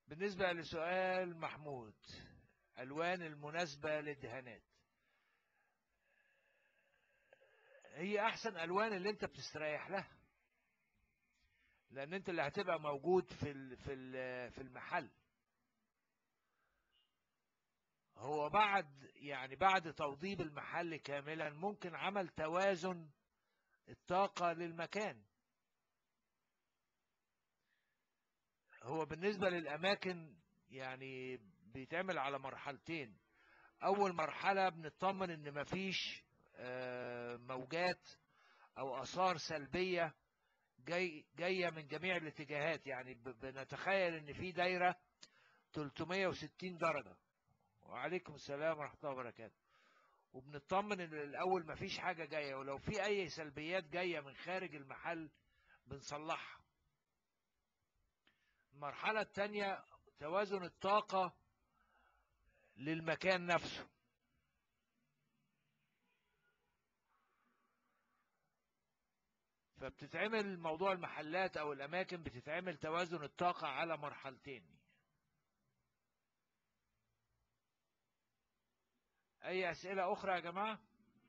بالنسبة لسؤال محمود ألوان المناسبة للدهانات هي أحسن ألوان اللي أنت بتستريح لها لأن أنت اللي هتبقى موجود في في في المحل هو بعد يعني بعد توضيب المحل كاملا ممكن عمل توازن الطاقة للمكان هو بالنسبة للأماكن يعني بيتعمل على مرحلتين أول مرحلة بنطمن إن مفيش موجات أو آثار سلبية جاي جاية من جميع الاتجاهات يعني بنتخيل إن في دايرة 360 درجة وعليكم السلام ورحمة الله وبركاته وبنطمن ان الاول مفيش حاجة جاية ولو في اي سلبيات جاية من خارج المحل بنصلحها المرحلة التانية توازن الطاقة للمكان نفسه فبتتعمل موضوع المحلات او الاماكن بتتعمل توازن الطاقة على مرحلتين اي اسئلة اخرى يا جماعة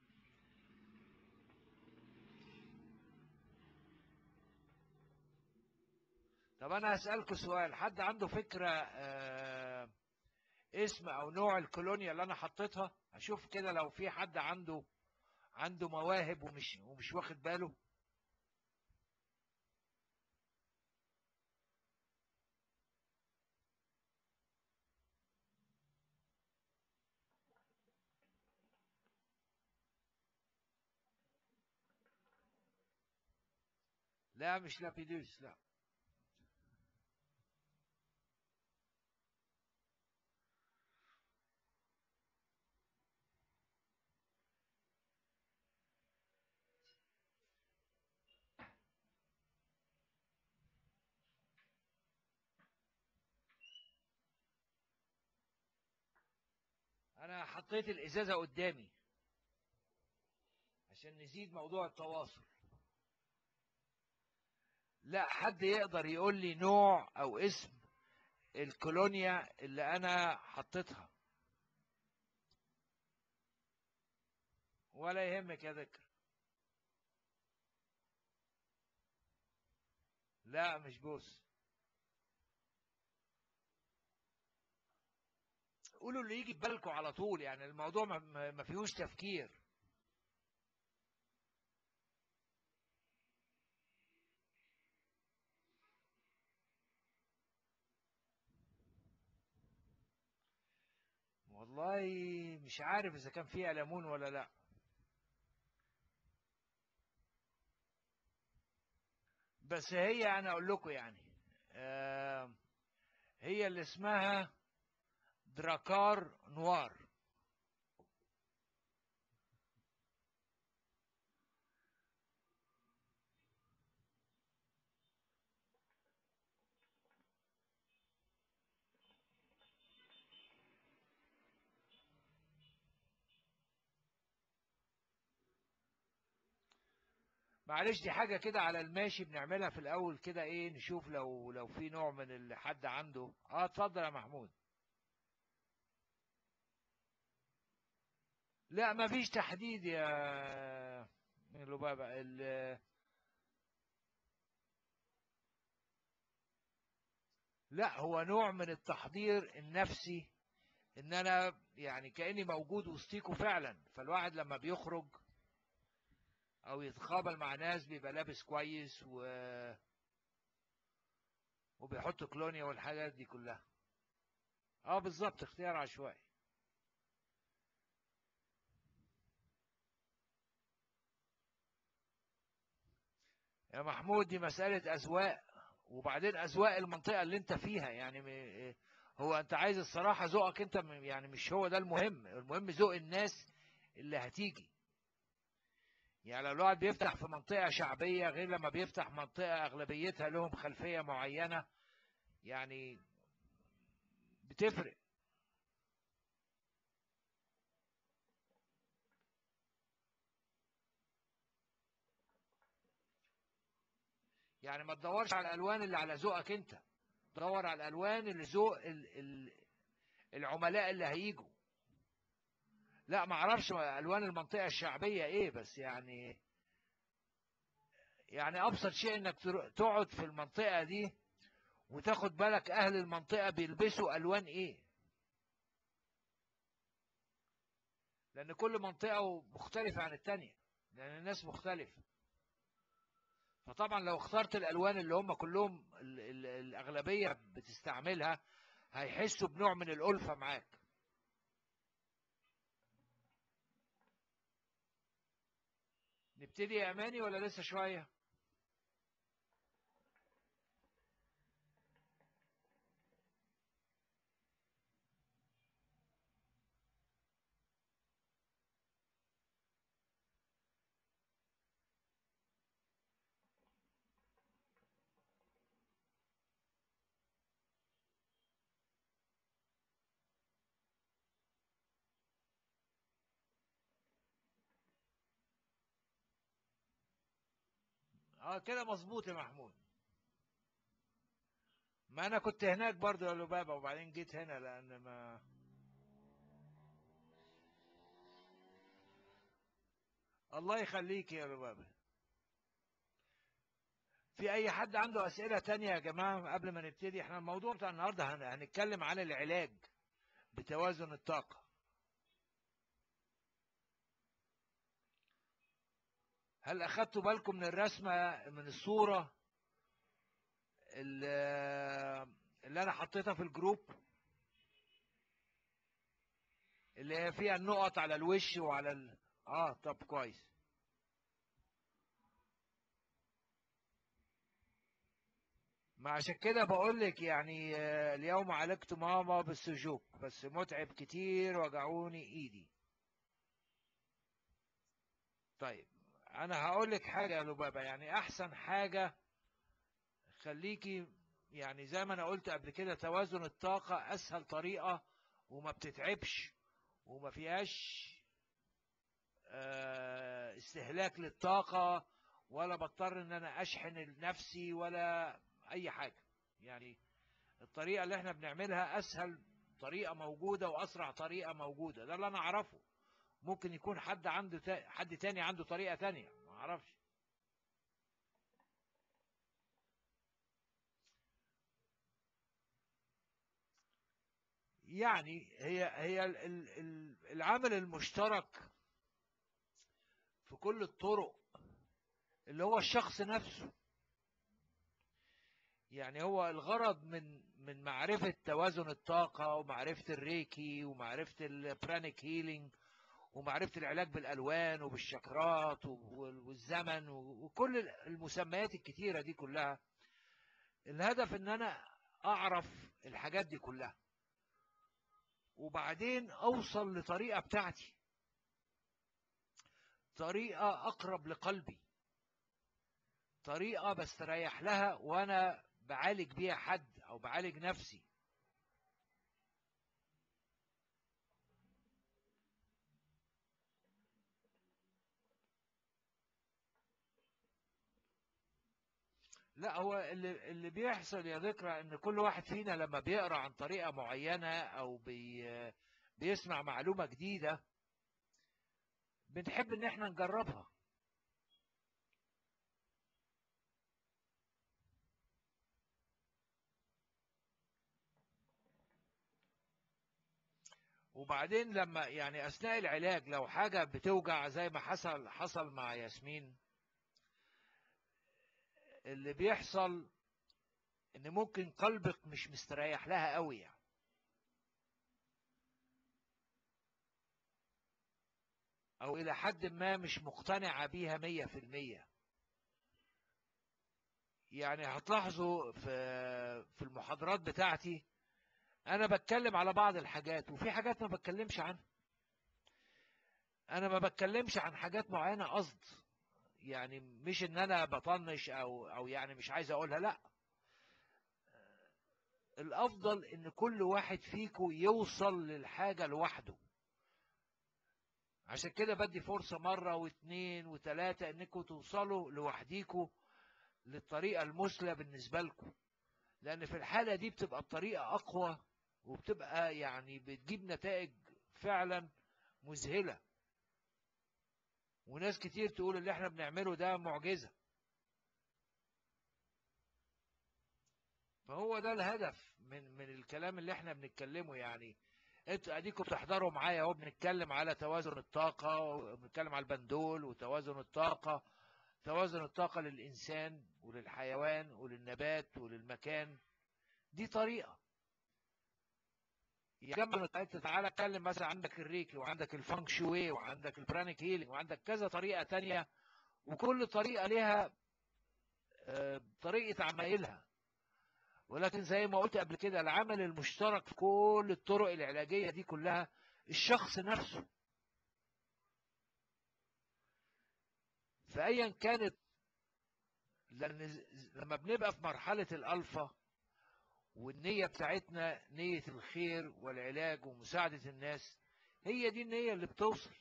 طب انا هسألكم سؤال حد عنده فكرة آه اسم او نوع الكولونيا اللي انا حطيتها اشوف كده لو في حد عنده عنده مواهب ومش ومش واخد باله لا مش لابيدوس لا انا حطيت الازازة قدامي عشان نزيد موضوع التواصل لا حد يقدر يقول لي نوع او اسم الكولونيا اللي انا حطيتها ولا يهمك يا ذكر لا مش بوس قولوا اللي يجي ببالكم على طول يعني الموضوع ما فيهوش تفكير والله مش عارف اذا كان فيها ليمون ولا لا بس هي انا اقول لكم يعني آه هي اللي اسمها دراكار نوار معلش دي حاجة كده على الماشي بنعملها في الأول كده إيه نشوف لو لو في نوع من اللي حد عنده آه اتفضل يا محمود لا ما فيش تحديد يا لبابة ال لا هو نوع من التحضير النفسي ان انا يعني كاني موجود وسطيكوا فعلا فالواحد لما بيخرج او يتقابل مع ناس بيبقى لابس كويس و وبيحط كلونيا والحاجات دي كلها اه بالظبط اختيار عشوائي يا محمود دي مسألة أذواق وبعدين أذواق المنطقة اللي انت فيها يعني هو انت عايز الصراحة ذوقك انت يعني مش هو ده المهم المهم ذوق الناس اللي هتيجي يعني لو الواحد بيفتح في منطقة شعبية غير لما بيفتح منطقة أغلبيتها لهم خلفية معينة يعني بتفرق يعني ما تدورش على الألوان اللي على ذوقك أنت دور على الالوان اللي ذوق العملاء اللي هيجوا لا ما اعرفش الوان المنطقه الشعبيه ايه بس يعني يعني ابسط شيء انك تقعد في المنطقه دي وتاخد بالك اهل المنطقه بيلبسوا الوان ايه لان كل منطقه مختلفه عن التانية لان الناس مختلفه فطبعا لو اخترت الالوان اللي هم كلهم الاغلبيه بتستعملها هيحسوا بنوع من الالفه معاك نبتدي يا اماني ولا لسه شويه اه كده مظبوط يا محمود ما انا كنت هناك برضو يا لبابة وبعدين جيت هنا لان ما الله يخليك يا لبابة في اي حد عنده اسئلة تانية يا جماعة قبل ما نبتدي احنا الموضوع بتاع النهاردة هنتكلم عن العلاج بتوازن الطاقة هل أخدتوا بالكم من الرسمة من الصورة اللي أنا حطيتها في الجروب اللي هي فيها النقط على الوش وعلى ال... اه طب كويس ما عشان كده بقول لك يعني اليوم عالجت ماما بالسجوك بس متعب كتير وجعوني ايدي طيب انا هقول لك حاجه يا لبابه يعني احسن حاجه خليكي يعني زي ما انا قلت قبل كده توازن الطاقه اسهل طريقه وما بتتعبش وما فيهاش استهلاك للطاقه ولا بضطر ان انا اشحن لنفسي ولا اي حاجه يعني الطريقه اللي احنا بنعملها اسهل طريقه موجوده واسرع طريقه موجوده ده اللي انا اعرفه ممكن يكون حد عنده تا... حد تاني عنده طريقة تانية ما اعرفش يعني هي هي العامل المشترك في كل الطرق اللي هو الشخص نفسه يعني هو الغرض من من معرفة توازن الطاقة ومعرفة الريكي ومعرفة البرانيك هيلينج ومعرفة العلاج بالألوان وبالشكرات والزمن وكل المسميات الكتيرة دي كلها الهدف ان انا اعرف الحاجات دي كلها وبعدين اوصل لطريقة بتاعتي طريقة اقرب لقلبي طريقة بستريح لها وانا بعالج بيها حد او بعالج نفسي لا هو اللي اللي بيحصل يا ذكرى ان كل واحد فينا لما بيقرا عن طريقه معينه او بي بيسمع معلومه جديده بنحب ان احنا نجربها وبعدين لما يعني اثناء العلاج لو حاجه بتوجع زي ما حصل حصل مع ياسمين اللي بيحصل ان ممكن قلبك مش مستريح لها قوي يعني او الى حد ما مش مقتنعة بيها مية في المية يعني هتلاحظوا في في المحاضرات بتاعتي انا بتكلم على بعض الحاجات وفي حاجات ما بتكلمش عنها انا ما بتكلمش عن حاجات معينة قصد يعني مش ان انا بطنش او او يعني مش عايز اقولها لا الافضل ان كل واحد فيكم يوصل للحاجة لوحده عشان كده بدي فرصة مرة واثنين وثلاثة انكم توصلوا لوحديكم للطريقة المثلى بالنسبة لكم لان في الحالة دي بتبقى بطريقة اقوى وبتبقى يعني بتجيب نتائج فعلا مذهلة وناس كتير تقول اللي احنا بنعمله ده معجزة فهو ده الهدف من من الكلام اللي احنا بنتكلمه يعني انتوا اديكم بتحضروا معايا اهو بنتكلم على توازن الطاقة وبنتكلم على البندول وتوازن الطاقة توازن الطاقة للإنسان وللحيوان وللنبات وللمكان دي طريقة يجمع انت تعالى اتكلم مثلا عندك الريكي وعندك الفانك شوي وعندك البرانيك هيلينج وعندك كذا طريقة تانية وكل طريقة لها طريقة عمايلها ولكن زي ما قلت قبل كده العمل المشترك في كل الطرق العلاجية دي كلها الشخص نفسه فأيا كانت لأن لما بنبقى في مرحلة الألفا والنية بتاعتنا نية الخير والعلاج ومساعدة الناس هي دي النية اللي بتوصل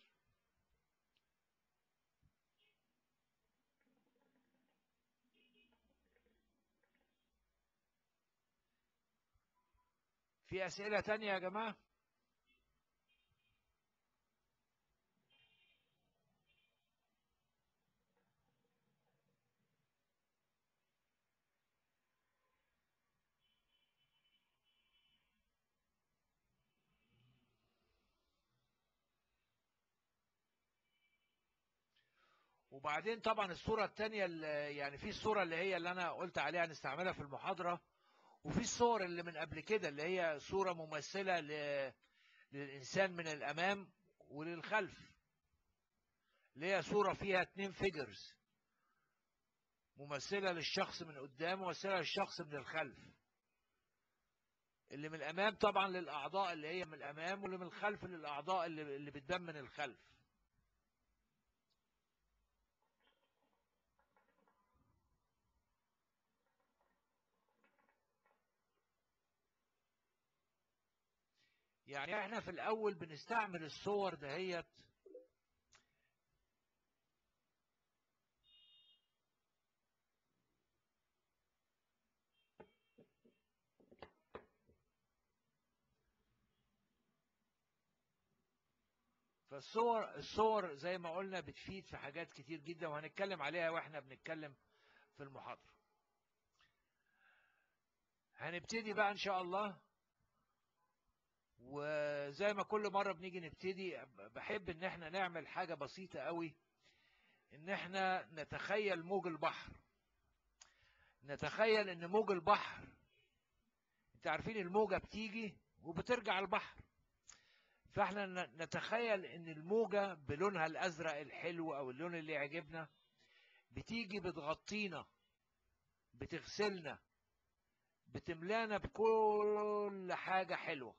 في أسئلة تانية يا جماعة وبعدين طبعا الصورة التانية يعني في الصورة اللي هي اللي أنا قلت عليها نستعملها في المحاضرة وفي الصور اللي من قبل كده اللي هي صورة ممثلة للإنسان من الأمام وللخلف اللي هي صورة فيها اتنين فيجرز ممثلة للشخص من قدام وممثلة للشخص من الخلف اللي من الأمام طبعا للأعضاء اللي هي من الأمام واللي من الخلف للأعضاء اللي, اللي بتبان من الخلف يعني احنا في الاول بنستعمل الصور دهيت فالصور الصور زي ما قلنا بتفيد في حاجات كتير جدا وهنتكلم عليها واحنا بنتكلم في المحاضرة هنبتدي بقى ان شاء الله وزي ما كل مرة بنيجي نبتدي بحب ان احنا نعمل حاجة بسيطة قوي ان احنا نتخيل موج البحر نتخيل ان موج البحر انت عارفين الموجة بتيجي وبترجع البحر فاحنا نتخيل ان الموجة بلونها الازرق الحلو او اللون اللي يعجبنا بتيجي بتغطينا بتغسلنا بتملانا بكل حاجة حلوة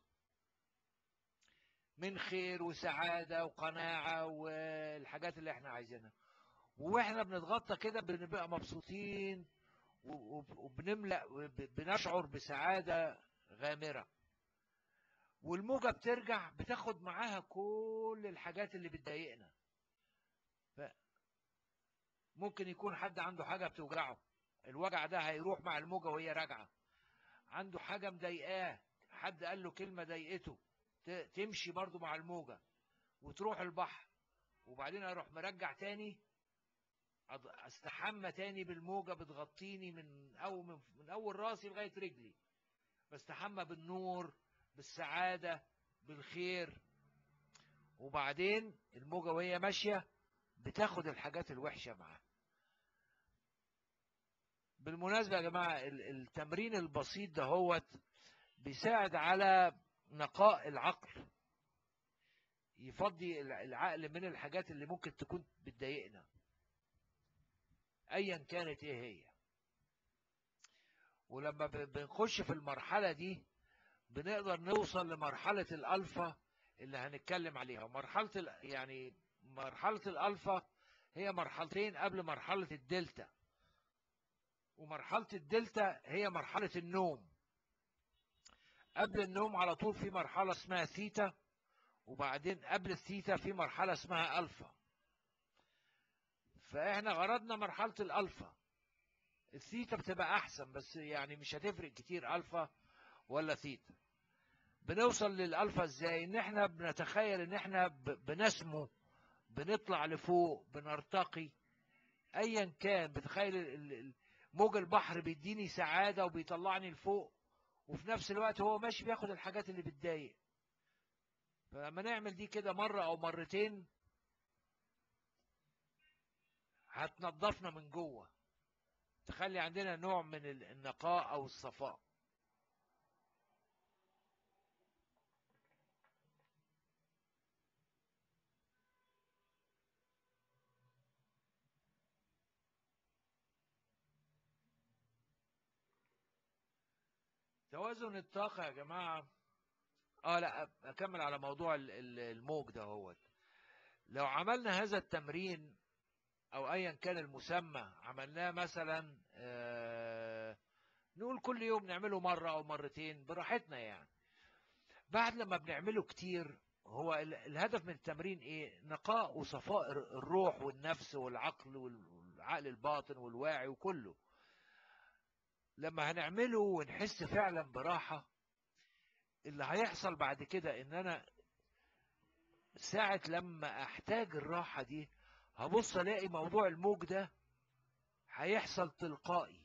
من خير وسعادة وقناعة والحاجات اللي احنا عايزينها واحنا بنتغطى كده بنبقى مبسوطين وبنملأ بنشعر بسعادة غامرة والموجة بترجع بتاخد معاها كل الحاجات اللي بتضايقنا ممكن يكون حد عنده حاجة بتوجعه الوجع ده هيروح مع الموجة وهي راجعة عنده حاجة مضايقاه حد قال له كلمة ضايقته تمشي برضو مع الموجة وتروح البحر وبعدين اروح مرجع تاني استحمى تاني بالموجة بتغطيني من أول, من, من أول راسي لغاية رجلي بستحمى بالنور بالسعادة بالخير وبعدين الموجة وهي ماشية بتاخد الحاجات الوحشة معاها بالمناسبة يا جماعة التمرين البسيط ده هو بيساعد على نقاء العقل يفضي العقل من الحاجات اللي ممكن تكون بتضايقنا ايا كانت ايه هي ولما بنخش في المرحلة دي بنقدر نوصل لمرحلة الالفا اللي هنتكلم عليها مرحلة يعني مرحلة الالفا هي مرحلتين قبل مرحلة الدلتا ومرحلة الدلتا هي مرحلة النوم قبل النوم على طول في مرحلة اسمها ثيتا وبعدين قبل الثيتا في مرحلة اسمها ألفا فإحنا غرضنا مرحلة الألفا الثيتا بتبقى احسن بس يعني مش هتفرق كتير الفا ولا ثيتا بنوصل للالفا ازاي ان احنا بنتخيل ان احنا ب- بنسمو بنطلع لفوق بنرتقي ايا كان بتخيل ال- ال- موج البحر بيديني سعادة وبيطلعني لفوق وفي نفس الوقت هو ماشي بياخد الحاجات اللي بتضايق فلما نعمل دي كده مرة او مرتين هتنضفنا من جوه تخلي عندنا نوع من ال- النقاء او الصفاء توازن الطاقة يا جماعة اه لا اكمل على موضوع ال- ال- الموج ده هو لو عملنا هذا التمرين او ايا كان المسمى عملناه مثلا آه، نقول كل يوم نعمله مرة او مرتين براحتنا يعني بعد لما بنعمله كتير هو ال- الهدف من التمرين ايه نقاء وصفاء الر- الروح والنفس والعقل والعقل الباطن والواعي وكله لما هنعمله ونحس فعلا براحة اللي هيحصل بعد كده ان انا ساعة لما احتاج الراحة دي هبص الاقي موضوع الموج ده هيحصل تلقائي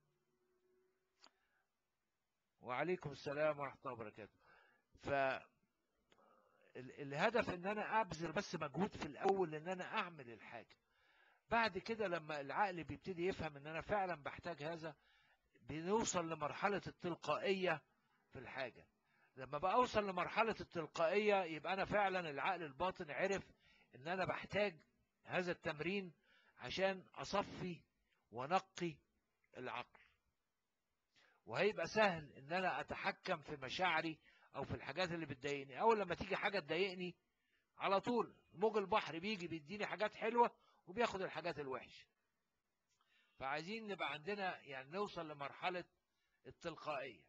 وعليكم السلام ورحمة الله وبركاته ف ال- الهدف ان انا ابذل بس مجهود في الاول ان انا اعمل الحاجة بعد كده لما العقل بيبتدي يفهم ان انا فعلا بحتاج هذا بنوصل لمرحلة التلقائية في الحاجة لما بقى اوصل لمرحلة التلقائية يبقى انا فعلا العقل الباطن عرف ان انا بحتاج هذا التمرين عشان اصفي ونقي العقل وهيبقى سهل ان انا اتحكم في مشاعري او في الحاجات اللي بتضايقني اول لما تيجي حاجة تضايقني على طول موج البحر بيجي بيديني حاجات حلوة وبياخد الحاجات الوحشة فعايزين نبقى عندنا يعني نوصل لمرحلة التلقائية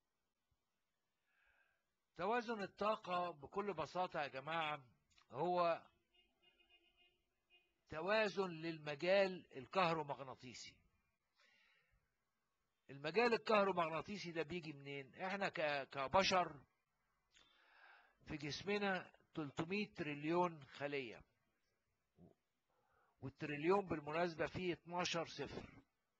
توازن الطاقة بكل بساطة يا جماعة هو توازن للمجال الكهرومغناطيسي المجال الكهرومغناطيسي ده بيجي منين احنا ك- كبشر في جسمنا 300 تريليون خلية والتريليون بالمناسبة فيه 12 صفر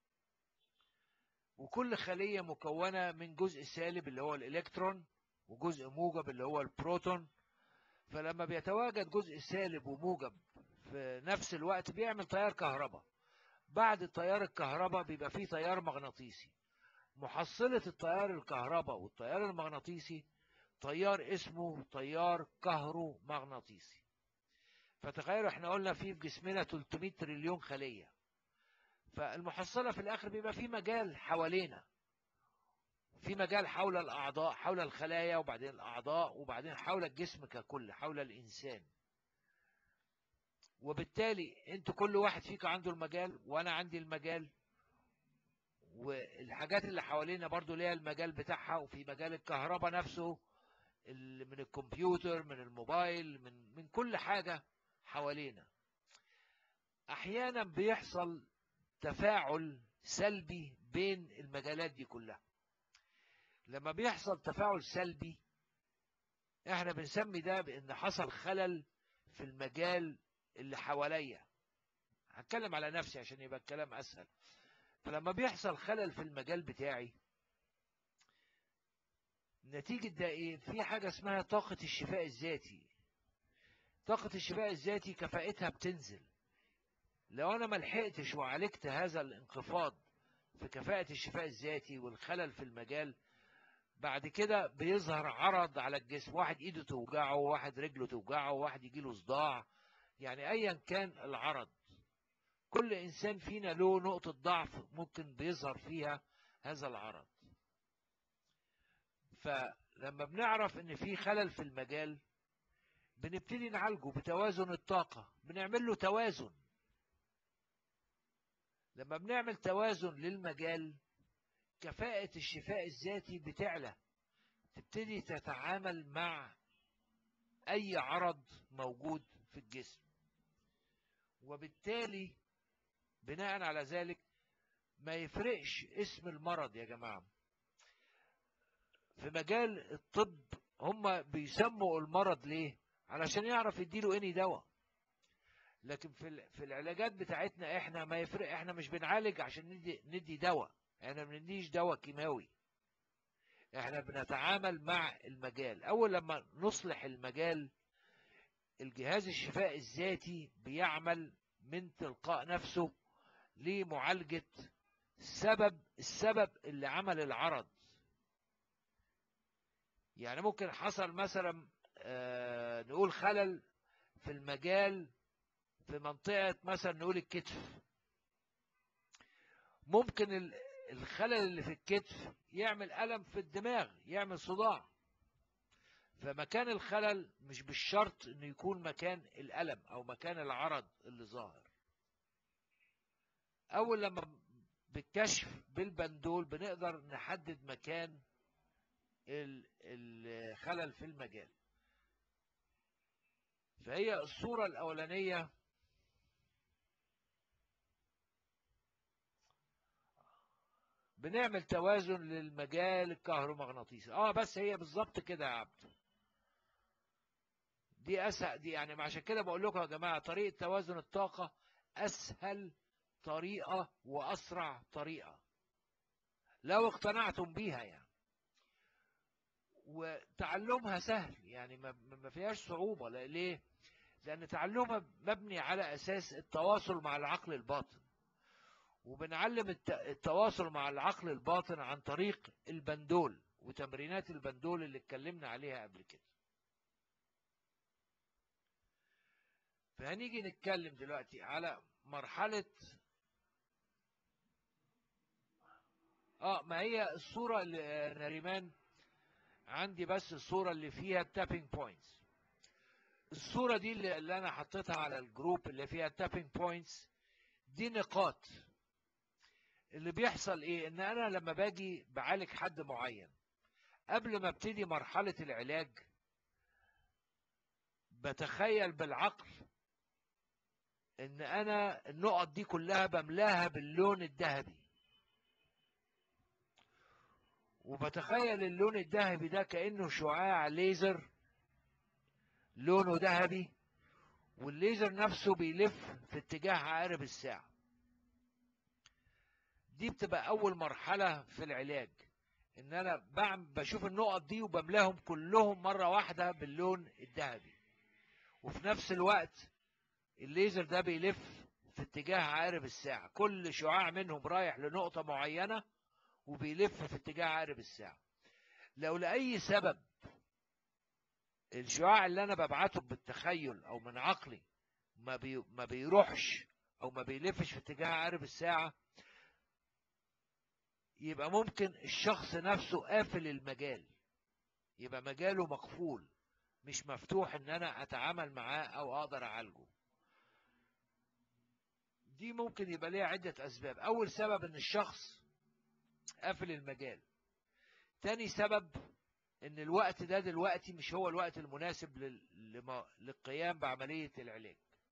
وكل خلية مكونة من جزء سالب اللي هو الإلكترون وجزء موجب اللي هو البروتون فلما بيتواجد جزء سالب وموجب في نفس الوقت بيعمل تيار كهرباء بعد التيار الكهرباء بيبقى فيه تيار مغناطيسي محصلة التيار الكهرباء والتيار المغناطيسي تيار اسمه تيار كهرومغناطيسي فتخيلوا احنا قلنا فيه في جسمنا 300 تريليون خلية فالمحصلة في الآخر بيبقى فيه مجال حوالينا في مجال حول الأعضاء حول الخلايا وبعدين الأعضاء وبعدين حول الجسم ككل حول الإنسان وبالتالي انتوا كل واحد فيك عنده المجال وانا عندي المجال والحاجات اللي حوالينا برضو ليها المجال بتاعها وفي مجال الكهرباء نفسه ال- من الكمبيوتر من الموبايل من من كل حاجة حوالينا احيانا بيحصل تفاعل سلبي بين المجالات دي كلها لما بيحصل تفاعل سلبي احنا بنسمي ده بان حصل خلل في المجال اللي حواليا هتكلم على نفسي عشان يبقى الكلام اسهل فلما بيحصل خلل في المجال بتاعي نتيجة ده ايه في حاجة اسمها طاقة الشفاء الذاتي طاقة الشفاء الذاتي كفاءتها بتنزل لو انا ما لحقتش وعالجت هذا الانخفاض في كفاءة الشفاء الذاتي والخلل في المجال بعد كده بيظهر عرض على الجسم واحد ايده توجعه واحد رجله توجعه واحد يجيله صداع يعني ايا كان العرض كل انسان فينا له نقطة ضعف ممكن بيظهر فيها هذا العرض فلما بنعرف ان في خلل في المجال بنبتدي نعالجه بتوازن الطاقة بنعمل له توازن لما بنعمل توازن للمجال كفاءة الشفاء الذاتي بتعلى تبتدي تتعامل مع أي عرض موجود في الجسم وبالتالي بناء على ذلك ما يفرقش اسم المرض يا جماعة في مجال الطب هم بيسموا المرض ليه علشان يعرف يديله اني دواء لكن في في العلاجات بتاعتنا احنا ما يفرق احنا مش بنعالج عشان ندي ندي دواء احنا ما بنديش دواء كيماوي احنا بنتعامل مع المجال اول لما نصلح المجال الجهاز الشفاء الذاتي بيعمل من تلقاء نفسه لمعالجة سبب السبب اللي عمل العرض يعني ممكن حصل مثلا آه نقول خلل في المجال في منطقة مثلا نقول الكتف ممكن الخلل اللي في الكتف يعمل ألم في الدماغ يعمل صداع فمكان الخلل مش بالشرط انه يكون مكان الألم او مكان العرض اللي ظاهر اول لما بالكشف بالبندول بنقدر نحدد مكان الخلل في المجال فهي الصورة الأولانية بنعمل توازن للمجال الكهرومغناطيسي اه بس هي بالظبط كده يا عبد دي اسهل دي يعني عشان كده بقول لكم يا جماعه طريقه توازن الطاقه اسهل طريقه واسرع طريقه لو اقتنعتم بيها يعني وتعلمها سهل يعني ما فيهاش صعوبه ليه لان تعلمها مبني على اساس التواصل مع العقل الباطن وبنعلم التواصل مع العقل الباطن عن طريق البندول وتمرينات البندول اللي اتكلمنا عليها قبل كده فهنيجي نتكلم دلوقتي على مرحلة اه ما هي الصورة اللي نريمان عندي بس الصورة اللي فيها التابينج بوينتس الصورة دي اللي انا حطيتها على الجروب اللي فيها التابينج بوينتس دي نقاط اللي بيحصل ايه ان انا لما باجي بعالج حد معين قبل ما ابتدي مرحلة العلاج بتخيل بالعقل ان انا النقط دي كلها بملاها باللون الذهبي وبتخيل اللون الذهبي ده كأنه شعاع ليزر لونه ذهبي والليزر نفسه بيلف في اتجاه عقارب الساعة دي بتبقى أول مرحلة في العلاج إن أنا بعمل بشوف النقط دي وبملاهم كلهم مرة واحدة باللون الذهبي وفي نفس الوقت الليزر ده بيلف في اتجاه عقارب الساعة كل شعاع منهم رايح لنقطة معينة وبيلف في اتجاه عقارب الساعة لو لأي سبب الشعاع اللي أنا ببعته بالتخيل أو من عقلي ما, بي ما بيروحش أو ما بيلفش في اتجاه عقارب الساعة يبقى ممكن الشخص نفسه قافل المجال يبقى مجاله مقفول مش مفتوح ان انا اتعامل معاه او اقدر اعالجه دي ممكن يبقى ليها عدة اسباب اول سبب ان الشخص قافل المجال تاني سبب ان الوقت ده دلوقتي مش هو الوقت المناسب للقيام بعملية العلاج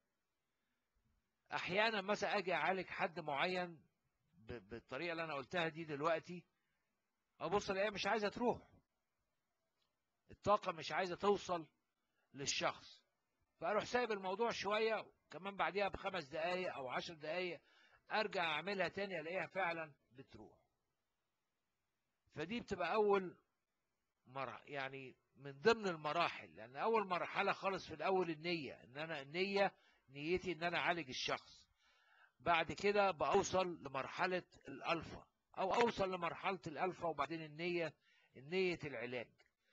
احيانا مثلا اجي اعالج حد معين بالطريقة اللي انا قلتها دي دلوقتي ابص الاقيها مش عايزة تروح الطاقة مش عايزة توصل للشخص فاروح سايب الموضوع شوية كمان بعديها بخمس دقايق او عشر دقايق ارجع اعملها تاني الاقيها فعلا بتروح فدي بتبقى اول مرة يعني من ضمن المراحل لان اول مرحلة خالص في الاول النية ان انا النية نيتي ان انا اعالج الشخص بعد كده بأوصل لمرحلة الألفا أو أوصل لمرحلة الألفا وبعدين النية النية العلاج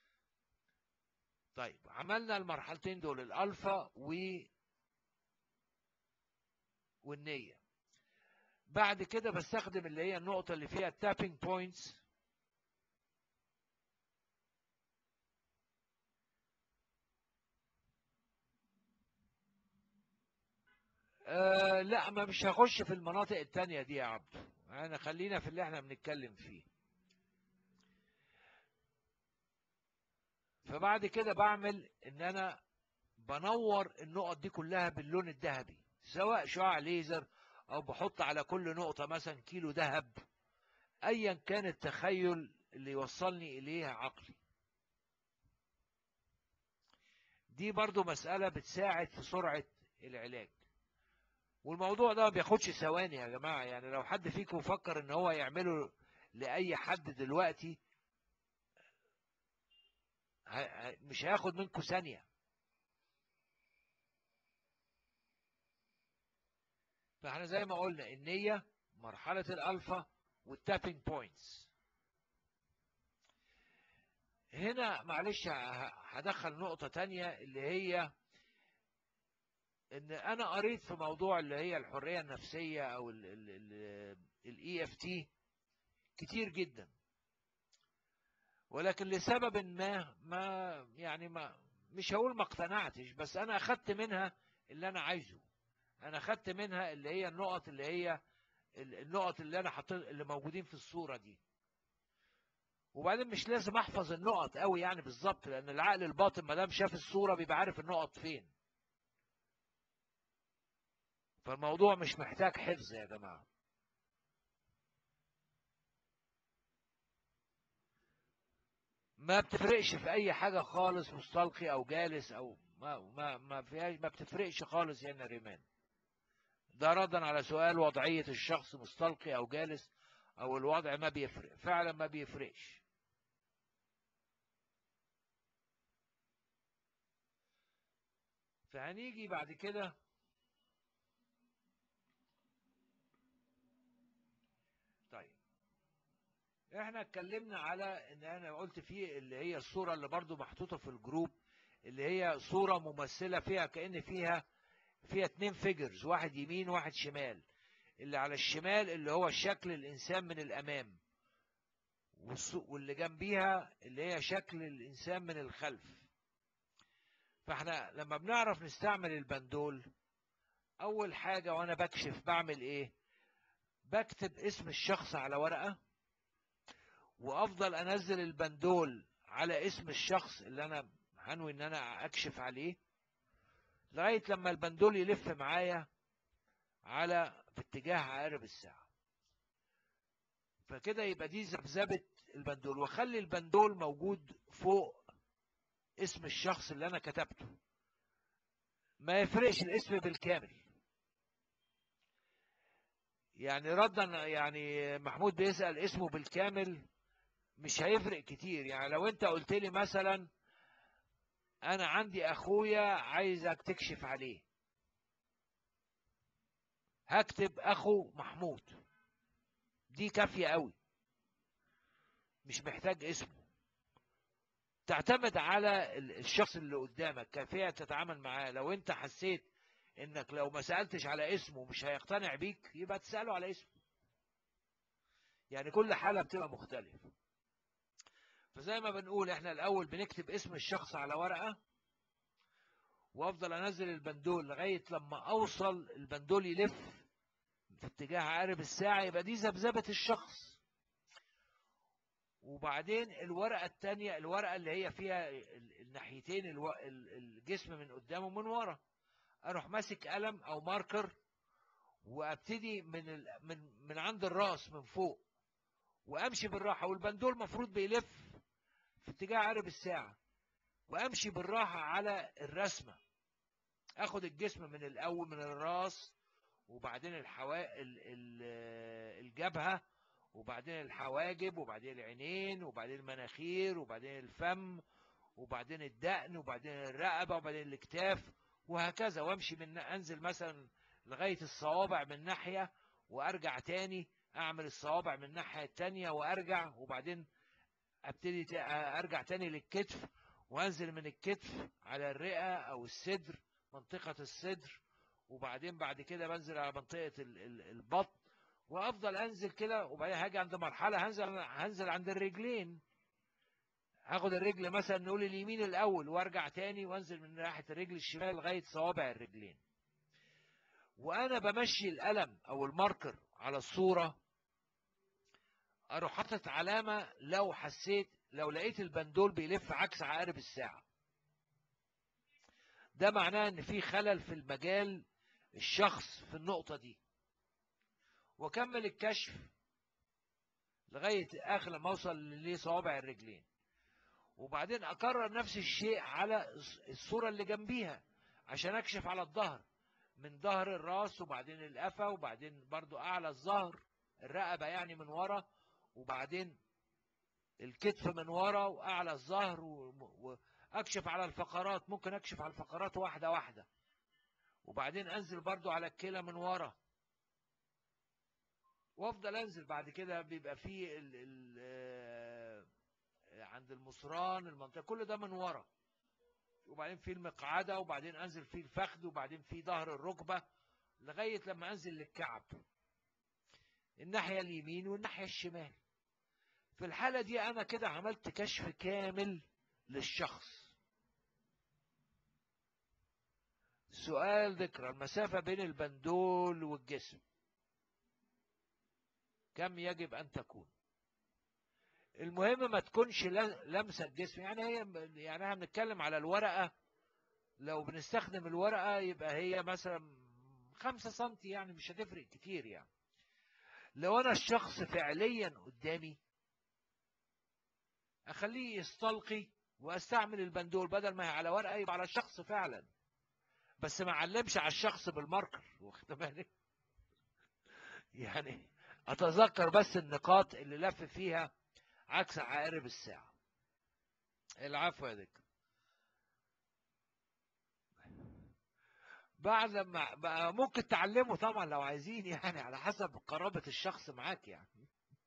طيب عملنا المرحلتين دول الألفا و والنية بعد كده بستخدم اللي هي النقطة اللي فيها التابينج بوينتس أه لا ما مش هخش في المناطق التانية دي يا عبد انا خلينا في اللي احنا بنتكلم فيه فبعد كده بعمل ان انا بنور النقط دي كلها باللون الذهبي سواء شعاع ليزر او بحط على كل نقطة مثلا كيلو ذهب ايا كان التخيل اللي يوصلني اليه عقلي دي برضو مسألة بتساعد في سرعة العلاج والموضوع ده ما بياخدش ثواني يا جماعة يعني لو حد فيكم فكر ان هو يعمله لأي حد دلوقتي مش هياخد منكم ثانية فاحنا زي ما قلنا النية مرحلة الألفا والتابينج بوينتس هنا معلش هدخل نقطة تانية اللي هي ان انا قريت في موضوع اللي هي الحرية النفسية او الاي اف تي كتير جدا ولكن لسبب ما ما يعني ما مش هقول ما اقتنعتش بس انا اخدت منها اللي انا عايزه انا اخدت منها اللي هي النقط اللي هي النقط اللي انا حاطط اللي موجودين في الصورة دي وبعدين مش لازم احفظ النقط قوي يعني بالظبط لان العقل الباطن ما دام شاف الصورة بيبقى عارف النقط فين فالموضوع مش محتاج حفظ يا جماعة ما بتفرقش في اي حاجة خالص مستلقي او جالس او ما ما ما فيهاش ما بتفرقش خالص يا ريمان ده ردا على سؤال وضعية الشخص مستلقي او جالس او الوضع ما بيفرق فعلا ما بيفرقش فهنيجي بعد كده طيب احنا اتكلمنا على ان انا قلت فيه اللي هي الصورة اللي برضو محطوطة في الجروب اللي هي صورة ممثلة فيها كأن فيها فيها اتنين فيجرز واحد يمين واحد شمال اللي على الشمال اللي هو شكل الإنسان من الأمام واللي جنبيها اللي هي شكل الإنسان من الخلف فاحنا لما بنعرف نستعمل البندول أول حاجة وأنا بكشف بعمل إيه بكتب اسم الشخص على ورقة وأفضل أنزل البندول على اسم الشخص اللي أنا هنوي إن أنا أكشف عليه لغاية لما البندول يلف معايا على في اتجاه عقارب الساعة فكده يبقى دي ذبذبة البندول واخلي البندول موجود فوق اسم الشخص اللي انا كتبته ما يفرقش الاسم بالكامل يعني ردا يعني محمود بيسأل اسمه بالكامل مش هيفرق كتير يعني لو انت قلت لي مثلا انا عندي اخويا عايزك تكشف عليه هكتب اخو محمود دي كافية قوي مش محتاج اسمه تعتمد على الشخص اللي قدامك كيفية تتعامل معاه لو انت حسيت انك لو ما سألتش على اسمه مش هيقتنع بيك يبقى تسأله على اسمه يعني كل حالة بتبقى مختلفة فزي ما بنقول احنا الاول بنكتب اسم الشخص على ورقة وافضل انزل البندول لغاية لما اوصل البندول يلف في اتجاه عقارب الساعة يبقى دي ذبذبة الشخص وبعدين الورقة التانية الورقة اللي هي فيها الناحيتين الجسم من قدام ومن ورا اروح ماسك قلم او ماركر وابتدي من من من عند الراس من فوق وامشي بالراحة والبندول المفروض بيلف في اتجاه عقارب الساعة وامشي بالراحة على الرسمة اخد الجسم من الاول من الراس وبعدين الحوا... ال... ال... الجبهة وبعدين الحواجب وبعدين العينين وبعدين المناخير وبعدين الفم وبعدين الدقن وبعدين الرقبة وبعدين الاكتاف وهكذا وامشي من انزل مثلا لغاية الصوابع من ناحية وارجع تاني اعمل الصوابع من الناحية التانية وارجع وبعدين ابتدي ارجع تاني للكتف وانزل من الكتف على الرئة او الصدر منطقة الصدر وبعدين بعد كده بنزل على منطقة البطن وافضل انزل كده وبعدين هاجي عند مرحلة هنزل هنزل عند الرجلين هاخد الرجل مثلا نقول اليمين الاول وارجع تاني وانزل من ناحية الرجل الشمال لغاية صوابع الرجلين وانا بمشي القلم او الماركر على الصورة اروح حاطط علامة لو حسيت لو لقيت البندول بيلف عكس عقارب الساعة ده معناه ان في خلل في المجال الشخص في النقطة دي واكمل الكشف لغايه اخر لما اوصل لصوابع الرجلين وبعدين اكرر نفس الشيء على الصوره اللي جنبيها عشان اكشف على الظهر من ظهر الراس وبعدين القفا وبعدين برضو اعلى الظهر الرقبه يعني من ورا وبعدين الكتف من ورا واعلى الظهر واكشف على الفقرات ممكن اكشف على الفقرات واحده واحده وبعدين انزل برضو على الكلى من ورا وافضل انزل بعد كده بيبقى فيه ال ال عند المصران المنطقه كل ده من ورا وبعدين في المقعده وبعدين انزل فيه الفخذ وبعدين في ظهر الركبه لغايه لما انزل للكعب الناحيه اليمين والناحيه الشمال في الحاله دي انا كده عملت كشف كامل للشخص سؤال ذكرى المسافه بين البندول والجسم كم يجب ان تكون المهم ما تكونش لمسه الجسم يعني هي يعني احنا بنتكلم على الورقه لو بنستخدم الورقه يبقى هي مثلا خمسة سنتي يعني مش هتفرق كتير يعني لو انا الشخص فعليا قدامي اخليه يستلقي واستعمل البندول بدل ما هي على ورقه يبقى على الشخص فعلا بس ما علمش على الشخص بالماركر واخد بالك يعني اتذكر بس النقاط اللي لف فيها عكس عقارب الساعة العفو يا دكتور بعد لما بقى ممكن تعلمه طبعا لو عايزين يعني على حسب قرابة الشخص معاك يعني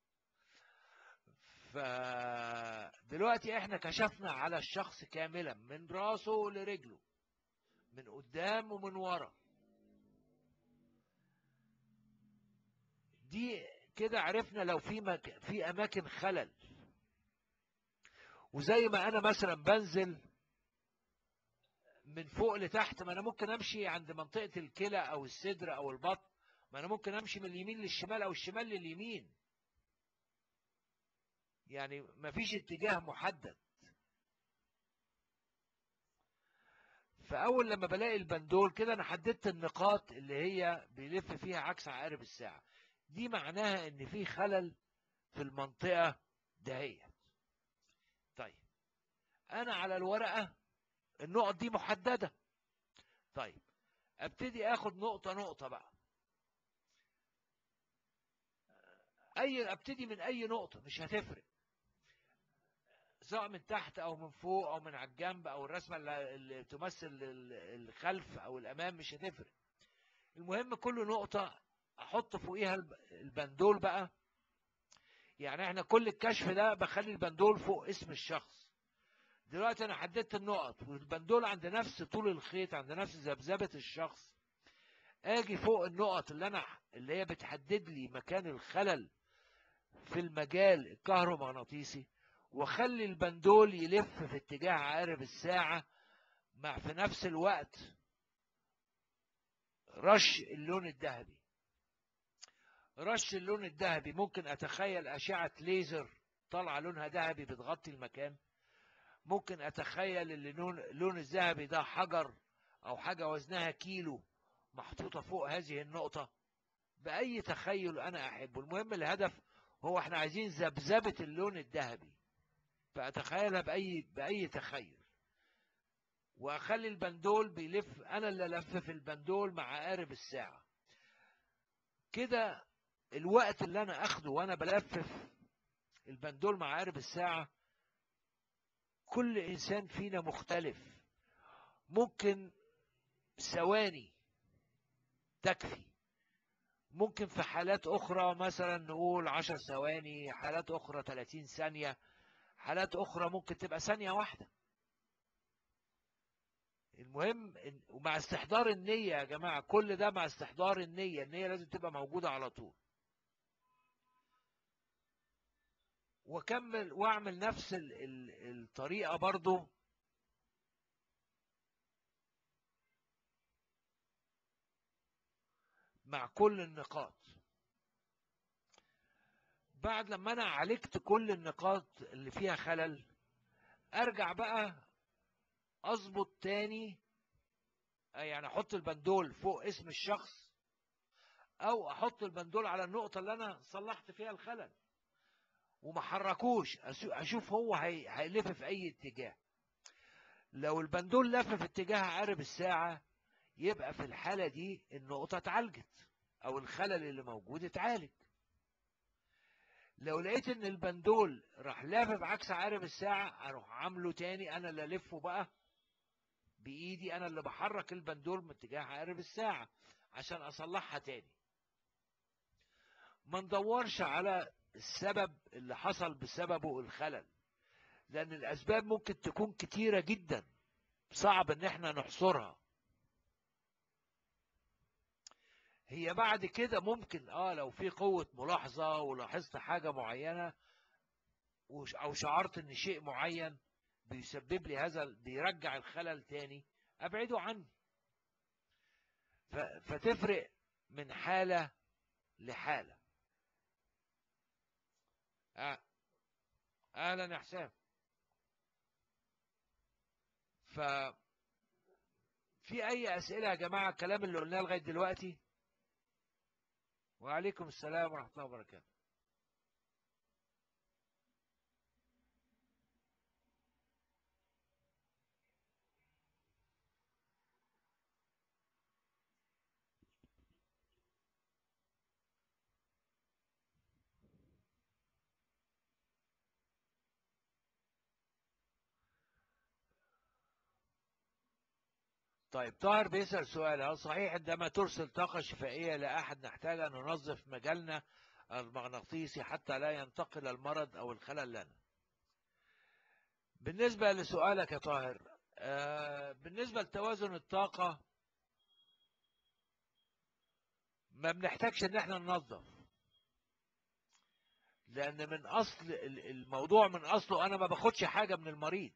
فدلوقتي احنا كشفنا على الشخص كاملا من راسه لرجله من قدام ومن ورا دي كده عرفنا لو في مك... في اماكن خلل وزي ما انا مثلا بنزل من فوق لتحت ما انا ممكن امشي عند منطقه الكلى او الصدر او البطن ما انا ممكن امشي من اليمين للشمال او الشمال لليمين يعني ما فيش اتجاه محدد فاول لما بلاقي البندول كده انا حددت النقاط اللي هي بيلف فيها عكس عقارب الساعه دي معناها ان في خلل في المنطقه دهيت طيب انا على الورقه النقط دي محدده طيب ابتدي اخد نقطه نقطه بقى اي ابتدي من اي نقطه مش هتفرق سواء من تحت او من فوق او من على الجنب او الرسمه اللي تمثل الخلف او الامام مش هتفرق المهم كل نقطه احط فوقيها البندول بقى يعني احنا كل الكشف ده بخلي البندول فوق اسم الشخص دلوقتي انا حددت النقط والبندول عند نفس طول الخيط عند نفس ذبذبه الشخص اجي فوق النقط اللي انا اللي هي بتحدد لي مكان الخلل في المجال الكهرومغناطيسي واخلي البندول يلف في اتجاه عقارب الساعه مع في نفس الوقت رش اللون الذهبي رش اللون الذهبي ممكن اتخيل اشعه ليزر طالعه لونها ذهبي بتغطي المكان ممكن اتخيل ان اللون اللون الذهبي ده حجر او حاجه وزنها كيلو محطوطه فوق هذه النقطه باي تخيل انا احبه المهم الهدف هو احنا عايزين ذبذبه اللون الذهبي فاتخيلها باي باي تخيل واخلي البندول بيلف انا اللي الفف البندول مع عقارب الساعه كده الوقت اللي انا اخده وانا بلفف البندول مع عقارب الساعه كل انسان فينا مختلف ممكن ثواني تكفي ممكن في حالات اخرى مثلا نقول عشر ثواني حالات اخرى 30 ثانيه حالات اخرى ممكن تبقى ثانيه واحده المهم ومع استحضار النية يا جماعة كل ده مع استحضار النية النية لازم تبقى موجودة على طول واكمل واعمل نفس ال ال الطريقة برضو مع كل النقاط بعد لما انا عالجت كل النقاط اللي فيها خلل ارجع بقى اظبط تاني يعني احط البندول فوق اسم الشخص او احط البندول على النقطة اللي انا صلحت فيها الخلل وما حركوش أسو- اشوف هو هي- هيلف في اي اتجاه لو البندول لف في اتجاه عقارب الساعة يبقى في الحالة دي النقطة اتعالجت او الخلل اللي موجود اتعالج لو لقيت ان البندول راح لافف عكس عقارب الساعة اروح عامله تاني انا اللي الفه بقى بايدي انا اللي بحرك البندول من اتجاه عقارب الساعة عشان اصلحها تاني ما ندورش على السبب اللي حصل بسببه الخلل لان الاسباب ممكن تكون كتيرة جدا صعب ان احنا نحصرها هي بعد كده ممكن اه لو في قوة ملاحظة ولاحظت حاجة معينة وش- او شعرت ان شيء معين بيسبب لي هذا بيرجع الخلل تاني ابعده عني ف- فتفرق من حالة لحالة آه. اهلا يا حسام ف في اي اسئله يا جماعه الكلام اللي قلناه لغايه دلوقتي وعليكم السلام ورحمه الله وبركاته طيب طاهر بيسأل سؤال هل صحيح عندما ترسل طاقة شفائية لأحد نحتاج أن ننظف مجالنا المغناطيسي حتى لا ينتقل المرض أو الخلل لنا بالنسبة لسؤالك يا طاهر آه بالنسبة لتوازن الطاقة ما بنحتاجش ان احنا ننظف لان من اصل ال- الموضوع من اصله انا ما باخدش حاجة من المريض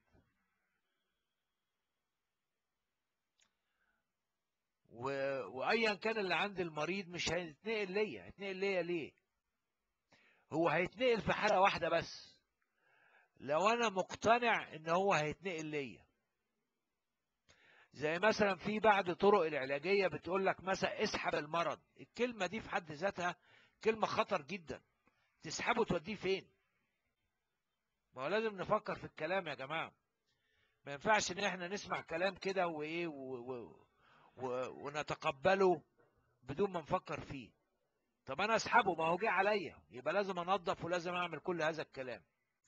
و... وايا كان اللي عند المريض مش هيتنقل ليا هيتنقل ليا ليه هو هيتنقل في حالة واحدة بس لو انا مقتنع ان هو هيتنقل ليا زي مثلا في بعض طرق العلاجية بتقول لك مثلا اسحب المرض الكلمة دي في حد ذاتها كلمة خطر جدا تسحبه توديه فين ما هو لازم نفكر في الكلام يا جماعة ما ينفعش ان احنا نسمع كلام كده وايه و... و... و... ونتقبله بدون ما نفكر فيه طب انا اسحبه ما هو جه عليا يبقى لازم انظف ولازم اعمل كل هذا الكلام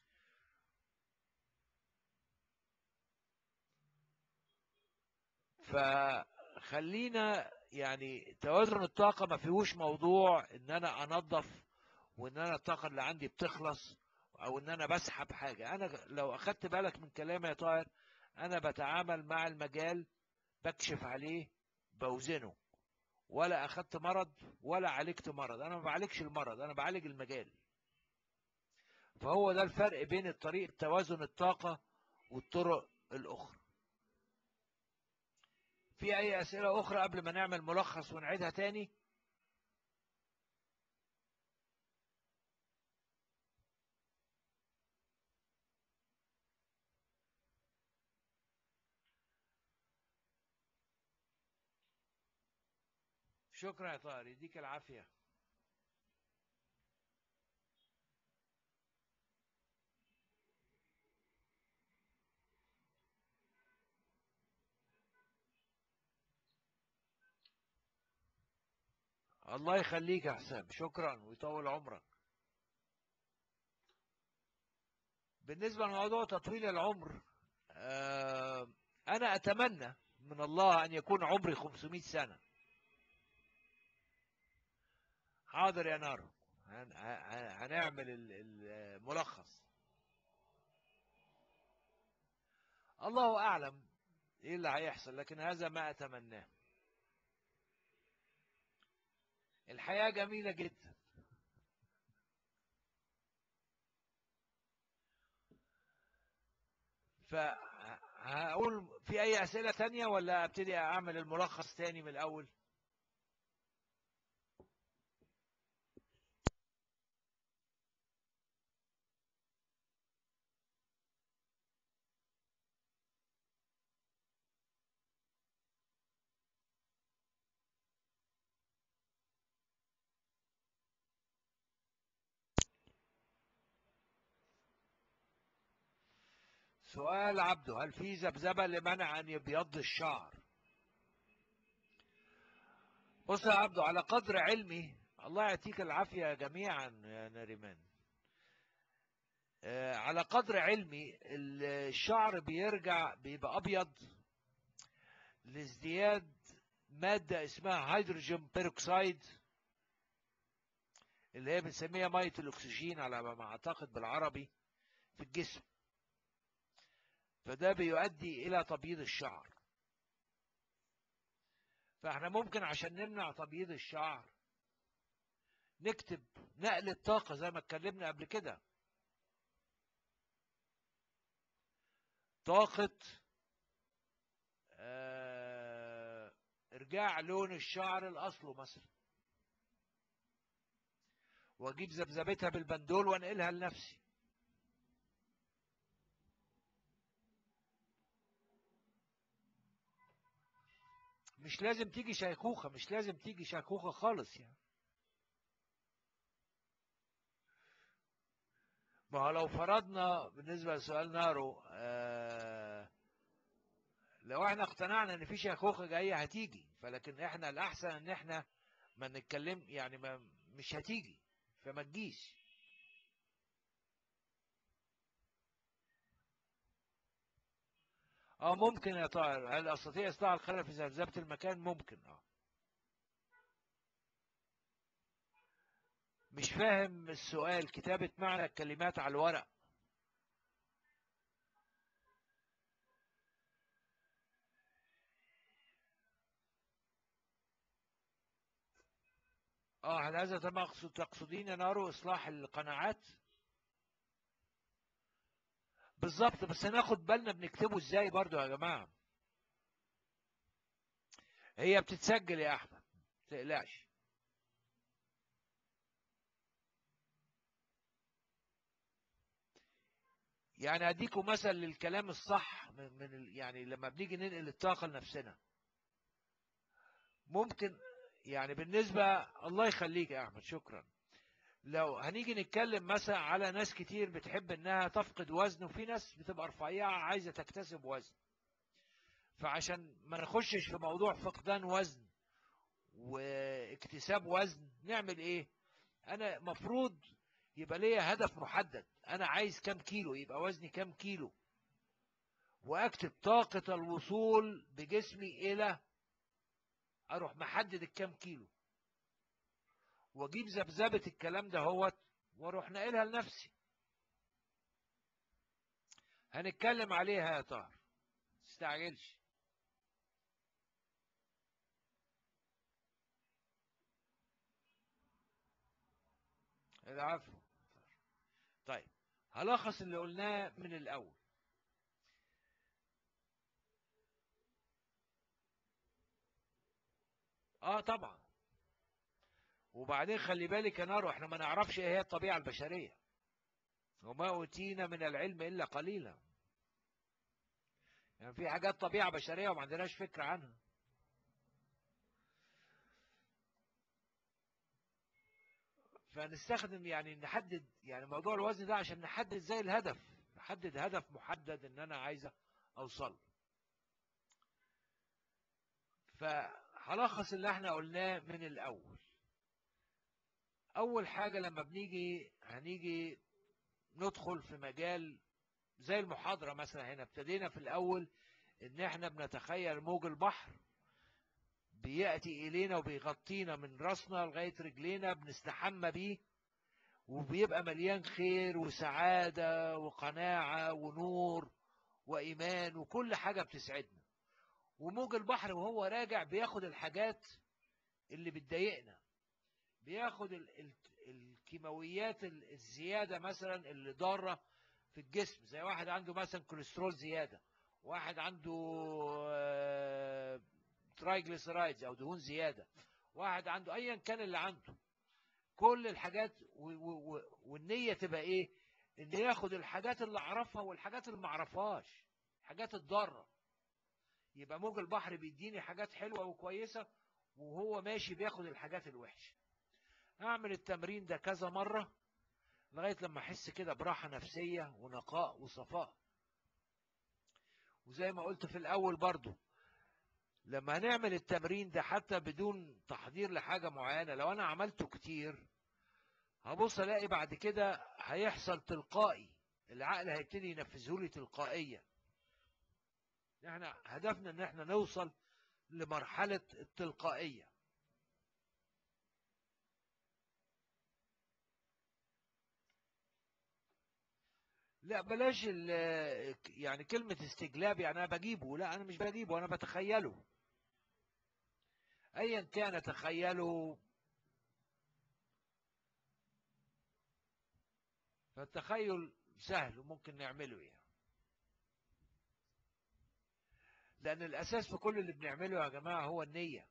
فخلينا يعني توازن الطاقة ما فيهوش موضوع ان انا انظف وان انا الطاقة اللي عندي بتخلص او ان انا بسحب حاجة انا لو اخدت بالك من كلامي يا طاهر انا بتعامل مع المجال بكشف عليه بوزنه ولا اخدت مرض ولا عالجت مرض انا ما بعالجش المرض انا بعالج المجال فهو ده الفرق بين الطريق توازن الطاقة والطرق الاخرى في اي اسئلة اخرى قبل ما نعمل ملخص ونعيدها تاني شكرا يا طاهر يديك العافية الله يخليك يا حسام شكرا ويطول عمرك بالنسبة لموضوع تطويل العمر آه، أنا أتمنى من الله أن يكون عمري 500 سنة حاضر يا نارو هن- ه- هنعمل ال- الملخص الله أعلم إيه اللي هيحصل لكن هذا ما أتمناه الحياة جميلة جدا فهقول في أي أسئلة تانية ولا أبتدي أعمل الملخص تاني من الأول سؤال عبده هل في ذبذبة لمنع أن يبيض الشعر بص يا عبده على قدر علمي الله يعطيك العافية جميعا يا نريمان آه، على قدر علمي الشعر بيرجع بيبقى أبيض لازدياد مادة اسمها هيدروجين بيروكسيد اللي هي بنسميها مية الأكسجين على ما أعتقد بالعربي في الجسم فده بيؤدي إلى تبييض الشعر فاحنا ممكن عشان نمنع تبييض الشعر نكتب نقل الطاقة زي ما اتكلمنا قبل كده طاقة آه، ارجاع لون الشعر لأصله مثلا واجيب ذبذبتها بالبندول وانقلها لنفسي مش لازم تيجي شيخوخة مش لازم تيجي شيخوخة خالص يعني ما هو لو فرضنا بالنسبة لسؤال نارو آه لو احنا اقتنعنا ان في شيخوخة جاية هتيجي فلكن احنا الاحسن ان احنا ما نتكلم يعني ما مش هتيجي فما تجيش اه ممكن يا طاهر هل استطيع اصلاح الخلل في ذبذبة المكان ممكن اه مش فاهم السؤال كتابة معنى الكلمات على الورق اه هل هذا تقصد تقصدين يا نارو اصلاح القناعات بالظبط بس هناخد بالنا بنكتبه ازاي برضو يا جماعة هي بتتسجل يا احمد تقلقش يعني اديكم مثل للكلام الصح من من يعني لما بنيجي ننقل الطاقة لنفسنا ممكن يعني بالنسبة الله يخليك يا احمد شكرا لو هنيجي نتكلم مثلا على ناس كتير بتحب انها تفقد وزن وفي ناس بتبقى رفيعة عايزة تكتسب وزن فعشان ما نخشش في موضوع فقدان وزن واكتساب وزن نعمل ايه انا مفروض يبقى ليا هدف محدد انا عايز كام كيلو يبقى وزني كام كيلو واكتب طاقة الوصول بجسمي الى اروح محدد الكام كيلو واجيب ذبذبة الكلام ده هوت واروح ناقلها لنفسي هنتكلم عليها يا طاهر تستعجلش العفو طيب هلخص اللي قلناه من الاول اه طبعا وبعدين خلي بالك يا نارو احنا ما نعرفش ايه هي الطبيعة البشرية وما اوتينا من العلم الا قليلا يعني في حاجات طبيعة بشرية وما عندناش فكرة عنها فنستخدم يعني نحدد يعني موضوع الوزن ده عشان نحدد زي الهدف نحدد هدف محدد ان انا عايزه اوصل فهلخص اللي احنا قلناه من الاول اول حاجة لما بنيجي هنيجي ندخل في مجال زي المحاضرة مثلا هنا ابتدينا في الاول ان احنا بنتخيل موج البحر بيأتي إلينا وبيغطينا من راسنا لغاية رجلينا بنستحمى بيه وبيبقى مليان خير وسعادة وقناعة ونور وإيمان وكل حاجة بتسعدنا وموج البحر وهو راجع بياخد الحاجات اللي بتضايقنا بياخد ال ال الكيماويات الزيادة مثلا اللي ضارة في الجسم زي واحد عنده مثلا كوليسترول زيادة واحد عنده ترايجليسرايدز او دهون زيادة واحد عنده ايا كان اللي عنده كل الحاجات والنية تبقى ايه ان ياخد الحاجات اللي اعرفها والحاجات اللي ما اعرفهاش حاجات الضارة يبقى موج البحر بيديني حاجات حلوة وكويسة وهو ماشي بياخد الحاجات الوحشة اعمل التمرين ده كذا مرة لغاية لما احس كده براحة نفسية ونقاء وصفاء وزي ما قلت في الاول برضو لما هنعمل التمرين ده حتى بدون تحضير لحاجة معينة لو انا عملته كتير هبص الاقي بعد كده هيحصل تلقائي العقل هيبتدي ينفذه لي تلقائيا احنا هدفنا ان احنا نوصل لمرحلة التلقائية لا بلاش يعني كلمة استجلاب يعني أنا بجيبه لا أنا مش بجيبه أنا بتخيله أيا كان أتخيله فالتخيل سهل وممكن نعمله يعني لأن الأساس في كل اللي بنعمله يا جماعة هو النية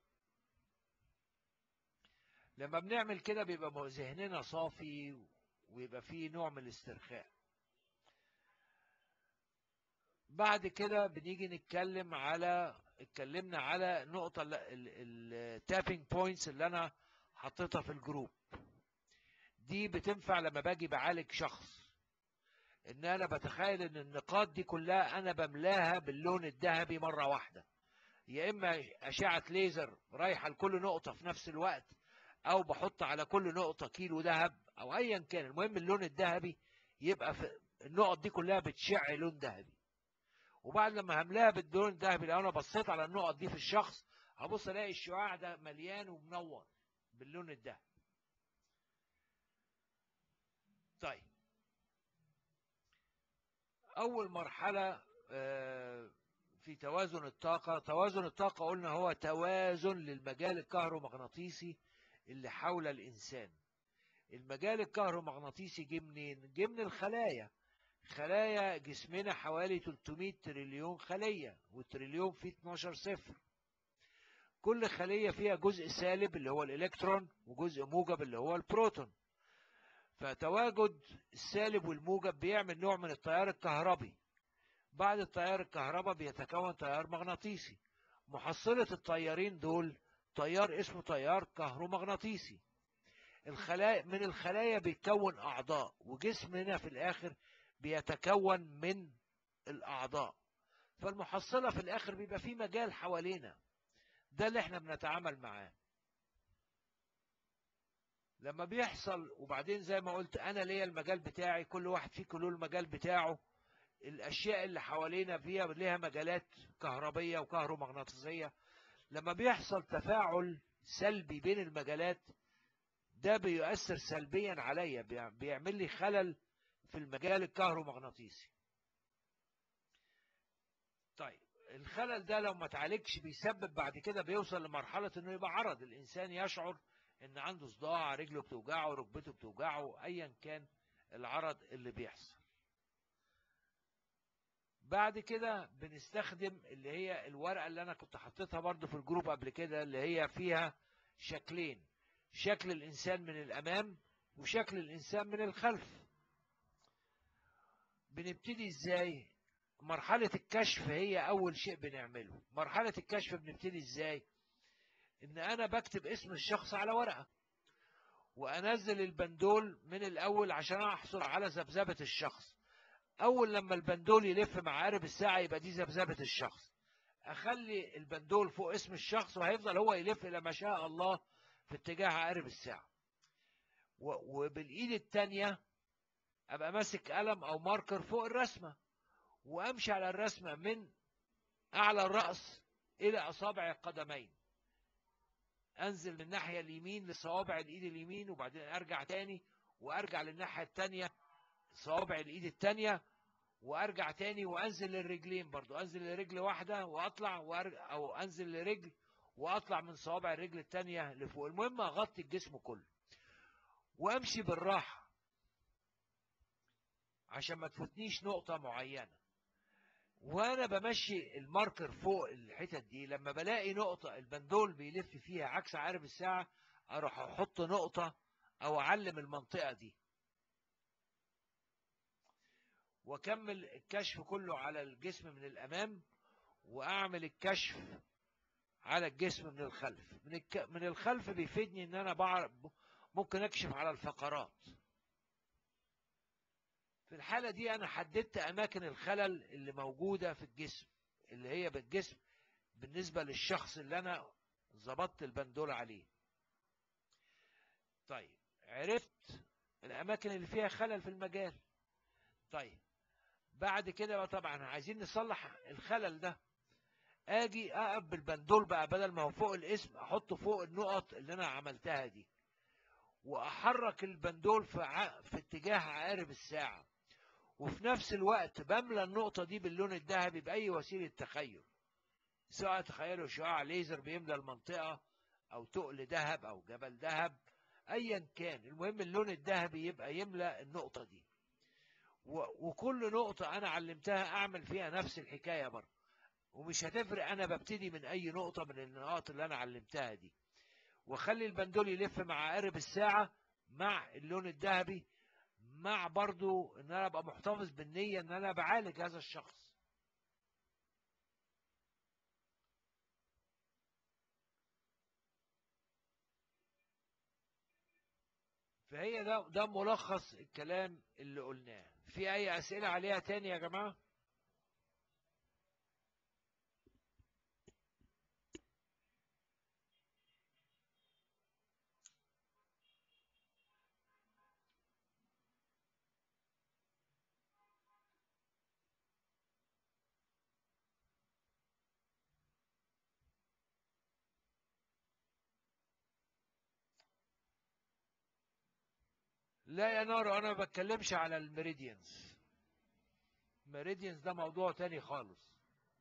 لما بنعمل كده بيبقى ذهننا صافي ويبقى فيه نوع من الاسترخاء بعد كده بنيجي نتكلم على اتكلمنا على نقطة التابينج بوينتس اللي انا حطيتها في الجروب دي بتنفع لما باجي بعالج شخص ان انا بتخيل ان النقاط دي كلها انا بملاها باللون الذهبي مرة واحدة يا اما اشعة ليزر رايحة لكل نقطة في نفس الوقت او بحط على كل نقطة كيلو ذهب او ايا كان المهم اللون الذهبي يبقى في النقط دي كلها بتشع لون ذهبي وبعد لما هملاها باللون الذهبي لو انا بصيت على النقط دي في الشخص هبص الاقي الشعاع ده مليان ومنور باللون الذهبي طيب اول مرحله في توازن الطاقه توازن الطاقه قلنا هو توازن للمجال الكهرومغناطيسي اللي حول الانسان المجال الكهرومغناطيسي جه منين جه من الخلايا خلايا جسمنا حوالي 300 تريليون خلية والتريليون فيه 12 صفر كل خلية فيها جزء سالب اللي هو الإلكترون وجزء موجب اللي هو البروتون فتواجد السالب والموجب بيعمل نوع من التيار الكهربي بعد التيار الكهرباء بيتكون تيار مغناطيسي محصلة التيارين دول تيار اسمه تيار كهرومغناطيسي الخلايا من الخلايا بيتكون أعضاء وجسمنا في الآخر بيتكون من الأعضاء فالمحصلة في الآخر بيبقى في مجال حوالينا ده اللي احنا بنتعامل معاه لما بيحصل وبعدين زي ما قلت أنا ليا المجال بتاعي كل واحد فيكم له المجال بتاعه الأشياء اللي حوالينا فيها ليها مجالات كهربية وكهرومغناطيسية لما بيحصل تفاعل سلبي بين المجالات ده بيؤثر سلبيا عليا بيعمل لي خلل في المجال الكهرومغناطيسي طيب الخلل ده لو ما اتعالجش بيسبب بعد كده بيوصل لمرحلة انه يبقى عرض الانسان يشعر ان عنده صداع رجله بتوجعه ركبته بتوجعه ايا كان العرض اللي بيحصل بعد كده بنستخدم اللي هي الورقة اللي انا كنت حطيتها برضو في الجروب قبل كده اللي هي فيها شكلين شكل الانسان من الامام وشكل الانسان من الخلف بنبتدي ازاي مرحلة الكشف هي اول شيء بنعمله مرحلة الكشف بنبتدي ازاي ان انا بكتب اسم الشخص على ورقة وانزل البندول من الاول عشان احصل على ذبذبة الشخص اول لما البندول يلف مع عقارب الساعة يبقى دي ذبذبة الشخص اخلي البندول فوق اسم الشخص وهيفضل هو يلف الى ما شاء الله في اتجاه عقارب الساعة وبالايد التانية ابقى ماسك قلم او ماركر فوق الرسمة وامشي على الرسمة من اعلى الرأس الى اصابع القدمين انزل من الناحية اليمين لصوابع الايد اليمين وبعدين ارجع تاني وارجع للناحية التانية صوابع الايد التانية وارجع تاني وانزل للرجلين برضو انزل لرجل واحدة واطلع وارجع او انزل لرجل واطلع من صوابع الرجل التانية لفوق المهم اغطي الجسم كله وامشي بالراحة عشان ما تفوتنيش نقطة معينة وانا بمشي الماركر فوق الحتت دي لما بلاقي نقطة البندول بيلف فيها عكس عقارب الساعة اروح احط نقطة او اعلم المنطقة دي واكمل الكشف كله على الجسم من الامام واعمل الكشف على الجسم من الخلف من, الك... من الخلف بيفيدني ان انا بعرف ممكن اكشف على الفقرات في الحالة دي انا حددت اماكن الخلل اللي موجودة في الجسم اللي هي بالجسم بالنسبة للشخص اللي أنا ظبطت البندول عليه طيب عرفت الأماكن اللي فيها خلل في المجال طيب بعد كده بقى طبعا عايزين نصلح الخلل ده اجي اقف بالبندول بقى بدل ما هو فوق الاسم احطه فوق النقط اللي انا عملتها دي واحرك البندول في, ع... في اتجاه عقارب الساعة وفي نفس الوقت بملى النقطة دي باللون الذهبي بأي وسيلة تخيل سواء تخيلوا شعاع ليزر بيملى المنطقة أو تقل ذهب أو جبل ذهب أيا كان المهم اللون الذهبي يبقى يملى النقطة دي وكل نقطة أنا علمتها أعمل فيها نفس الحكاية برضه ومش هتفرق أنا ببتدي من أي نقطة من النقاط اللي أنا علمتها دي واخلي البندول يلف مع قارب الساعة مع اللون الذهبي مع برضو ان انا ابقى محتفظ بالنية ان انا بعالج هذا الشخص فهي ده ده ملخص الكلام اللي قلناه في اي اسئله عليها تاني يا جماعه لا يا نارو انا ما بتكلمش على الميريديانز الميريديانز ده موضوع تاني خالص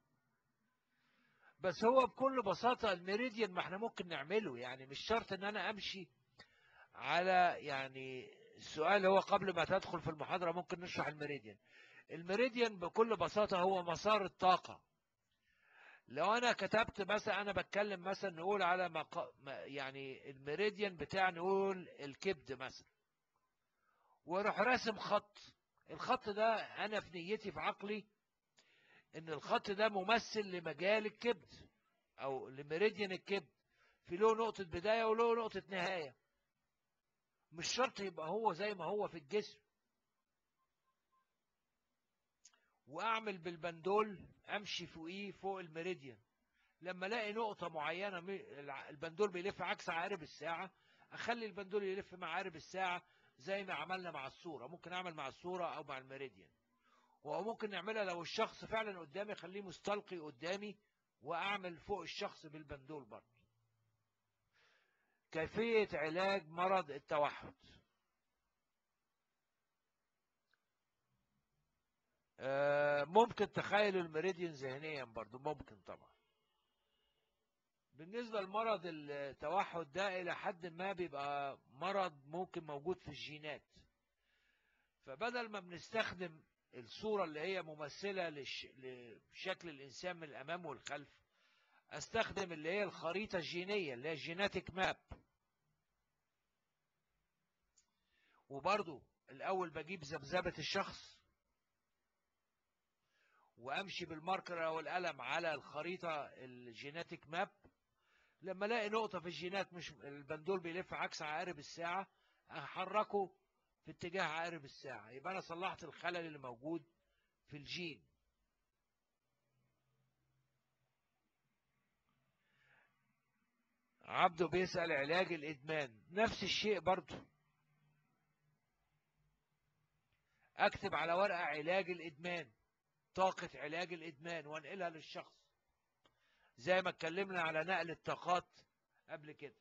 بس هو بكل بساطة الميريديان ما احنا ممكن نعمله يعني مش شرط ان انا امشي على يعني السؤال هو قبل ما تدخل في المحاضرة ممكن نشرح الميريديان الميريديان بكل بساطة هو مسار الطاقة لو انا كتبت مثلا انا بتكلم مثلا نقول على مق... يعني الميريديان بتاع نقول الكبد مثلا واروح راسم خط الخط ده انا في نيتي في عقلي ان الخط ده ممثل لمجال الكبد او لميريديان الكبد في له نقطة بداية وله نقطة نهاية مش شرط يبقى هو زي ما هو في الجسم واعمل بالبندول امشي فوقيه فوق الميريديان لما الاقي نقطة معينة البندول بيلف عكس عقارب الساعة اخلي البندول يلف مع عقارب الساعة زي ما عملنا مع الصورة ممكن اعمل مع الصورة او مع الميريديان وممكن نعملها لو الشخص فعلا قدامي خليه مستلقي قدامي واعمل فوق الشخص بالبندول برضه كيفية علاج مرض التوحد ممكن تخيل الميريديان ذهنيا برضه ممكن طبعا بالنسبة لمرض التوحد ده إلى حد ما بيبقى مرض ممكن موجود في الجينات فبدل ما بنستخدم الصورة اللي هي ممثلة لش... لشكل الإنسان من الأمام والخلف أستخدم اللي هي الخريطة الجينية اللي هي الجيناتيك ماب وبرضو الأول بجيب ذبذبة الشخص وأمشي بالماركر أو القلم على الخريطة الجيناتيك ماب لما الاقي نقطة في الجينات مش البندول بيلف عكس عقارب الساعة احركه في اتجاه عقارب الساعة يبقى انا صلحت الخلل اللي موجود في الجين عبده بيسأل علاج الإدمان نفس الشيء برضو أكتب على ورقة علاج الإدمان طاقة علاج الإدمان وانقلها للشخص زي ما اتكلمنا على نقل الطاقات قبل كده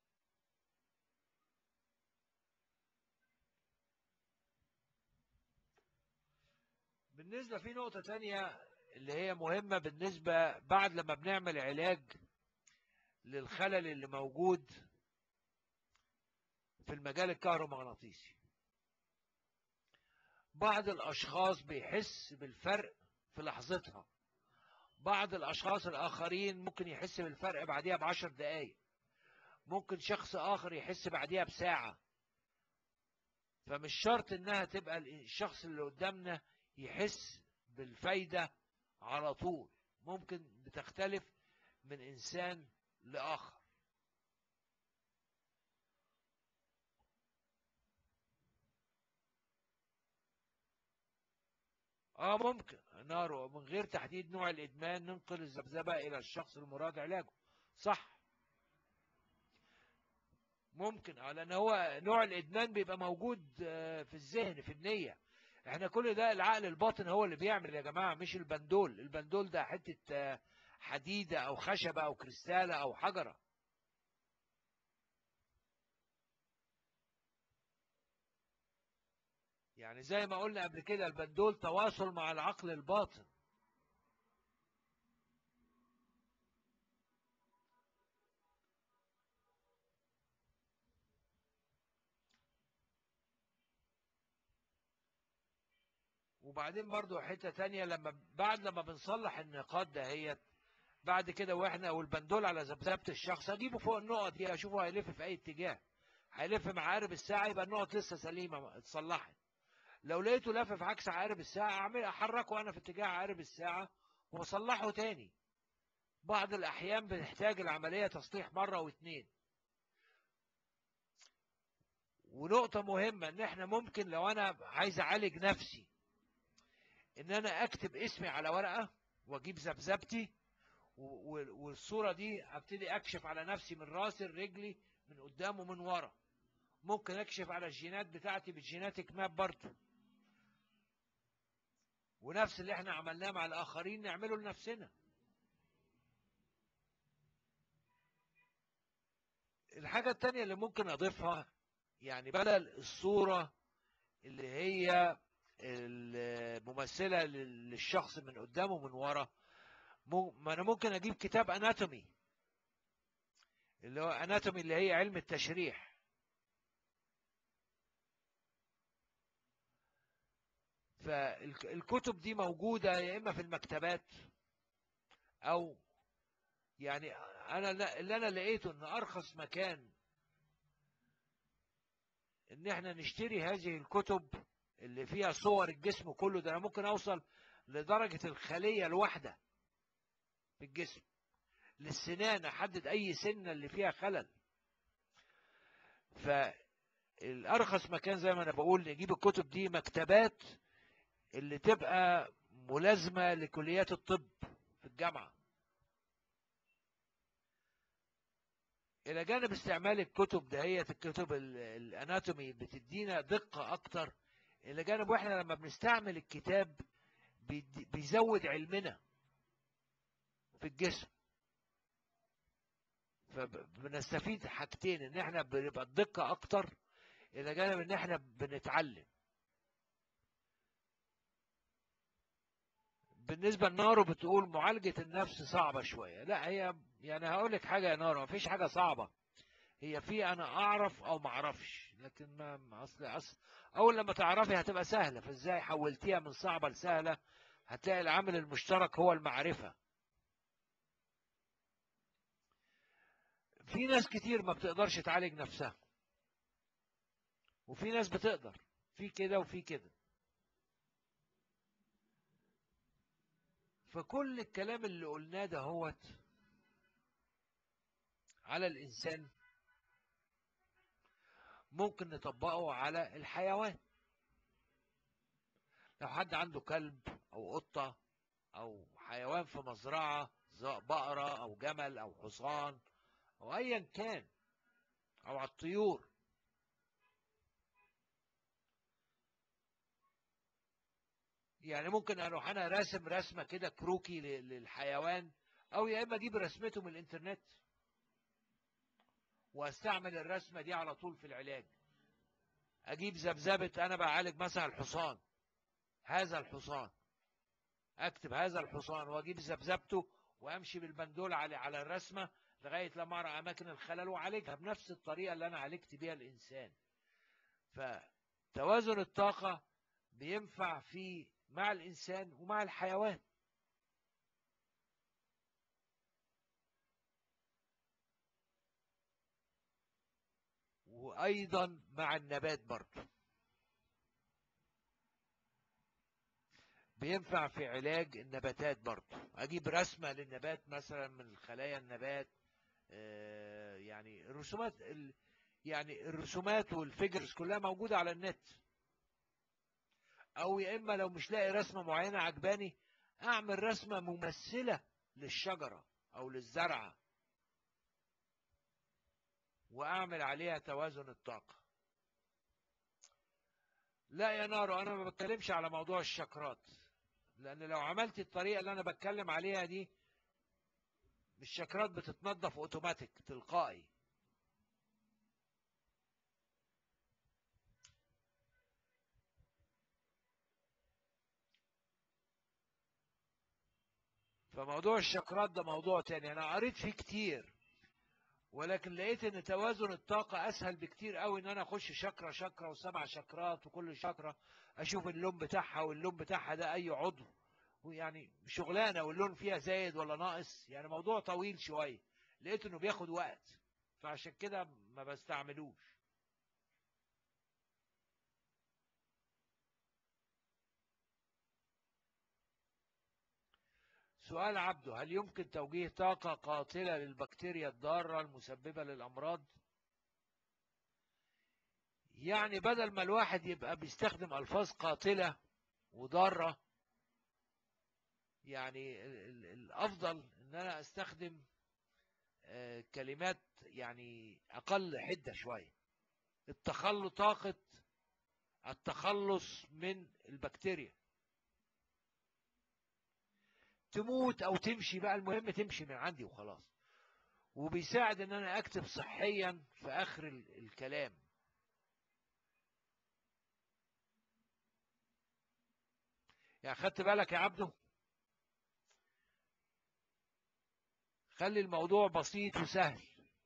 بالنسبة في نقطة تانية اللي هي مهمة بالنسبة بعد لما بنعمل علاج للخلل اللي موجود في المجال الكهرومغناطيسي بعض الأشخاص بيحس بالفرق في لحظتها بعض الأشخاص الآخرين ممكن يحس بالفرق بعديها بعشر دقايق ممكن شخص آخر يحس بعديها بساعة فمش شرط إنها تبقى الشخص اللي قدامنا يحس بالفايدة على طول ممكن بتختلف من إنسان لآخر اه ممكن نار من غير تحديد نوع الادمان ننقل الذبذبه الى الشخص المراد علاجه صح ممكن اه لان هو نوع الادمان بيبقى موجود آه، في الذهن في النيه احنا كل ده العقل الباطن هو اللي بيعمل يا جماعه مش البندول البندول ده حته آه، حديده او خشبه او كريستاله او حجره يعني زي ما قلنا قبل كده البندول تواصل مع العقل الباطن وبعدين برضو حتة تانية لما بعد لما بنصلح النقاط دهيت بعد كده واحنا والبندول على ذبذبة الشخص اجيبه فوق النقط دي اشوفه هيلف في اي اتجاه هيلف مع عقارب الساعة يبقى النقط لسه سليمة اتصلحت لو لقيته لف في عكس عقارب الساعة اعمل احركه انا في اتجاه عقارب الساعة واصلحه تاني بعض الاحيان بنحتاج العملية تصليح مرة واثنين ونقطة مهمة ان احنا ممكن لو انا عايز اعالج نفسي ان انا اكتب اسمي على ورقة واجيب ذبذبتي و- و- والصورة دي ابتدي اكشف على نفسي من راسي لرجلي من قدام ومن ورا ممكن اكشف على الجينات بتاعتي بالجيناتيك ماب برضه ونفس اللي احنا عملناه مع الاخرين نعمله لنفسنا الحاجة التانية اللي ممكن اضيفها يعني بدل الصورة اللي هي الممثلة لل- للشخص من قدام ومن ورا مو- ما انا ممكن اجيب كتاب اناتومي اللي هو اناتومي اللي هي علم التشريح فالكتب دي موجودة يا اما في المكتبات او يعني انا لا- اللي انا لقيته ان ارخص مكان ان احنا نشتري هذه الكتب اللي فيها صور الجسم كله ده انا ممكن اوصل لدرجة الخلية الواحدة في الجسم للسنان احدد اي سنة اللي فيها خلل فالارخص مكان زي ما انا بقول نجيب الكتب دي مكتبات اللي تبقى ملازمة لكليات الطب في الجامعة إلى جانب استعمال الكتب دهية الكتب ال- الأناتومي بتدينا دقة أكتر إلى جانب وإحنا لما بنستعمل الكتاب بيدي- بيزود علمنا في الجسم فبنستفيد حاجتين إن إحنا بنبقى الدقة أكتر إلى جانب إن إحنا بنتعلم بالنسبة لنارو بتقول معالجة النفس صعبة شوية لا هي يعني هقول لك حاجة يا نارو مفيش حاجة صعبة هي في انا اعرف او ما اعرفش لكن ما ما اصل اصل اول لما تعرفي هتبقى سهلة فازاي حولتيها من صعبة لسهلة هتلاقي العامل المشترك هو المعرفة في ناس كتير ما بتقدرش تعالج نفسها وفي ناس بتقدر في كده وفي كده فكل الكلام اللي قلناه ده هوت على الإنسان ممكن نطبقه على الحيوان لو حد عنده كلب أو قطة أو حيوان في مزرعة سواء بقرة أو جمل أو حصان أو أيا كان أو على الطيور يعني ممكن اروح انا راسم رسمه كده كروكي ل- للحيوان او يا اما اجيب رسمته من الانترنت واستعمل الرسمه دي على طول في العلاج اجيب ذبذبه انا بعالج مثلا الحصان هذا الحصان اكتب هذا الحصان واجيب ذبذبته وامشي بالبندول على على الرسمه لغايه لما ارى اماكن الخلل واعالجها بنفس الطريقه اللي انا عالجت بيها الانسان فتوازن الطاقه بينفع في مع الإنسان ومع الحيوان وأيضا مع النبات برضه بينفع في علاج النباتات برضه أجيب رسمة للنبات مثلا من خلايا النبات آه، يعني الرسومات ال- يعني الرسومات والفيجرز كلها موجودة على النت او يا اما لو مش لاقي رسمة معينة عجباني اعمل رسمة ممثلة للشجرة او للزرعة واعمل عليها توازن الطاقة لا يا نارو انا ما بتكلمش على موضوع الشكرات لان لو عملت الطريقة اللي انا بتكلم عليها دي الشكرات بتتنظف اوتوماتيك تلقائي فموضوع الشكرات ده موضوع تاني انا قريت فيه كتير ولكن لقيت ان توازن الطاقة اسهل بكتير قوي ان انا اخش شكرة شكرة وسبع شكرات وكل شكرة اشوف اللون بتاعها واللون بتاعها ده اي عضو ويعني شغلانة واللون فيها زايد ولا ناقص يعني موضوع طويل شوية لقيت انه بياخد وقت فعشان كده ما بستعملوش سؤال عبده هل يمكن توجيه طاقة قاتلة للبكتيريا الضارة المسببة للأمراض يعني بدل ما الواحد يبقى بيستخدم ألفاظ قاتلة وضارة يعني الأفضل إن أنا أستخدم كلمات يعني أقل حدة شوية التخلص طاقة التخلص من البكتيريا تموت او تمشي بقى المهم تمشي من عندي وخلاص وبيساعد ان انا اكتب صحيا في اخر الكلام يعني خدت بالك يا عبده خلي الموضوع بسيط وسهل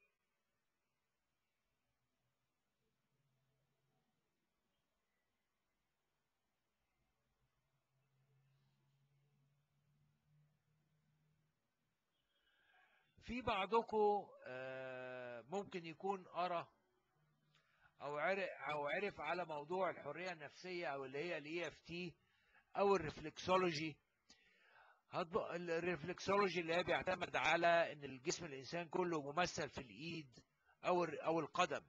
في بعضكم ممكن يكون قرا او عرف او عرف على موضوع الحريه النفسيه او اللي هي الاي اف تي او الريفلكسولوجي الريفلكسولوجي اللي هي بيعتمد على ان الجسم الانسان كله ممثل في الايد او او القدم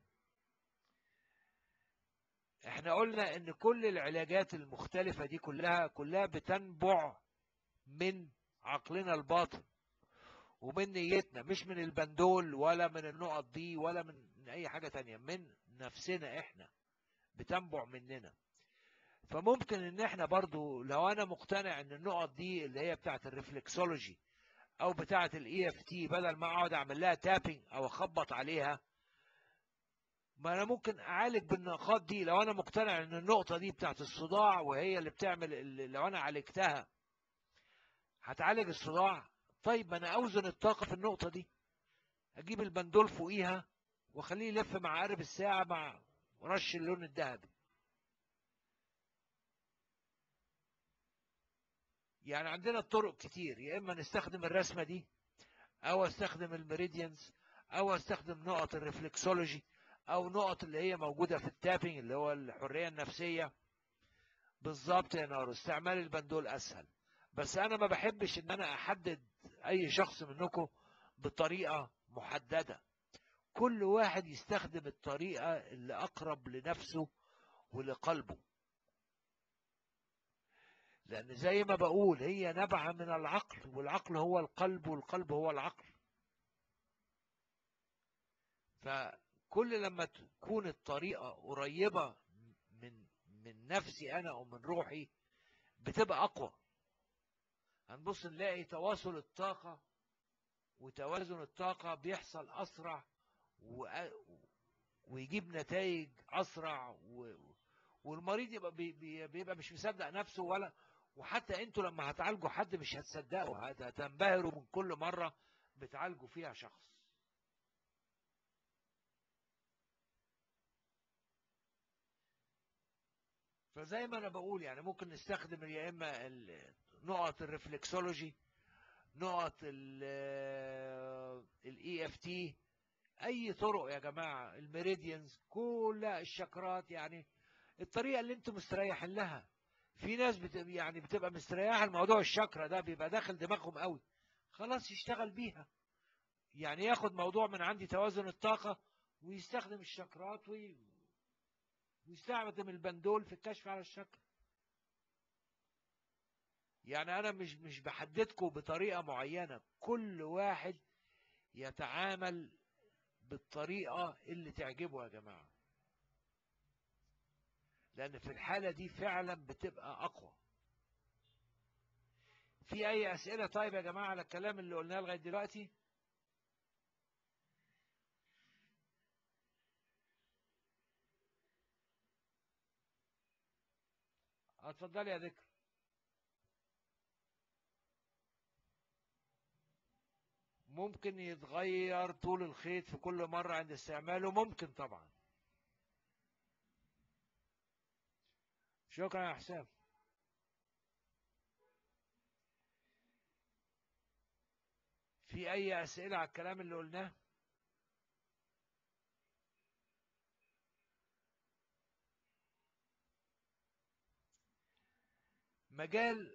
احنا قلنا ان كل العلاجات المختلفه دي كلها كلها بتنبع من عقلنا الباطن ومن نيتنا مش من البندول ولا من النقط دي ولا من اي حاجة تانية من نفسنا احنا بتنبع مننا فممكن ان احنا برضو لو انا مقتنع ان النقط دي اللي هي بتاعت الريفلكسولوجي او بتاعت الاي اف تي بدل ما اقعد اعمل لها تابنج او اخبط عليها ما انا ممكن اعالج بالنقاط دي لو انا مقتنع ان النقطة دي بتاعت الصداع وهي اللي بتعمل لو انا عالجتها هتعالج الصداع طيب ما انا اوزن الطاقة في النقطة دي اجيب البندول فوقيها واخليه يلف مع قارب الساعة مع رش اللون الذهبي يعني عندنا طرق كتير يا اما نستخدم الرسمة دي او استخدم الميريديانز او استخدم نقط الريفلكسولوجي او نقط اللي هي موجودة في التابنج اللي هو الحرية النفسية بالظبط يا نار استعمال البندول اسهل بس انا ما بحبش ان انا احدد اي شخص منكم بطريقة محددة كل واحد يستخدم الطريقة اللي اقرب لنفسه ولقلبه لان زي ما بقول هي نبعة من العقل والعقل هو القلب والقلب هو العقل فكل لما تكون الطريقة قريبة من من نفسي انا او من روحي بتبقى اقوى هنبص نلاقي تواصل الطاقة وتوازن الطاقة بيحصل أسرع و... ويجيب نتائج أسرع و... والمريض يبقى بي... بيبقى مش مصدق نفسه ولا وحتى انتوا لما هتعالجوا حد مش هتصدقوا هتنبهروا من كل مرة بتعالجوا فيها شخص فزي ما انا بقول يعني ممكن نستخدم يا اما نقط الريفلكسولوجي نقط الاي اف تي اي طرق يا جماعه الميريديانز كل الشكرات يعني الطريقه اللي انتم مستريحين لها في ناس بت... يعني بتبقى مستريحه الموضوع الشكرة ده بيبقى داخل دماغهم قوي خلاص يشتغل بيها يعني ياخد موضوع من عندي توازن الطاقه ويستخدم الشكرات وي... ويستخدم البندول في الكشف على الشكل يعني انا مش مش بحددكم بطريقة معينة كل واحد يتعامل بالطريقة اللي تعجبه يا جماعة لان في الحالة دي فعلا بتبقى اقوى في اي اسئلة طيب يا جماعة على الكلام اللي قلناه لغاية دلوقتي اتفضلي يا ذكر ممكن يتغير طول الخيط في كل مرة عند استعماله ممكن طبعا شكرا يا حسام في اي اسئلة على الكلام اللي قلناه مجال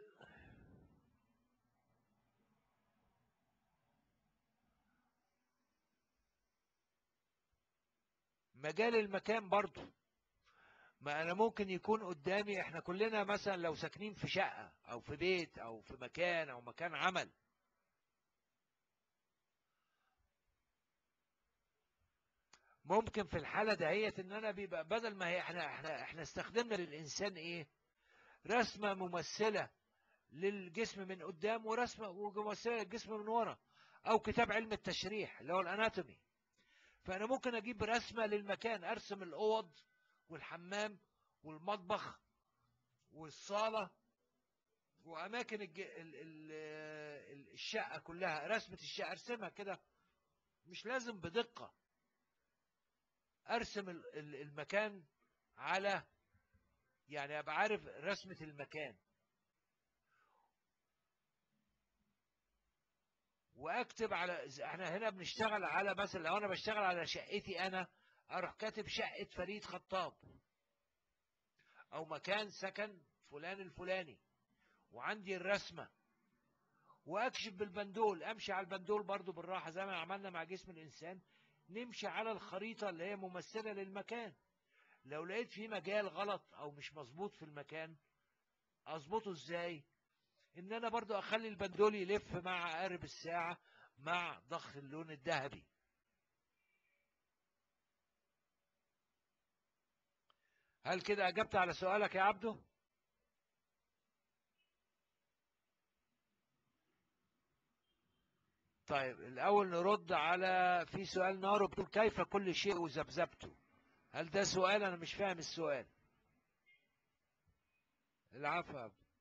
مجال المكان برضو ما انا ممكن يكون قدامي احنا كلنا مثلا لو ساكنين في شقة او في بيت او في مكان او مكان عمل ممكن في الحالة دهيت ان انا بيبقى بدل ما هي احنا احنا احنا استخدمنا للانسان ايه رسمة ممثلة للجسم من قدام ورسمة ممثلة للجسم من ورا او كتاب علم التشريح اللي هو الاناتومي فانا ممكن اجيب رسمة للمكان ارسم الاوض والحمام والمطبخ والصالة واماكن الج... ال... ال... الشقة كلها رسمة الشقة ارسمها كده مش لازم بدقة ارسم المكان على يعني ابقى عارف رسمة المكان واكتب على احنا هنا بنشتغل على مثلا لو انا بشتغل على شقتي انا اروح كاتب شقة فريد خطاب او مكان سكن فلان الفلاني وعندي الرسمة واكشف بالبندول امشي على البندول برضو بالراحة زي ما عملنا مع جسم الانسان نمشي على الخريطة اللي هي ممثلة للمكان لو لقيت في مجال غلط او مش مظبوط في المكان اظبطه ازاي ان انا برضو اخلي البندول يلف مع عقارب الساعة مع ضخ اللون الذهبي هل كده اجبت على سؤالك يا عبده طيب الاول نرد على في سؤال نارو بتقول كيف كل شيء وذبذبته هل ده سؤال انا مش فاهم السؤال العفو يا عبد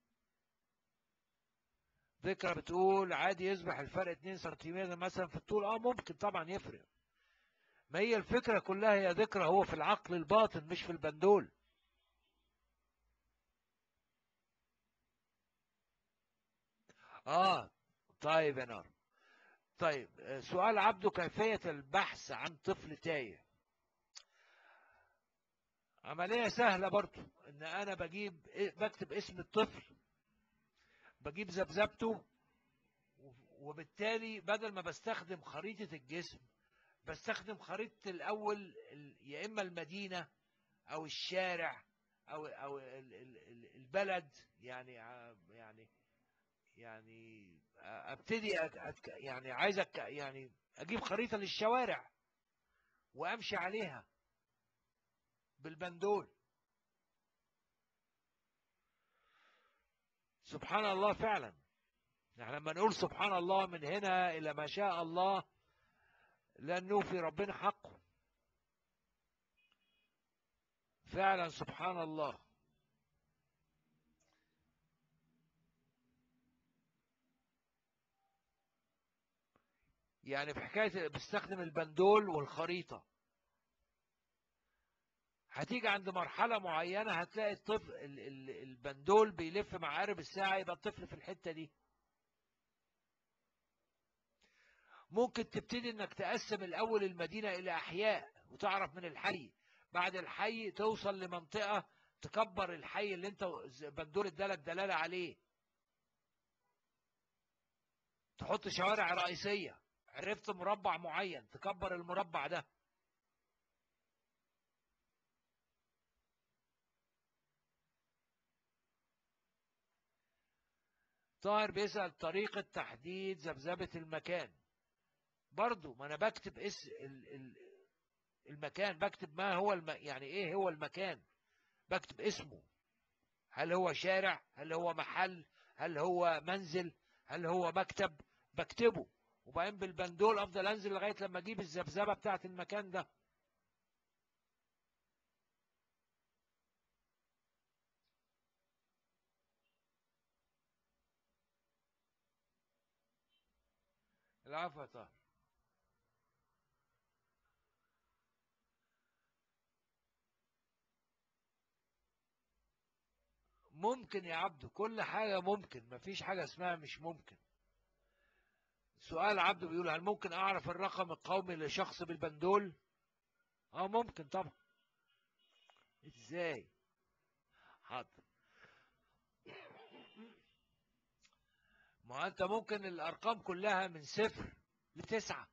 ذكرى بتقول عادي يصبح الفرق 2 سنتيمتر مثلا في الطول اه ممكن طبعا يفرق ما هي الفكرة كلها هي ذكرى هو في العقل الباطن مش في البندول اه طيب يا نار طيب سؤال عبده كيفية البحث عن طفل تايه عملية سهلة برضو ان انا بجيب بكتب اسم الطفل بجيب ذبذبته وبالتالي بدل ما بستخدم خريطة الجسم بستخدم خريطة الاول يا اما المدينة او الشارع او او البلد يعني يعني يعني ابتدي أتك يعني عايزك يعني اجيب خريطة للشوارع وامشي عليها بالبندول سبحان الله فعلا يعني لما نقول سبحان الله من هنا إلى ما شاء الله لن نوفي ربنا حقه فعلا سبحان الله يعني في حكاية بستخدم البندول والخريطة هتيجي عند مرحلة معينة هتلاقي الطفل البندول بيلف مع عقارب الساعة يبقى الطفل في الحتة دي ممكن تبتدي انك تقسم الاول المدينة الى احياء وتعرف من الحي بعد الحي توصل لمنطقة تكبر الحي اللي انت بندول ادالك دلالة عليه تحط شوارع رئيسية عرفت مربع معين تكبر المربع ده طاهر بيسأل طريقة تحديد ذبذبة المكان برضو ما انا بكتب اس ال- ال- المكان بكتب ما هو الم... يعني ايه هو المكان بكتب اسمه هل هو شارع هل هو محل هل هو منزل هل هو مكتب بكتبه وبعدين بالبندول افضل انزل لغايه لما اجيب الذبذبه بتاعه المكان ده العفو يا طاهر ممكن يا عبدو كل حاجة ممكن مفيش حاجة اسمها مش ممكن سؤال عبدو بيقول هل ممكن أعرف الرقم القومي لشخص بالبندول اه ممكن طبعا ازاي حاضر ما انت ممكن الارقام كلها من صفر لتسعة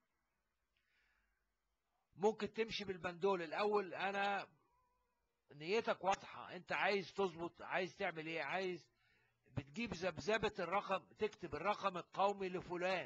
ممكن تمشي بالبندول الاول انا نيتك واضحة انت عايز تظبط عايز تعمل ايه عايز بتجيب ذبذبة الرقم تكتب الرقم القومي لفلان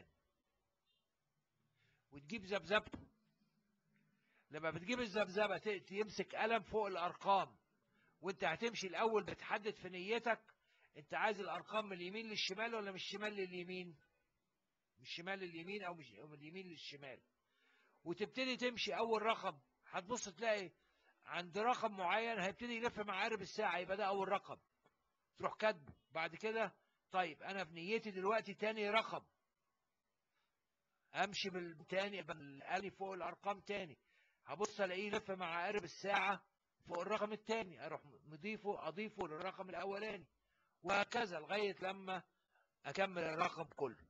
وتجيب ذبذبته لما بتجيب الذبذبة ت- تمسك قلم فوق الارقام وانت هتمشي الاول بتحدد في نيتك انت عايز الارقام من اليمين للشمال ولا من الشمال لليمين من الشمال لليمين او مش- أو من اليمين للشمال وتبتدي تمشي اول رقم هتبص تلاقي عند رقم معين هيبتدي يلف مع عقرب الساعة يبقى ده أول رقم تروح كاتبه بعد كده طيب أنا في نيتي دلوقتي تاني رقم أمشي بالتاني بالآلي فوق الأرقام تاني هبص ألاقيه يلف مع عقرب الساعة فوق الرقم التاني أروح مضيفه أضيفه للرقم الأولاني وهكذا لغاية لما أكمل الرقم كله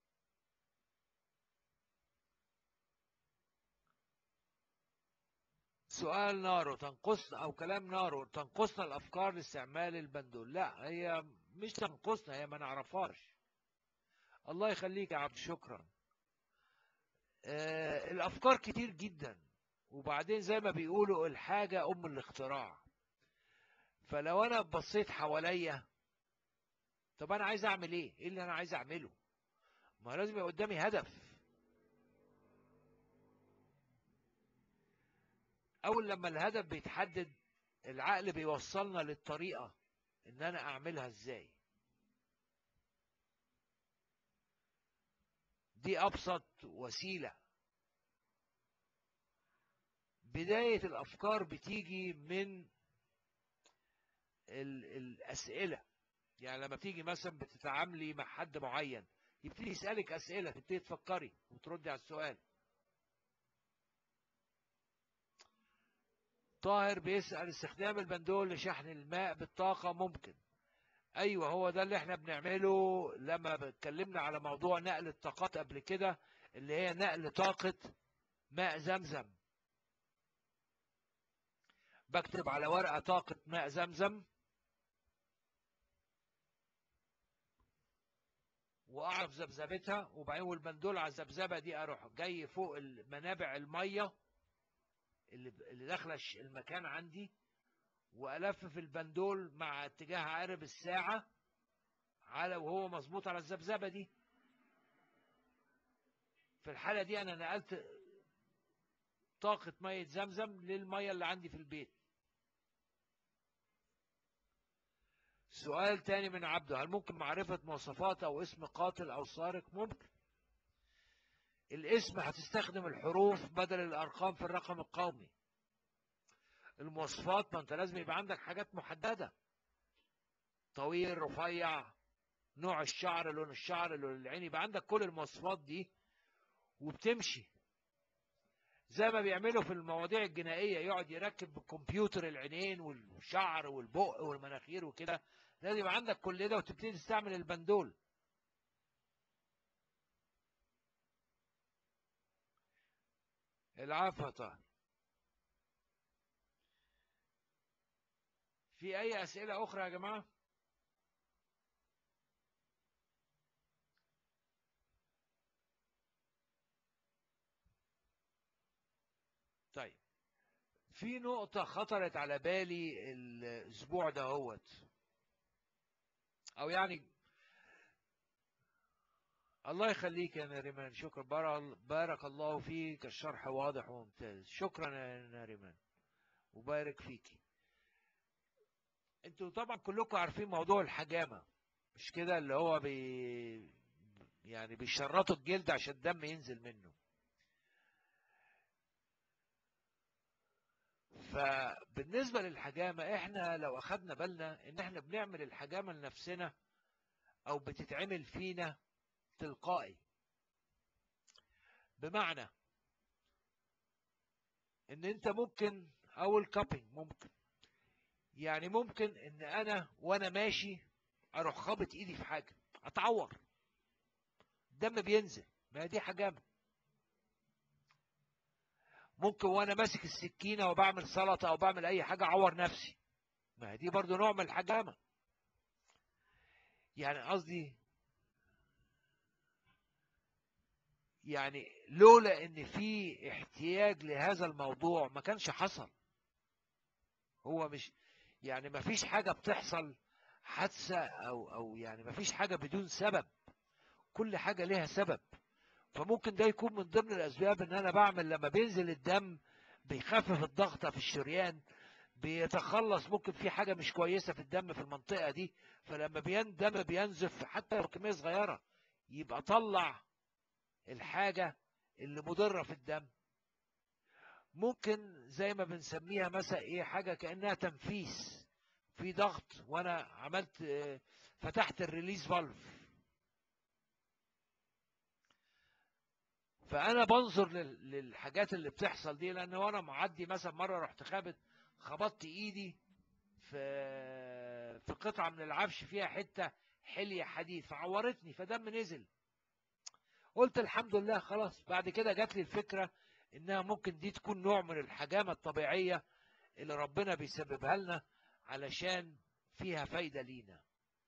سؤال نارو تنقصنا او كلام نارو تنقصنا الافكار لاستعمال البندول لا هي مش تنقصنا هي ما نعرفهاش الله يخليك يا عبد شكرا آه الافكار كتير جدا وبعدين زي ما بيقولوا الحاجة ام الاختراع فلو انا بصيت حواليا طب انا عايز اعمل ايه ايه اللي انا عايز اعمله ما لازم يبقى قدامي هدف اول لما الهدف بيتحدد العقل بيوصلنا للطريقة ان انا اعملها ازاي دي ابسط وسيلة بداية الافكار بتيجي من ال- الاسئلة يعني لما بتيجي مثلا بتتعاملي مع حد معين يبتدي يسألك اسئلة تبتدي تفكري وتردي على السؤال طاهر بيسأل استخدام البندول لشحن الماء بالطاقة ممكن ايوه هو ده اللي احنا بنعمله لما اتكلمنا على موضوع نقل الطاقات قبل كده اللي هي نقل طاقة ماء زمزم بكتب على ورقة طاقة ماء زمزم واعرف ذبذبتها وبعدين والبندول على الذبذبه دي اروح جاي فوق منابع الميه اللي اللي داخله الش- المكان عندي والفف البندول مع اتجاه عقرب الساعه على وهو مظبوط على الذبذبه دي في الحاله دي انا نقلت طاقه ميه زمزم للميه اللي عندي في البيت سؤال تاني من عبده هل ممكن معرفة مواصفات أو اسم قاتل أو سارق ممكن الاسم هتستخدم الحروف بدل الأرقام في الرقم القومي المواصفات ما أنت لازم يبقى عندك حاجات محددة طويل رفيع نوع الشعر لون الشعر لون العين يبقى عندك كل المواصفات دي وبتمشي زي ما بيعملوا في المواضيع الجنائية يقعد يركب بالكمبيوتر العينين والشعر والبق والمناخير وكده لازم يبقى عندك كل ده وتبتدي تستعمل البندول العفو يا طاهر في أي أسئلة أخرى يا جماعة؟ طيب في نقطة خطرت على بالي الأسبوع ده هوت أو يعني الله يخليك يا ناريمان شكرا بارك بارك الله فيك الشرح واضح وممتاز شكرا يا ناريمان وبارك فيك انتوا طبعا كلكم عارفين موضوع الحجامة مش كده اللي هو بي يعني بيشرطوا الجلد عشان الدم ينزل منه فبالنسبة للحجامة احنا لو اخدنا بالنا ان احنا بنعمل الحجامة لنفسنا او بتتعمل فينا تلقائي بمعنى ان انت ممكن او الكابينج ممكن يعني ممكن ان انا وانا ماشي اروح خابط ايدي في حاجة اتعور الدم بينزل ما هي دي حجامة ممكن وانا ماسك السكينة وبعمل سلطة او بعمل اي حاجة اعور نفسي ما هي دي برضو نوع من الحجامة يعني قصدي يعني لولا ان في احتياج لهذا الموضوع ما كانش حصل هو مش يعني ما فيش حاجة بتحصل حادثة او او يعني ما فيش حاجة بدون سبب كل حاجة لها سبب فممكن ده يكون من ضمن الاسباب ان انا بعمل لما بينزل الدم بيخفف الضغط في الشريان بيتخلص ممكن في حاجة مش كويسة في الدم في المنطقة دي فلما بين الدم بينزف حتى لو كمية صغيرة يبقى طلع الحاجة اللي مضرة في الدم ممكن زي ما بنسميها مثلا ايه حاجة كأنها تنفيس في ضغط وانا عملت فتحت الريليز فالف فانا بنظر للحاجات اللي بتحصل دي لان وانا معدي مثلا مرة رحت خابط خبطت ايدي في في قطعة من العفش فيها حتة حلية حديد فعورتني فدم نزل قلت الحمد لله خلاص بعد كده جات لي الفكرة انها ممكن دي تكون نوع من الحجامة الطبيعية اللي ربنا بيسببها لنا علشان فيها فايدة لينا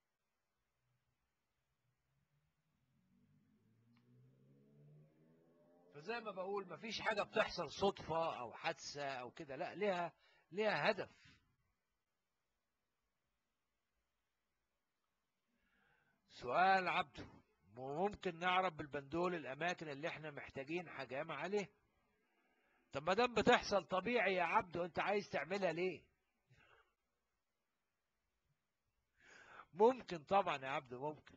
فزي ما بقول مفيش حاجة بتحصل صدفة او حادثة او كده لا ليها ليها هدف سؤال عبده ممكن نعرف بالبندول الاماكن اللي احنا محتاجين حجامة عليه طب ما دام بتحصل طبيعي يا عبده انت عايز تعملها ليه ممكن طبعا يا عبده ممكن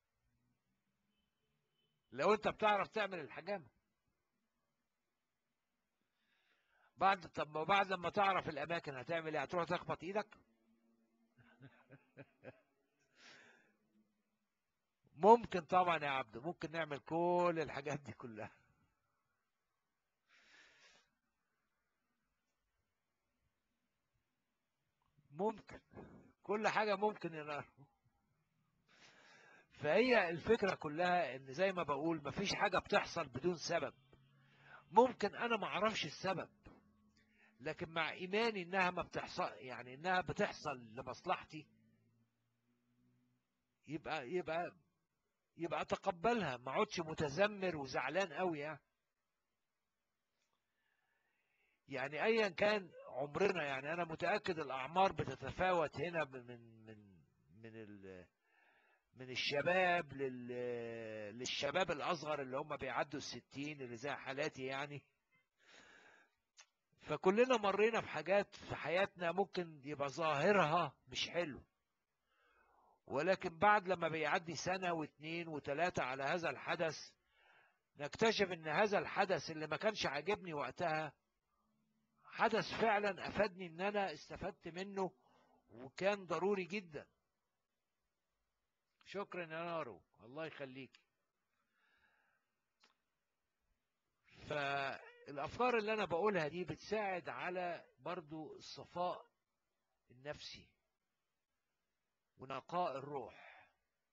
لو انت بتعرف تعمل الحجامة بعد طب ما بعد لما تعرف الاماكن هتعمل ايه هتروح تخبط ايدك ممكن طبعا يا عبده ممكن نعمل كل الحاجات دي كلها ممكن كل حاجة ممكن يا فهي الفكرة كلها ان زي ما بقول مفيش حاجة بتحصل بدون سبب ممكن انا ما اعرفش السبب لكن مع ايماني انها ما بتحصل يعني انها بتحصل لمصلحتي يبقى يبقى يبقى اتقبلها ما اقعدش متذمر وزعلان قوي يعني يعني ايا كان عمرنا يعني انا متاكد الاعمار بتتفاوت هنا من من من ال من الشباب لل للشباب الاصغر اللي هم بيعدوا الستين اللي زي حالاتي يعني فكلنا مرينا بحاجات في حياتنا ممكن يبقى ظاهرها مش حلو ولكن بعد لما بيعدي سنة واثنين وثلاثة على هذا الحدث نكتشف ان هذا الحدث اللي ما كانش عاجبني وقتها حدث فعلا افادني ان انا استفدت منه وكان ضروري جدا شكرا يا نارو الله يخليك فالافكار اللي انا بقولها دي بتساعد على برضو الصفاء النفسي ونقاء الروح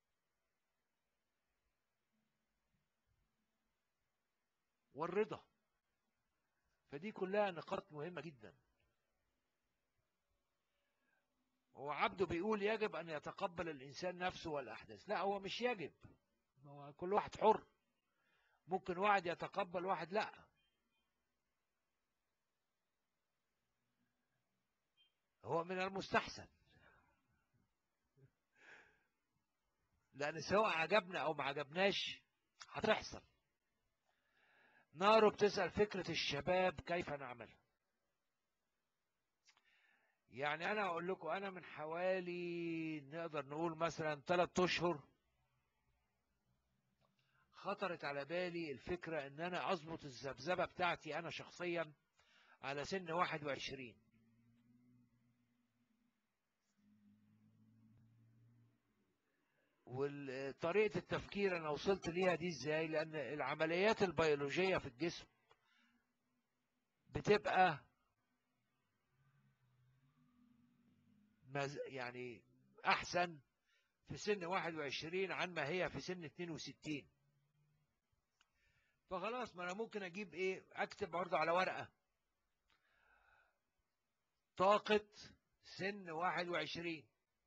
والرضا فدي كلها نقاط مهمة جدا هو عبده بيقول يجب أن يتقبل الإنسان نفسه والأحداث لا هو مش يجب هو كل واحد حر ممكن واحد يتقبل واحد لا هو من المستحسن لأن سواء عجبنا أو ما عجبناش هتحصل نارو بتسأل فكرة الشباب كيف نعملها يعني انا اقول لكم انا من حوالي نقدر نقول مثلا ثلاث اشهر خطرت على بالي الفكرة ان انا اظبط الذبذبة بتاعتي انا شخصيا على سن 21 وطريقة التفكير انا وصلت ليها دي ازاي لان العمليات البيولوجية في الجسم بتبقى يعني احسن في سن 21 عن ما هي في سن 62 فخلاص ما انا ممكن اجيب ايه اكتب برضه على ورقة طاقة سن 21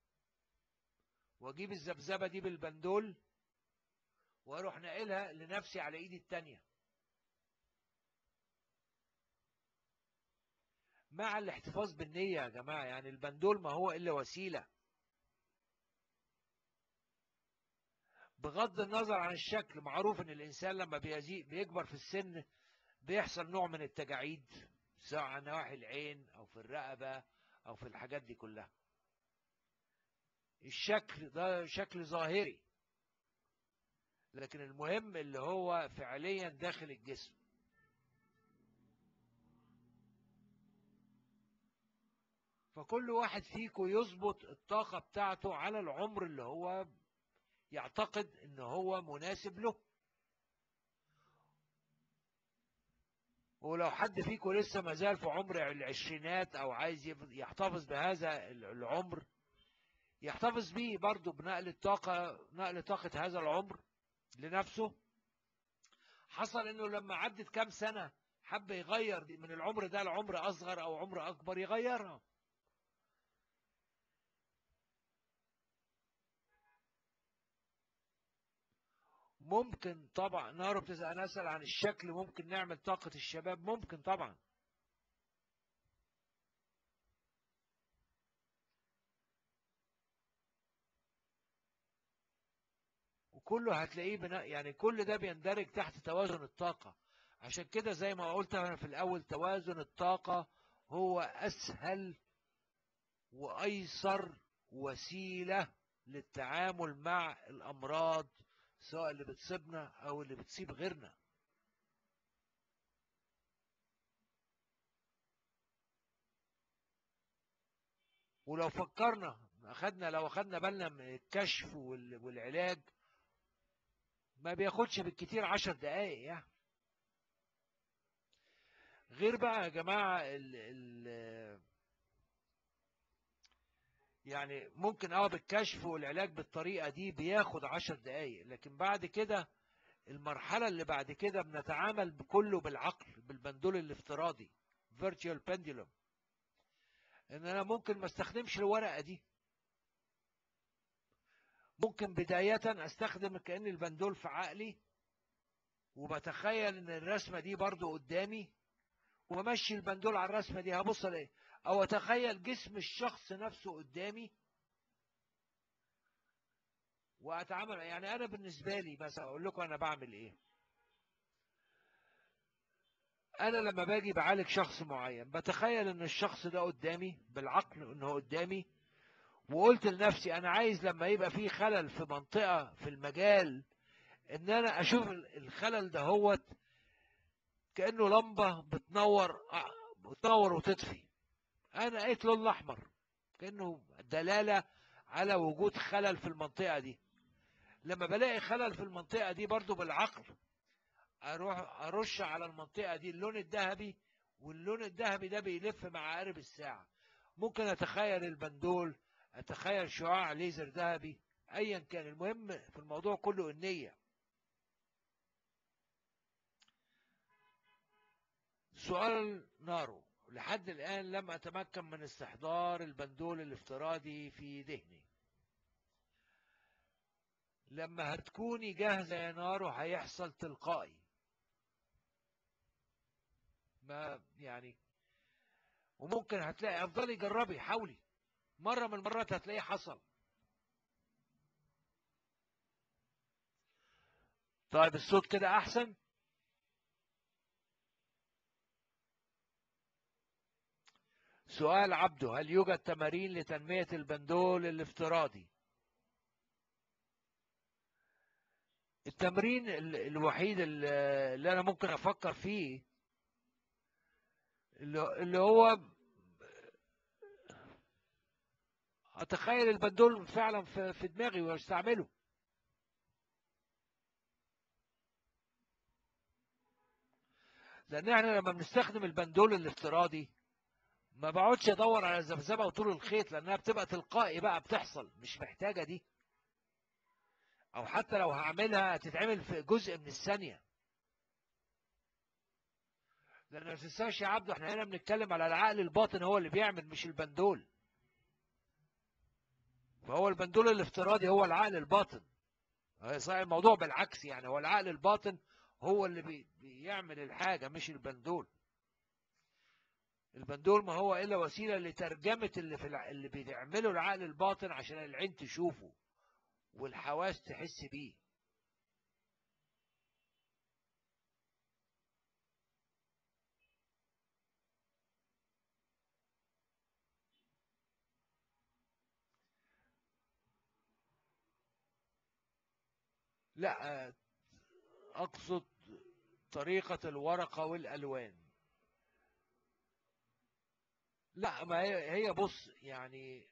واجيب الذبذبة دي بالبندول واروح ناقلها لنفسي على ايدي التانية مع الاحتفاظ بالنية يا جماعة يعني البندول ما هو إلا وسيلة بغض النظر عن الشكل معروف ان الانسان لما بيزيد بيكبر في السن بيحصل نوع من التجاعيد سواء على نواحي العين او في الرقبة او في الحاجات دي كلها الشكل ده شكل ظاهري لكن المهم اللي هو فعليا داخل الجسم فكل واحد فيكم يظبط الطاقة بتاعته على العمر اللي هو يعتقد ان هو مناسب له ولو حد فيكم لسه ما زال في عمر العشرينات او عايز يحتفظ بهذا العمر يحتفظ بيه برضه بنقل الطاقة نقل طاقة هذا العمر لنفسه حصل انه لما عدت كام سنة حب يغير من العمر ده لعمر اصغر او عمر اكبر يغيرها ممكن طبعا نارو بتسأل نسأل عن الشكل ممكن نعمل طاقة الشباب ممكن طبعا وكله هتلاقيه بنا يعني كل ده بيندرج تحت توازن الطاقة عشان كده زي ما قلت أنا في الأول توازن الطاقة هو أسهل وأيسر وسيلة للتعامل مع الأمراض سواء اللي بتصيبنا او اللي بتصيب غيرنا ولو فكرنا اخدنا لو اخدنا بالنا من الكشف والعلاج ما بياخدش بالكتير عشر دقايق يعني غير بقى يا جماعة ال ال يعني ممكن اه بالكشف والعلاج بالطريقة دي بياخد عشر دقايق لكن بعد كده المرحلة اللي بعد كده بنتعامل بكله بالعقل بالبندول الافتراضي virtual pendulum ان انا ممكن ما استخدمش الورقة دي ممكن بداية استخدم كأن البندول في عقلي وبتخيل ان الرسمة دي برضو قدامي ومشي البندول على الرسمة دي هبص الاقي او اتخيل جسم الشخص نفسه قدامي واتعامل يعني انا بالنسبة لي مثلا اقول لكم انا بعمل ايه انا لما باجي بعالج شخص معين بتخيل ان الشخص ده قدامي بالعقل انه قدامي وقلت لنفسي انا عايز لما يبقى في خلل في منطقة في المجال ان انا اشوف الخلل ده هوت كأنه لمبة بتنور بتنور وتطفي انا لقيت لون الاحمر كانه دلاله على وجود خلل في المنطقه دي لما بلاقي خلل في المنطقه دي برضو بالعقل اروح ارش على المنطقه دي اللون الذهبي واللون الذهبي ده بيلف مع عقارب الساعه ممكن اتخيل البندول اتخيل شعاع ليزر ذهبي ايا كان المهم في الموضوع كله النيه سؤال نارو لحد الآن لم أتمكن من استحضار البندول الافتراضي في ذهني لما هتكوني جاهزة يا نارو هيحصل تلقائي ما يعني وممكن هتلاقي افضلي جربي حاولي مرة من المرات هتلاقيه حصل طيب الصوت كده احسن سؤال عبده هل يوجد تمارين لتنمية البندول الافتراضي التمرين ال- الوحيد ال- اللي انا ممكن افكر فيه اللي اللي هو اتخيل البندول فعلا في في دماغي واستعمله لان احنا لما بنستخدم البندول الافتراضي ما بقعدش ادور على الذبذبه وطول الخيط لانها بتبقى تلقائي بقى بتحصل مش محتاجه دي او حتى لو هعملها تتعمل في جزء من الثانيه لان ما تنساش يا عبدو احنا هنا بنتكلم على العقل الباطن هو اللي بيعمل مش البندول فهو البندول الافتراضي هو العقل الباطن هي صحيح الموضوع بالعكس يعني هو العقل الباطن هو اللي بي بيعمل الحاجة مش البندول البندول ما هو إلا وسيلة لترجمة اللي في الع... اللي بيعمله العقل الباطن عشان العين تشوفه والحواس تحس بيه لا آه، أقصد طريقة الورقة والألوان لا ما هي هي بص يعني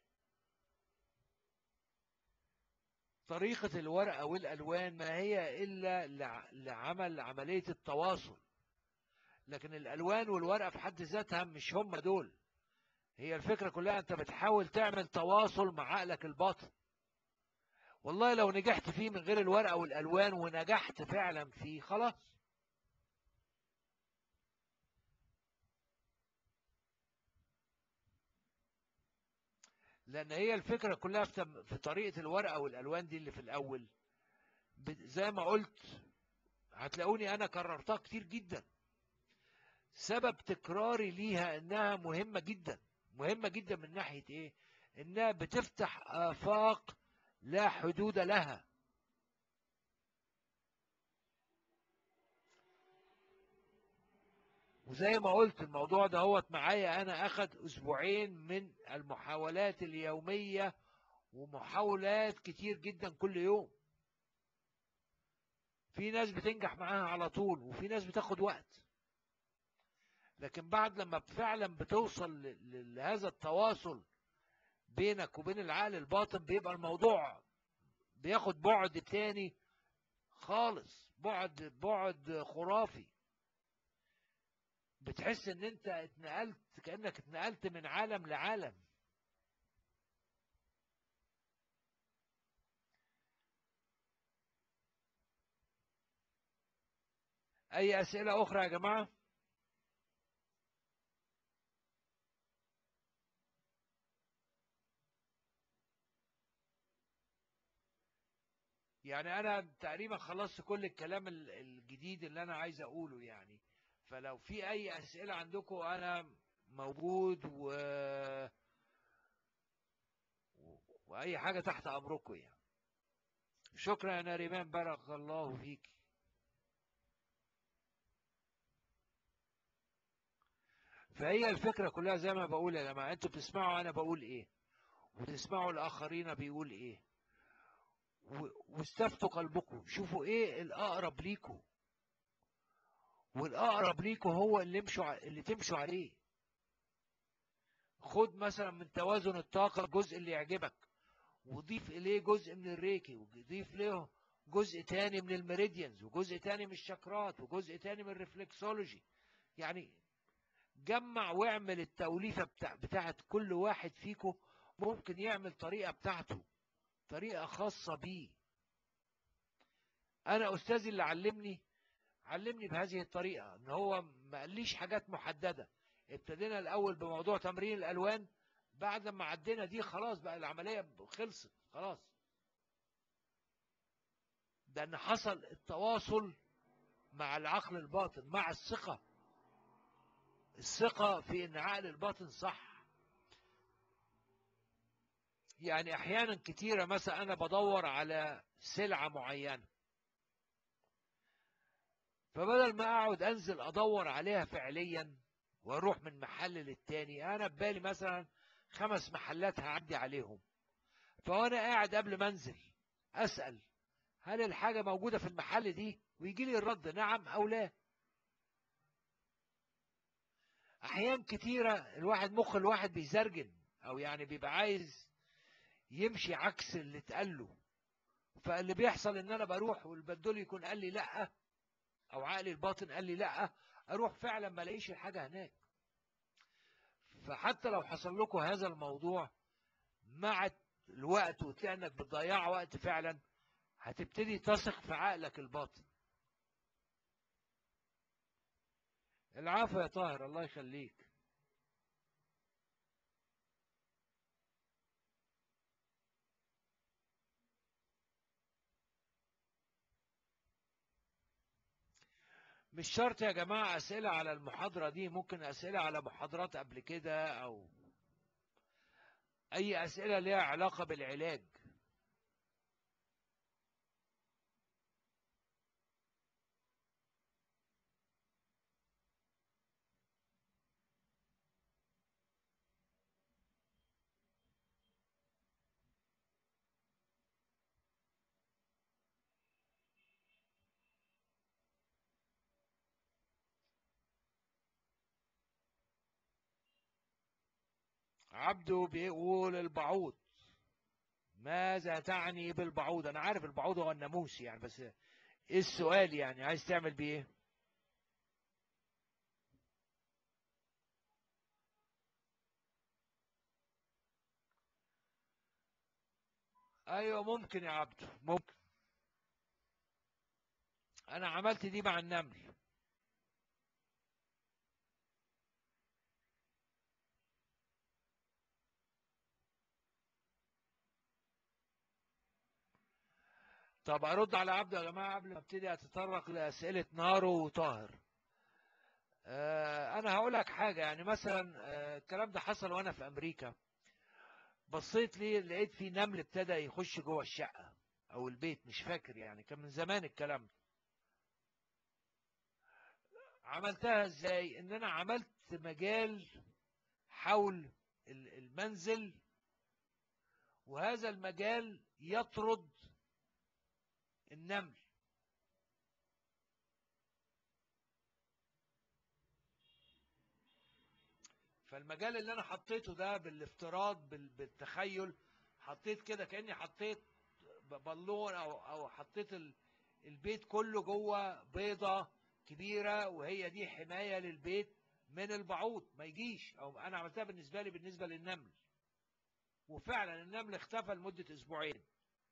طريقة الورقة والألوان ما هي إلا لع- لعمل عملية التواصل لكن الألوان والورقة في حد ذاتها مش هم دول هي الفكرة كلها أنت بتحاول تعمل تواصل مع عقلك الباطن والله لو نجحت فيه من غير الورقة والألوان ونجحت فعلا فيه خلاص لأن هي الفكرة كلها في تم- في طريقة الورقة والألوان دي اللي في الأول ب- زي ما قلت هتلاقوني أنا كررتها كتير جدا سبب تكراري ليها إنها مهمة جدا مهمة جدا من ناحية إيه؟ إنها بتفتح آفاق لا حدود لها وزي ما قلت الموضوع ده هو معايا أنا أخد أسبوعين من المحاولات اليومية ومحاولات كتير جدا كل يوم في ناس بتنجح معاها على طول وفي ناس بتاخد وقت لكن بعد لما فعلا بتوصل ل- ل- لهذا التواصل بينك وبين العقل الباطن بيبقى الموضوع بياخد بعد تاني خالص بعد بعد خرافي بتحس ان انت اتنقلت كأنك اتنقلت من عالم لعالم اي اسئلة اخرى يا جماعة يعني انا تقريبا خلصت كل الكلام ال- الجديد اللي انا عايز اقوله يعني فلو في اي اسئلة عندكم انا موجود و... واي حاجة تحت امركم يعني شكرا يا ناريمان بارك الله فيك فهي الفكرة كلها زي ما بقول يا جماعة انتوا بتسمعوا انا بقول ايه وتسمعوا الاخرين بيقول ايه و- واستفتوا قلبكم شوفوا ايه الاقرب ليكم والاقرب ليكم هو اللي امشوا ع- اللي تمشوا عليه خد مثلا من توازن الطاقة الجزء اللي يعجبك وضيف اليه جزء من الريكي وضيف له جزء تاني من الميريديانز وجزء تاني من الشاكرات وجزء تاني من الريفلكسولوجي يعني جمع واعمل التوليفة بتاع بتاعت كل واحد فيكم ممكن يعمل طريقة بتاعته طريقة خاصة بيه أنا أستاذي اللي علمني علمني بهذه الطريقة إن هو ما قاليش حاجات محددة ابتدينا الأول بموضوع تمرين الألوان بعد ما عدينا دي خلاص بقى العملية خلصت خلاص ده إن حصل التواصل مع العقل الباطن مع الثقة الثقة في إن عقل الباطن صح يعني أحيانا كتيرة مثلا أنا بدور على سلعة معينة فبدل ما اقعد انزل ادور عليها فعليا واروح من محل للتاني انا ببالي مثلا خمس محلات هعدي عليهم فوانا قاعد قبل ما انزل اسال هل الحاجه موجوده في المحل دي ويجي لي الرد نعم او لا احيان كتيره الواحد مخ الواحد بيزرجن او يعني بيبقى عايز يمشي عكس اللي اتقال له فاللي بيحصل ان انا بروح والبدول يكون قال لي لا او عقلي الباطن قال لي لا اروح فعلا ما الاقيش الحاجه هناك فحتى لو حصل لكم هذا الموضوع مع الوقت وتلاقي انك بتضيع وقت فعلا هتبتدي تثق في عقلك الباطن العفو يا طاهر الله يخليك مش شرط يا جماعة أسئلة على المحاضرة دي ممكن أسئلة على محاضرات قبل كده أو أي أسئلة ليها علاقة بالعلاج عبده بيقول البعوض ماذا تعني بالبعوض انا عارف البعوض هو الناموس يعني بس ايه السؤال يعني عايز تعمل بيه ايه ايوه ممكن يا عبده ممكن انا عملت دي مع النمل طب ارد على عبده يا جماعه قبل ما ابتدي اتطرق لاسئله نارو وطاهر آه انا هقول لك حاجه يعني مثلا آه الكلام ده حصل وانا في امريكا بصيت لي لقيت في نمل ابتدى يخش جوه الشقه او البيت مش فاكر يعني كان من زمان الكلام ده عملتها ازاي ان انا عملت مجال حول المنزل وهذا المجال يطرد النمل فالمجال اللي انا حطيته ده بالافتراض بالتخيل حطيت كده كاني حطيت بالون او او حطيت البيت كله جوه بيضه كبيره وهي دي حمايه للبيت من البعوض ما يجيش او انا عملتها بالنسبه لي بالنسبه للنمل وفعلا النمل اختفى لمده اسبوعين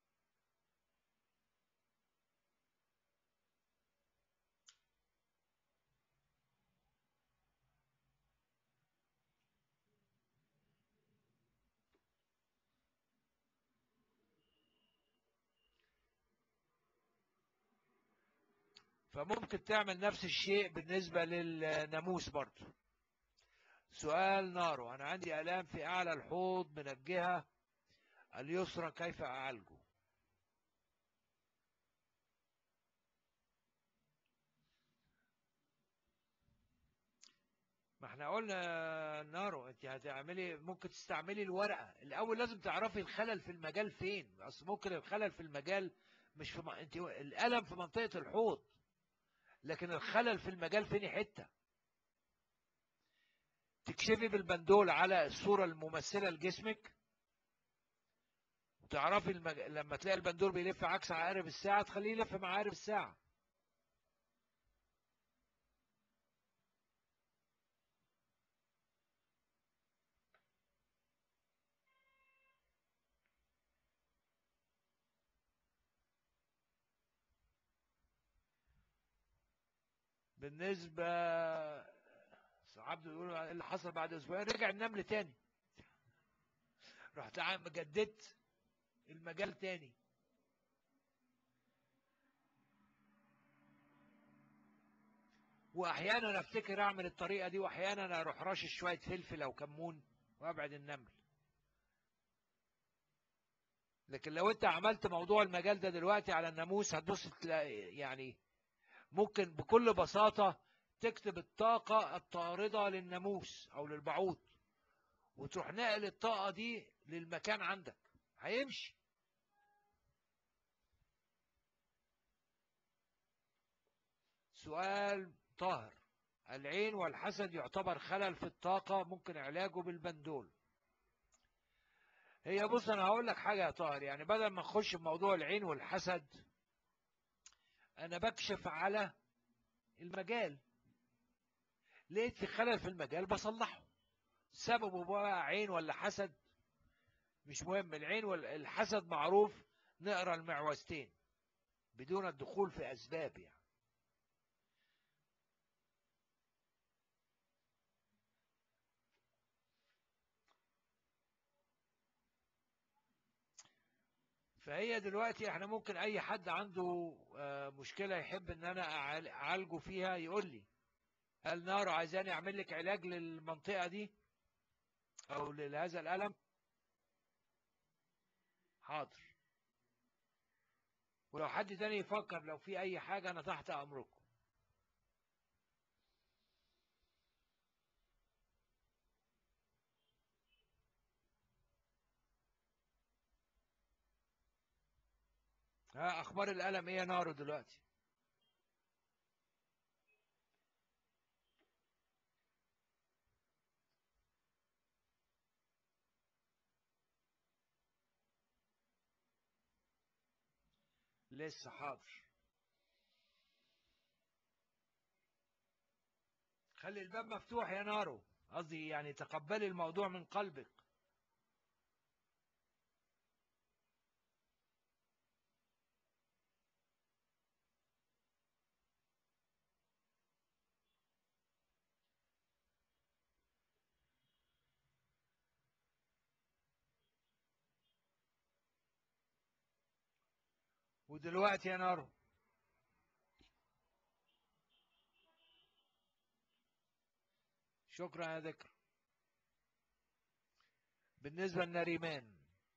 فممكن تعمل نفس الشيء بالنسبة للناموس برضه سؤال نارو أنا عندي ألام في أعلى الحوض من الجهة اليسرى كيف أعالجه ما احنا قلنا نارو انت هتعملي ممكن تستعملي الورقه الاول لازم تعرفي الخلل في المجال فين اصل ممكن الخلل في المجال مش في م... انت الالم في منطقه الحوض لكن الخلل في المجال فين حته تكشفي بالبندول على الصوره الممثله لجسمك وتعرفي المج... لما تلاقي البندول بيلف عكس عقارب الساعه تخليه يلف مع عقارب الساعه بالنسبة عبده يقول اللي حصل بعد اسبوعين رجع النمل تاني رحت جددت المجال تاني واحيانا افتكر اعمل الطريقه دي واحيانا اروح راشش شويه فلفل او كمون وابعد النمل لكن لو انت عملت موضوع المجال ده دلوقتي على الناموس هتبص تلاقي يعني ممكن بكل بساطة تكتب الطاقة الطاردة للناموس أو للبعوض وتروح نقل الطاقة دي للمكان عندك هيمشي سؤال طاهر العين والحسد يعتبر خلل في الطاقة ممكن علاجه بالبندول هي بص انا هقول لك حاجة يا طاهر يعني بدل ما نخش في موضوع العين والحسد انا بكشف على المجال لقيت في خلل في المجال بصلحه سببه بقى عين ولا حسد مش مهم العين والحسد معروف نقرا المعوزتين بدون الدخول في اسباب يعني فهي دلوقتي احنا ممكن اي حد عنده مشكلة يحب ان انا اعالجه فيها يقول لي هل نارو عايزاني اعمل لك علاج للمنطقة دي او لهذا الالم حاضر ولو حد تاني يفكر لو في اي حاجة انا تحت امركم ها اخبار الالم ايه يا نارو دلوقتي لسه حاضر خلي الباب مفتوح يا نارو قصدي يعني تقبلي الموضوع من قلبك ودلوقتي يا نارو شكرا يا ذكر بالنسبة لنريمان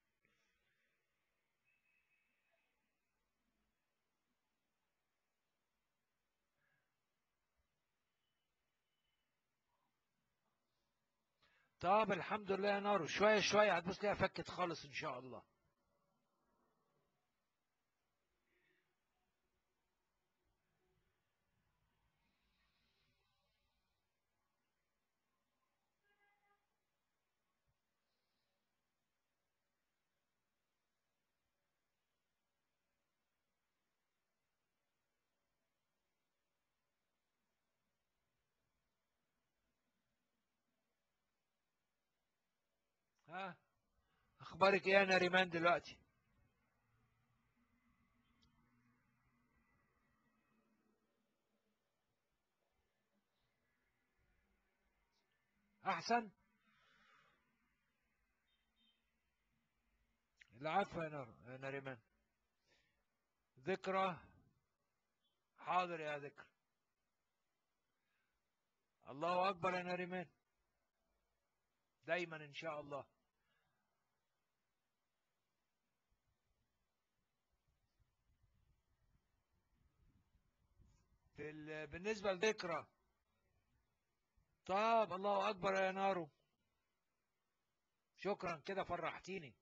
طب الحمد لله يا نارو شوية شوية هتبص ليها فكت خالص ان شاء الله ها اخبارك ايه يا نريمان دلوقتي احسن العفو يا نار يا نريمان ذكرى حاضر يا ذكر الله اكبر يا نريمان دايما ان شاء الله في بالنسبة لذكرى طب الله أكبر يا نارو شكرا كده فرحتيني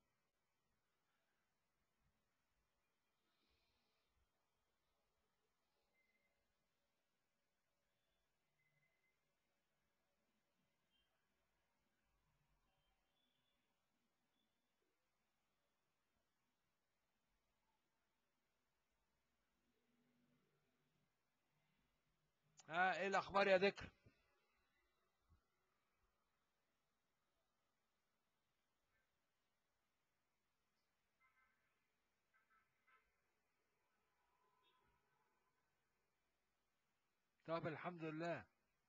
ها ايه الاخبار يا ذكر طب الحمد لله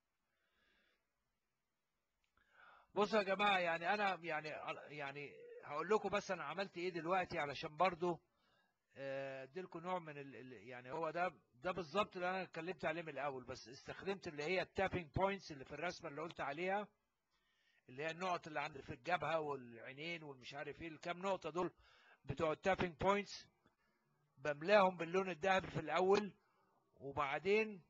بصوا يا جماعة يعني أنا يعني يعني هقول لكم بس أنا عملت إيه دلوقتي علشان برضو اديلكم نوع من ال يعني هو ده ده بالظبط اللي انا اتكلمت عليه من الاول بس استخدمت اللي هي التابينج بوينتس اللي في الرسمه اللي قلت عليها اللي هي النقط اللي عند في الجبهه والعينين والمش عارف ايه الكام نقطه دول بتوع التابينج بوينتس بملاهم باللون الذهبي في الاول وبعدين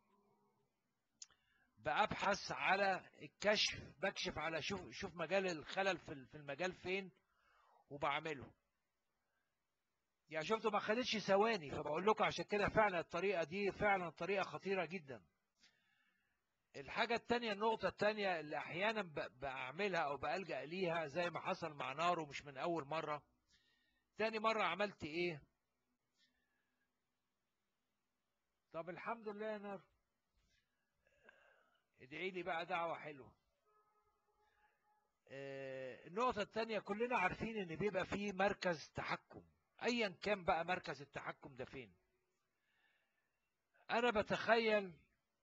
بأبحث على الكشف بكشف على شوف شوف مجال الخلل في في المجال فين وبعمله يعني شفتوا ما خدتش ثواني فبقول لكم عشان كده فعلا الطريقة دي فعلا طريقة خطيرة جدا الحاجة التانية النقطة التانية اللي أحيانا بعملها أو بألجأ ليها زي ما حصل مع نارو مش من أول مرة تاني مرة عملت إيه طب الحمد لله يا نار ادعي لي بقى دعوة حلوة النقطة التانية كلنا عارفين ان بيبقى فيه مركز تحكم ايا كان بقى مركز التحكم ده فين انا بتخيل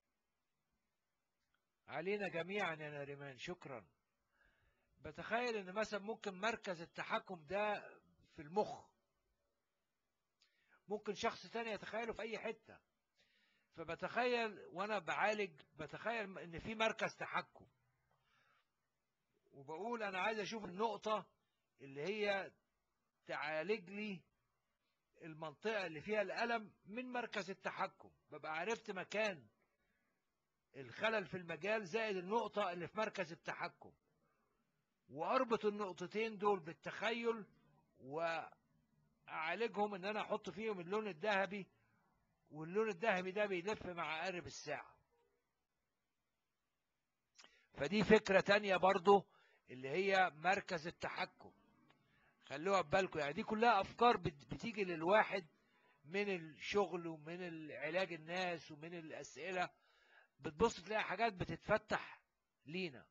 علينا جميعا يا ناريمان شكرا بتخيل ان مثلا ممكن مركز التحكم ده في المخ ممكن شخص تاني يتخيله في اي حتة فبتخيل وانا بعالج بتخيل ان في مركز تحكم وبقول انا عايز اشوف النقطة اللي هي تعالج لي المنطقة اللي فيها الألم من مركز التحكم ببقى عرفت مكان الخلل في المجال زائد النقطة اللي في مركز التحكم وأربط النقطتين دول بالتخيل وأعالجهم إن أنا أحط فيهم اللون الذهبي واللون الذهبي ده بيلف مع قارب الساعة فدي فكرة تانية برضو اللي هي مركز التحكم خلوها ببالكم يعني دي كلها أفكار بتيجي للواحد من الشغل ومن علاج الناس ومن الأسئلة بتبص تلاقي حاجات بتتفتح لينا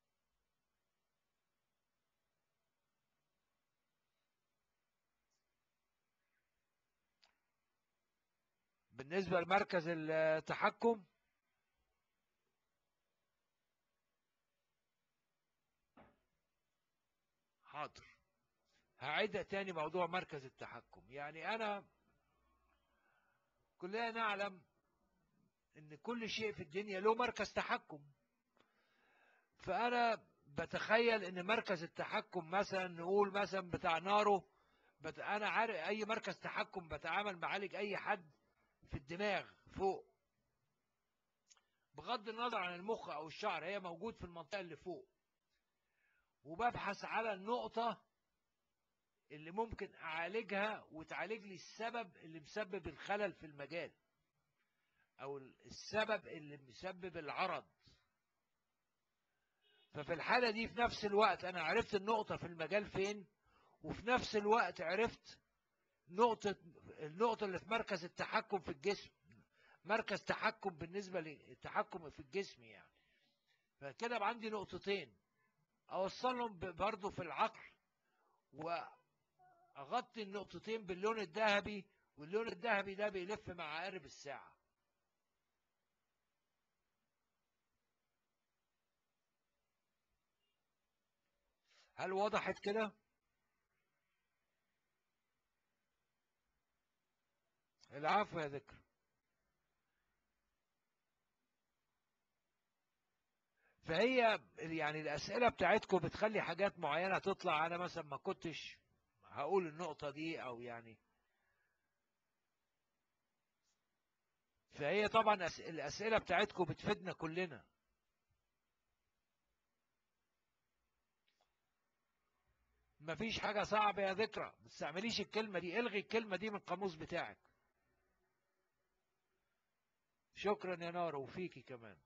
بالنسبة لمركز التحكم حاضر هعيد تاني موضوع مركز التحكم يعني أنا كلنا نعلم ان كل شيء في الدنيا له مركز تحكم فانا بتخيل ان مركز التحكم مثلا نقول مثلا بتاع نارو بت... انا عارف اي مركز تحكم بتعامل معالج اي حد في الدماغ فوق بغض النظر عن المخ او الشعر هي موجود في المنطقة اللي فوق وببحث على النقطة اللي ممكن اعالجها وتعالج لي السبب اللي مسبب الخلل في المجال او السبب اللي مسبب العرض ففي الحالة دي في نفس الوقت انا عرفت النقطة في المجال فين وفي نفس الوقت عرفت نقطة النقطة اللي في مركز التحكم في الجسم مركز تحكم بالنسبة للتحكم في الجسم يعني فكده يبقى عندي نقطتين اوصلهم برضو في العقل واغطي النقطتين باللون الذهبي واللون الذهبي ده بيلف مع عقارب الساعة هل وضحت كده العفو يا ذكر فهي يعني الأسئلة بتاعتكم بتخلي حاجات معينة تطلع أنا مثلا ما كنتش هقول النقطة دي أو يعني فهي طبعا الأسئلة بتاعتكم بتفيدنا كلنا مفيش حاجة صعبة يا ذكرى ما تستعمليش الكلمة دي الغي الكلمة دي من القاموس بتاعك شكرا يا نار وفيكي كمان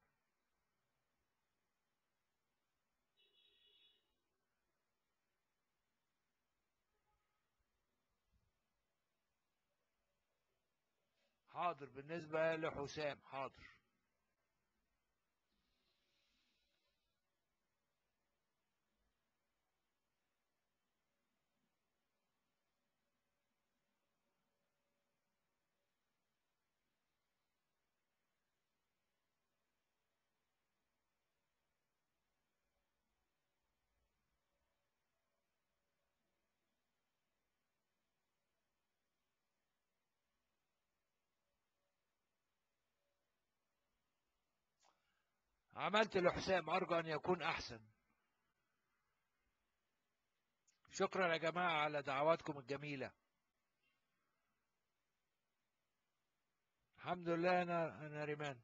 حاضر بالنسبة لحسام حاضر عملت لحسام أرجو أن يكون أحسن شكرا يا جماعة على دعواتكم الجميلة الحمد لله انا انا ريمان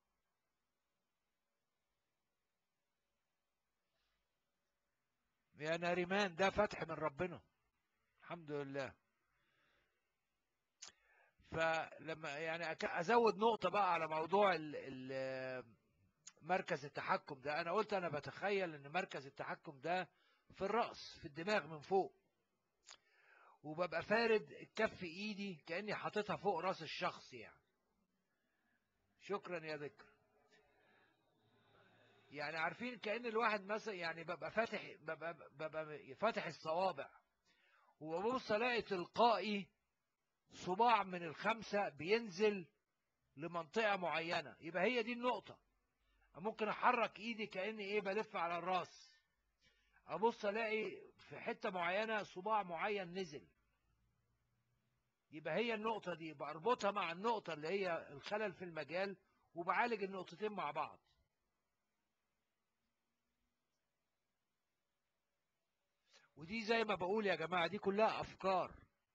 يا ناريمان ده فتح من ربنا الحمد لله فلما يعني أك- ازود نقطة بقى على موضوع ال ال مركز التحكم ده انا قلت انا بتخيل ان مركز التحكم ده في الرأس في الدماغ من فوق وببقى فارد الكف ايدي كأني حاططها فوق راس الشخص يعني شكرا يا ذكر يعني عارفين كأن الواحد مثلا يعني ببقى فاتح ببقى, ببقى فاتح الصوابع وببص الاقي تلقائي صباع من الخمسة بينزل لمنطقة معينة يبقى هي دي النقطة ممكن احرك ايدي كأني ايه بلف على الراس ابص الاقي في حتة معينة صباع معين نزل يبقى هي النقطة دي بربطها مع النقطة اللي هي الخلل في المجال وبعالج النقطتين مع بعض ودي زي ما بقول يا جماعة دي كلها أفكار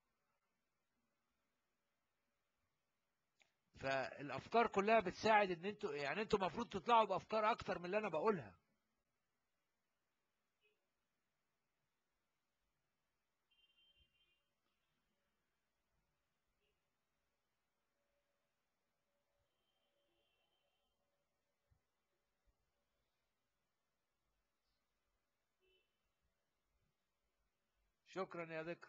فالأفكار كلها بتساعد إن أنتوا يعني أنتوا المفروض تطلعوا بأفكار أكتر من اللي أنا بقولها شكرا يا ذكر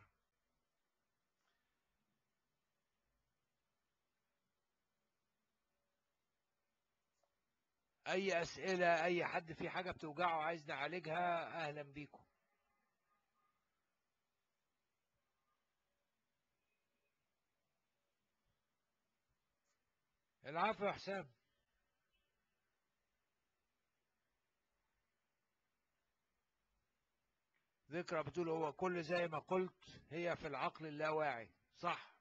اي اسئله اي حد في حاجه بتوجعه عايز نعالجها اهلا بيكم العفو يا حسام ذكرى بتقول هو كل زي ما قلت هي في العقل اللاواعي صح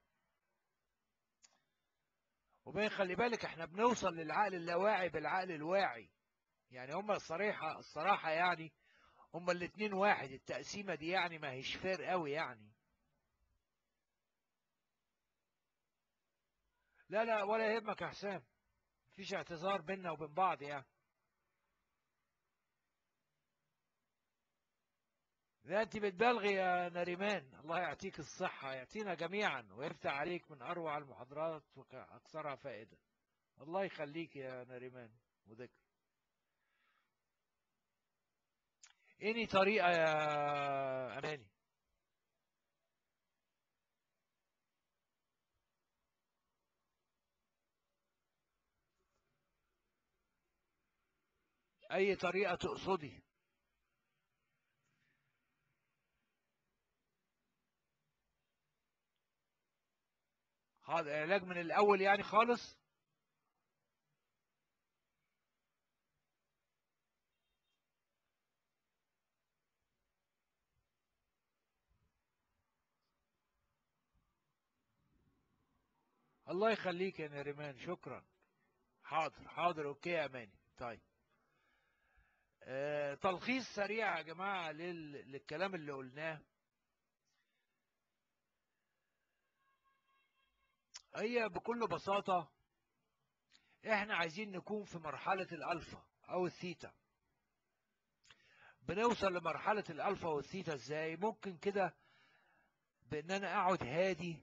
وبين خلي بالك احنا بنوصل للعقل اللاواعي بالعقل الواعي يعني هما الصريحة الصراحة يعني هما الاتنين واحد التقسيمة دي يعني ما هيش فير قوي يعني لا لا ولا يهمك يا حسام مفيش اعتذار بيننا وبين بعض يعني لا انت بتبالغي يا نريمان الله يعطيك الصحة يعطينا جميعا ويفتح عليك من أروع المحاضرات وأكثرها فائدة الله يخليك يا نريمان وذكر اني طريقة يا أماني أي طريقة تقصدي هذا علاج من الأول يعني خالص الله يخليك يا نريمان شكرا حاضر حاضر اوكي يا اماني طيب آه تلخيص سريع يا جماعة لل... للكلام اللي قلناه هي بكل بساطة احنا عايزين نكون في مرحلة الالفا او الثيتا بنوصل لمرحلة الالفا والثيتا ازاي ممكن كده بان انا اقعد هادي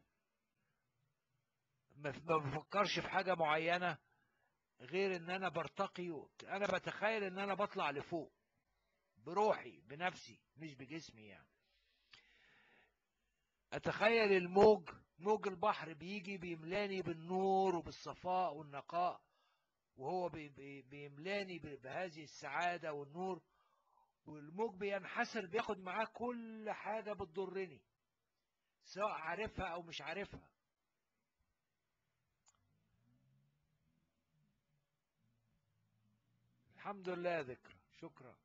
ما ما بفكرش في حاجة معينة غير ان انا برتقي و- انا بتخيل ان انا بطلع لفوق بروحي بنفسي مش بجسمي يعني اتخيل الموج موج البحر بيجي بيملاني بالنور وبالصفاء والنقاء وهو بي بي بيملاني ب- بهذه السعادة والنور والموج بينحسر بياخد معاه كل حاجة بتضرني سواء عارفها او مش عارفها الحمد لله ذكر شكرا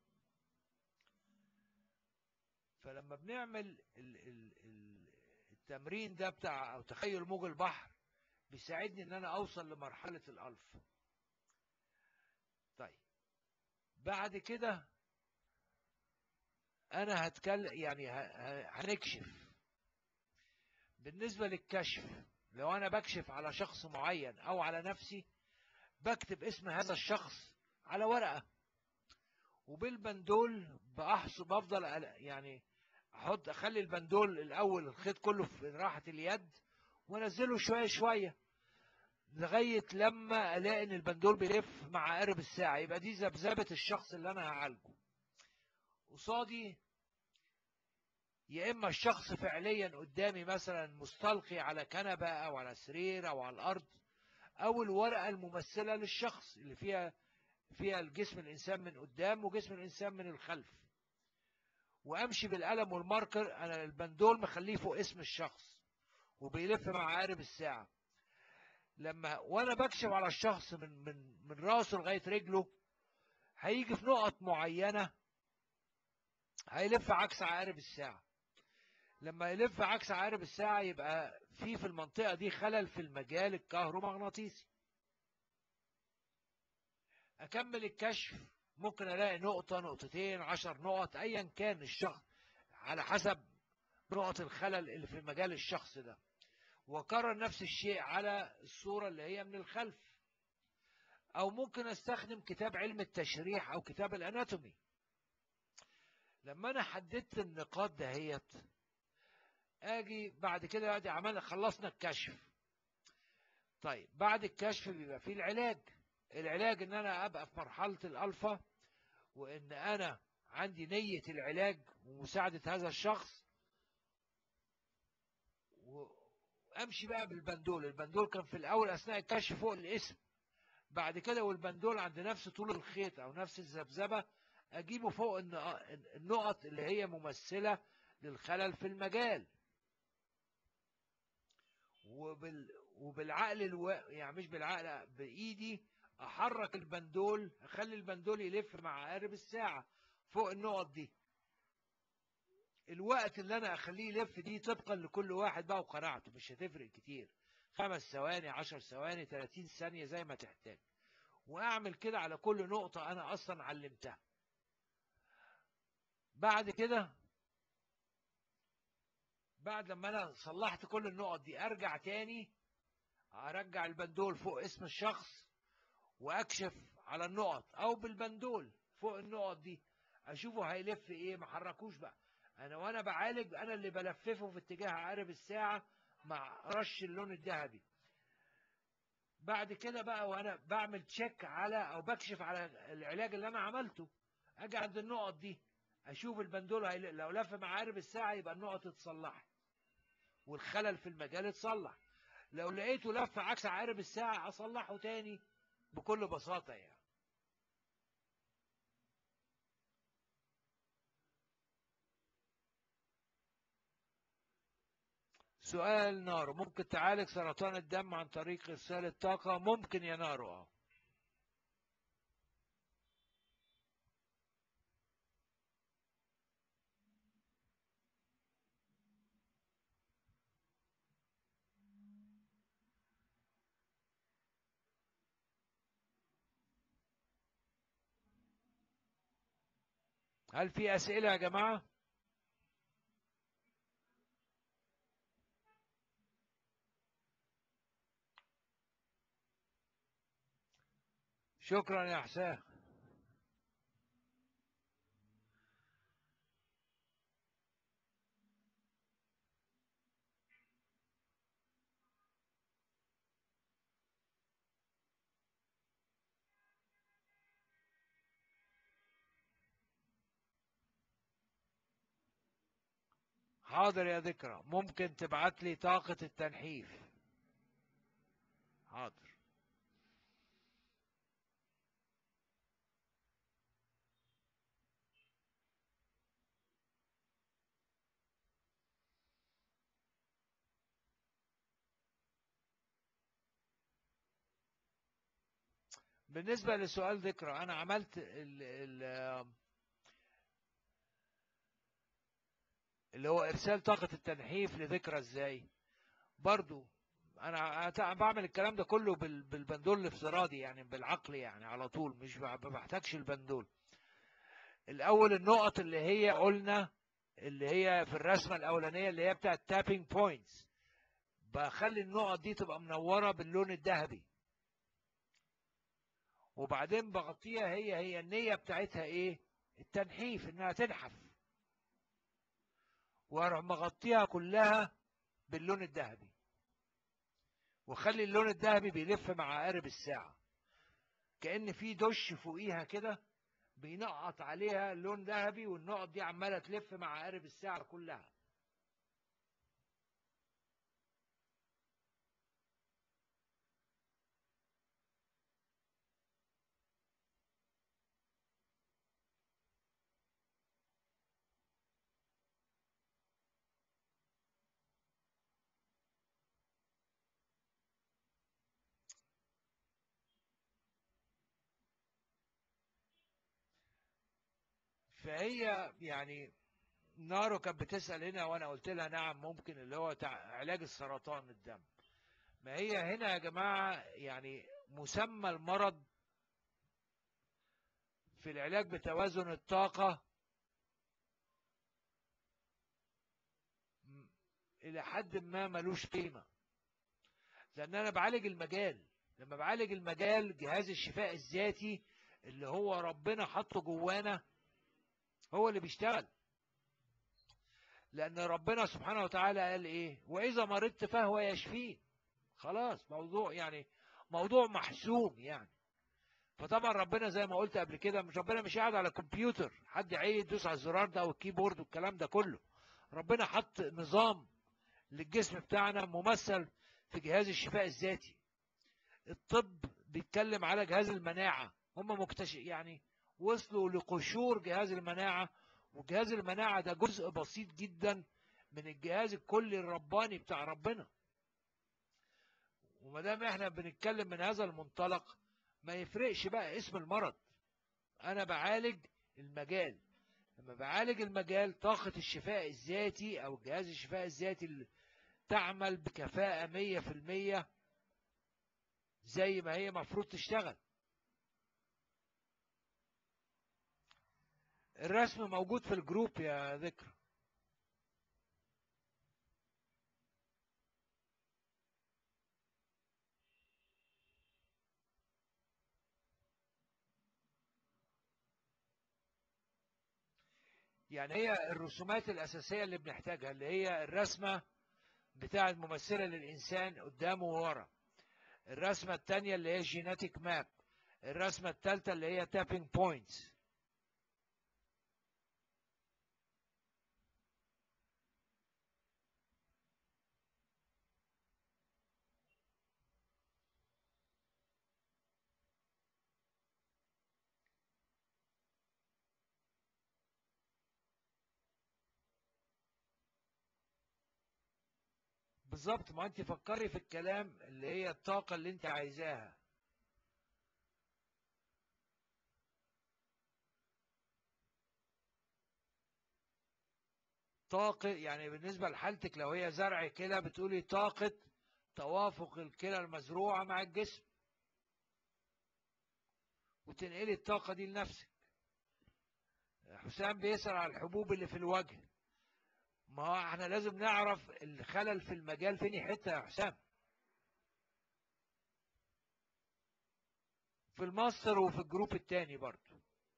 فلما بنعمل ال ال ال التمرين ده بتاع او تخيل موج البحر بيساعدني ان انا اوصل لمرحلة الالف طيب بعد كده انا هتكلم يعني ه- ه- هنكشف بالنسبة للكشف لو انا بكشف على شخص معين او على نفسي بكتب اسم هذا الشخص على ورقة وبالبندول بأحص بفضل يعني احط اخلي البندول الاول الخيط كله في راحة اليد وانزله شوية شوية لغاية لما الاقي ان البندول بيلف مع قارب الساعة يبقى دي ذبذبة الشخص اللي انا هعالجه قصادي يا اما الشخص فعليا قدامي مثلا مستلقي على كنبة او على سرير او على الارض او الورقة الممثلة للشخص اللي فيها فيها الجسم الانسان من قدام وجسم الانسان من الخلف وامشي بالقلم والماركر انا البندول مخليه فوق اسم الشخص وبيلف مع عقارب الساعة لما وانا بكشف على الشخص من من من راسه لغاية رجله هيجي في نقط معينة هيلف عكس عقارب الساعة لما يلف عكس عقارب الساعة يبقى في في المنطقة دي خلل في المجال الكهرومغناطيسي أكمل الكشف ممكن ألاقي نقطة نقطتين عشر نقط أيا كان الشخص على حسب نقط الخلل اللي في مجال الشخص ده وكرر نفس الشيء على الصورة اللي هي من الخلف أو ممكن أستخدم كتاب علم التشريح أو كتاب الأناتومي لما أنا حددت النقاط دهيت اجي بعد كده ادي عملنا خلصنا الكشف طيب بعد الكشف بيبقى فيه العلاج العلاج ان انا ابقى في مرحلة الالفا وان انا عندي نية العلاج ومساعدة هذا الشخص وامشي بقى بالبندول البندول كان في الاول اثناء الكشف فوق الاسم بعد كده والبندول عند نفس طول الخيط او نفس الذبذبه اجيبه فوق النقط اللي هي ممثلة للخلل في المجال وبال وبالعقل الو... يعني مش بالعقل بايدي احرك البندول اخلي البندول يلف مع عقارب الساعة فوق النقط دي الوقت اللي انا اخليه يلف دي طبقا لكل واحد بقى وقناعته مش هتفرق كتير خمس ثواني عشر ثواني 30 ثانية زي ما تحتاج واعمل كده على كل نقطة انا اصلا علمتها بعد كده بعد لما انا صلحت كل النقط دي ارجع تاني ارجع البندول فوق اسم الشخص واكشف على النقط او بالبندول فوق النقط دي اشوفه هيلف ايه ما حركوش بقى انا وانا بعالج انا اللي بلففه في اتجاه عقارب الساعة مع رش اللون الذهبي بعد كده بقى وانا بعمل تشيك على او بكشف على العلاج اللي انا عملته اجي عند النقط دي اشوف البندول هيل... لو لف مع عقارب الساعة يبقى النقط اتصلحت والخلل في المجال اتصلح لو لقيته لف عكس عقارب الساعة اصلحه تاني بكل بساطة يعني سؤال نارو ممكن تعالج سرطان الدم عن طريق ارسال الطاقة ممكن يا نارو اه هل في أسئلة يا جماعة؟ شكرا يا حسام حاضر يا ذكرى ممكن تبعت لي طاقة التنحيف حاضر بالنسبة لسؤال ذكرى أنا عملت ال ال اللي هو إرسال طاقة التنحيف لذكرى إزاي برضو أنا بعمل الكلام ده كله بالبندول الافتراضي يعني بالعقل يعني على طول مش ما بحتاجش البندول الأول النقط اللي هي قلنا اللي هي في الرسمة الأولانية اللي هي بتاعت تابينج بوينتس بخلي النقط دي تبقى منورة باللون الذهبي وبعدين بغطيها هي هي النية بتاعتها ايه التنحيف انها تنحف واروح مغطيها كلها باللون الذهبي وخلي اللون الذهبي بيلف مع عقارب الساعة كأن في دش فوقيها كده بينقط عليها لون ذهبي والنقط دي عمالة تلف مع عقارب الساعة كلها فهي يعني نارو كانت بتسأل هنا وانا قلت لها نعم ممكن اللي هو علاج السرطان الدم ما هي هنا يا جماعة يعني مسمى المرض في العلاج بتوازن الطاقة إلى حد ما ملوش قيمة لأن أنا بعالج المجال لما بعالج المجال جهاز الشفاء الذاتي اللي هو ربنا حطه جوانا هو اللي بيشتغل لأن ربنا سبحانه وتعالى قال إيه وإذا مرضت فهو يشفين خلاص موضوع يعني موضوع محسوم يعني فطبعا ربنا زي ما قلت قبل كده مش ربنا مش قاعد على كمبيوتر حد عايز يدوس على الزرار ده او الكيبورد والكلام ده كله ربنا حط نظام للجسم بتاعنا ممثل في جهاز الشفاء الذاتي الطب بيتكلم على جهاز المناعة هم مكتشف يعني وصلوا لقشور جهاز المناعة وجهاز المناعة ده جزء بسيط جدا من الجهاز الكلي الرباني بتاع ربنا وما دام احنا بنتكلم من هذا المنطلق ما يفرقش بقى اسم المرض انا بعالج المجال لما بعالج المجال طاقة الشفاء الذاتي او جهاز الشفاء الذاتي اللي تعمل بكفاءة مية في المية زي ما هي مفروض تشتغل الرسم موجود في الجروب يا ذكر يعني هي الرسومات الأساسية اللي بنحتاجها اللي هي الرسمة بتاع الممثلة للإنسان قدامه وورا الرسمة الثانية اللي هي جيناتيك ماب الرسمة الثالثة اللي هي تابينج بوينتس بالظبط ما انت فكري في الكلام اللي هي الطاقة اللي انت عايزاها طاقة يعني بالنسبة لحالتك لو هي زرع كلى بتقولي طاقة توافق الكلى المزروعة مع الجسم وتنقلي الطاقة دي لنفسك حسام بيسأل على الحبوب اللي في الوجه ما هو احنا لازم نعرف الخلل في المجال فين حته يا حسام في الماستر وفي الجروب التاني برضو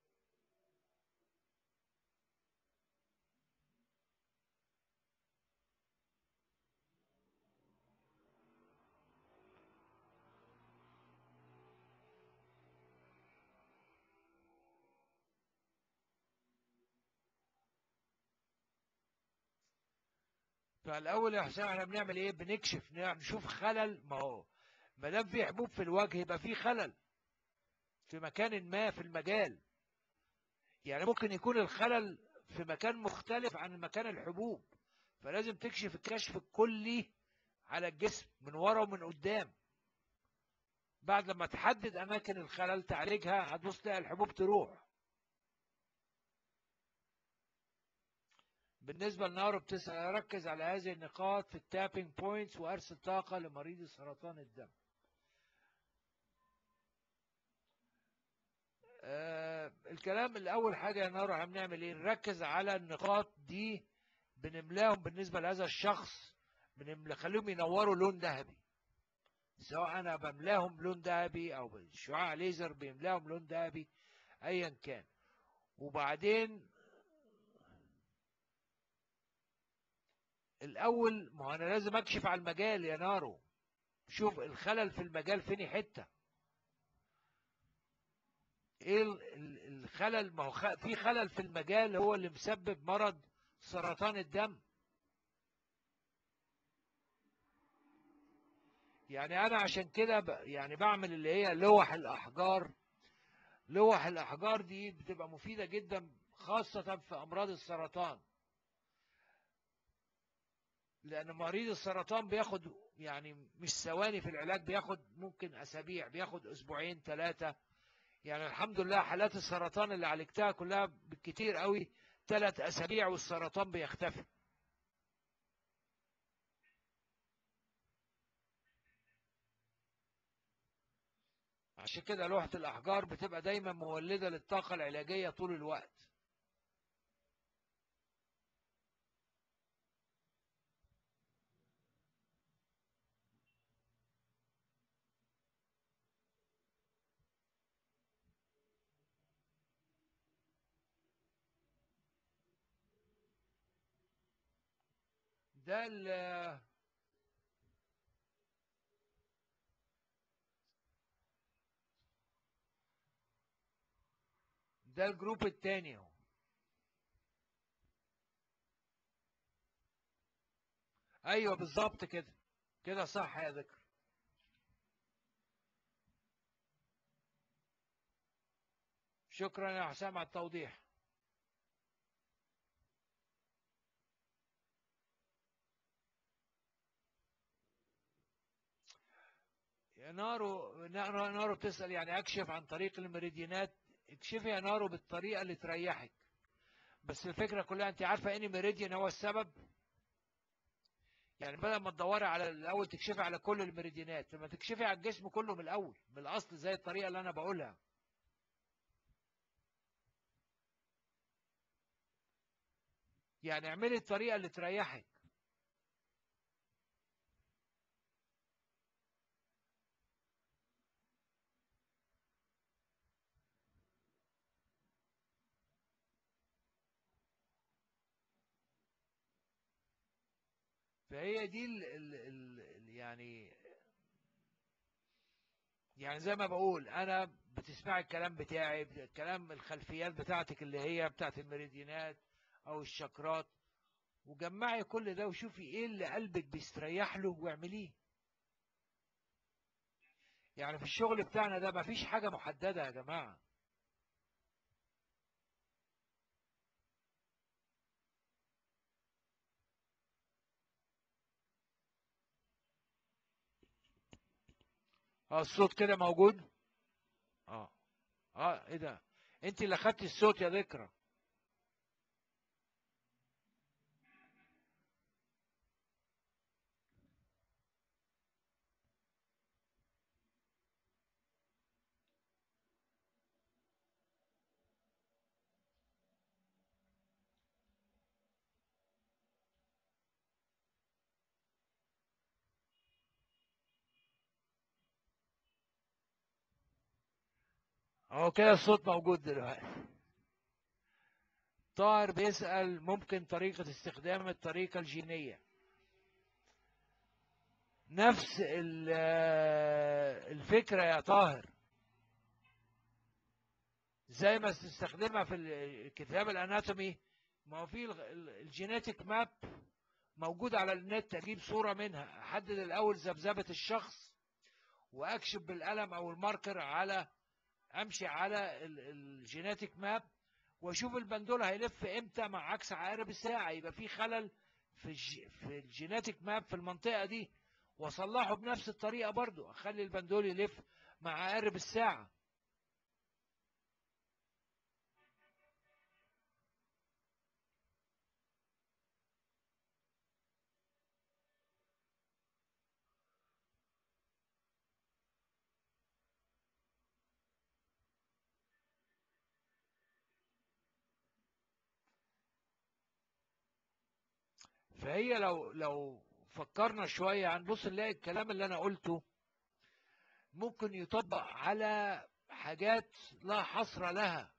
فالاول يا حسام احنا بنعمل ايه بنكشف نشوف خلل ما هو ما دام في حبوب في الوجه يبقى في خلل في مكان ما في المجال يعني ممكن يكون الخلل في مكان مختلف عن مكان الحبوب فلازم تكشف الكشف الكلي على الجسم من ورا ومن قدام بعد لما تحدد اماكن الخلل تعالجها هتبص تلاقي الحبوب تروح بالنسبة لنارو بتسأل ركز على هذه النقاط في التابينج بوينتس وأرسل طاقة لمريض سرطان الدم آه الكلام الأول حاجة يا نارو هنعمل إيه نركز على النقاط دي بنملاهم بالنسبة لهذا الشخص بنخليهم ينوروا لون ذهبي سواء انا بملاهم لون ذهبي او شعاع ليزر بيملاهم لون ذهبي ايا كان وبعدين الاول ما انا لازم اكشف على المجال يا نارو شوف الخلل في المجال فين حته ايه الخلل ما هو في خلل في المجال هو اللي مسبب مرض سرطان الدم يعني انا عشان كده يعني بعمل اللي هي لوح الاحجار لوح الاحجار دي بتبقى مفيده جدا خاصه في امراض السرطان لان مريض السرطان بياخد يعني مش ثواني في العلاج بياخد ممكن اسابيع بياخد اسبوعين ثلاثه يعني الحمد لله حالات السرطان اللي عالجتها كلها بالكتير قوي ثلاث اسابيع والسرطان بيختفي عشان كده لوحة الأحجار بتبقى دايما مولدة للطاقة العلاجية طول الوقت ده ده الجروب التاني اهو ايوه بالظبط كده كده صح يا ذكر شكرا يا حسام على التوضيح نارو نارو بتسأل يعني أكشف عن طريق المريدينات اكشفي يا نارو بالطريقة اللي تريحك بس الفكرة كلها انت عارفة ان ميريديان هو السبب يعني بدل ما تدوري على الاول تكشفي على كل الميريديانات لما تكشفي على الجسم كله من الاول من الاصل زي الطريقة اللي انا بقولها يعني اعملي الطريقة اللي تريحك فهي دي ال ال ال يعني يعني زي ما بقول انا بتسمعي الكلام بتاعي الكلام الخلفيات بتاعتك اللي هي بتاعت المريدينات او الشكرات وجمعي كل ده وشوفي ايه اللي قلبك بيستريح له واعمليه يعني في الشغل بتاعنا ده مفيش حاجة محددة يا جماعة اه الصوت كده موجود اه اه ايه ده انت اللي خدتي الصوت يا ذكرى اهو كده الصوت موجود دلوقتي طاهر بيسأل ممكن طريقة استخدام الطريقة الجينية نفس الفكرة يا طاهر زي ما تستخدمها في الكتاب الاناتومي ما هو في الجينيتك ماب موجود على النت اجيب صورة منها احدد الاول ذبذبة الشخص واكشف بالقلم او الماركر على امشي على الجيناتيك ماب واشوف البندول هيلف امتى مع عكس عقارب الساعه يبقى في خلل في الج... في الجيناتيك ماب في المنطقه دي واصلحه بنفس الطريقه برضو اخلي البندول يلف مع عقارب الساعه فهي لو لو فكرنا شوية هنبص نلاقي الكلام اللي أنا قلته ممكن يطبق على حاجات لا حصر لها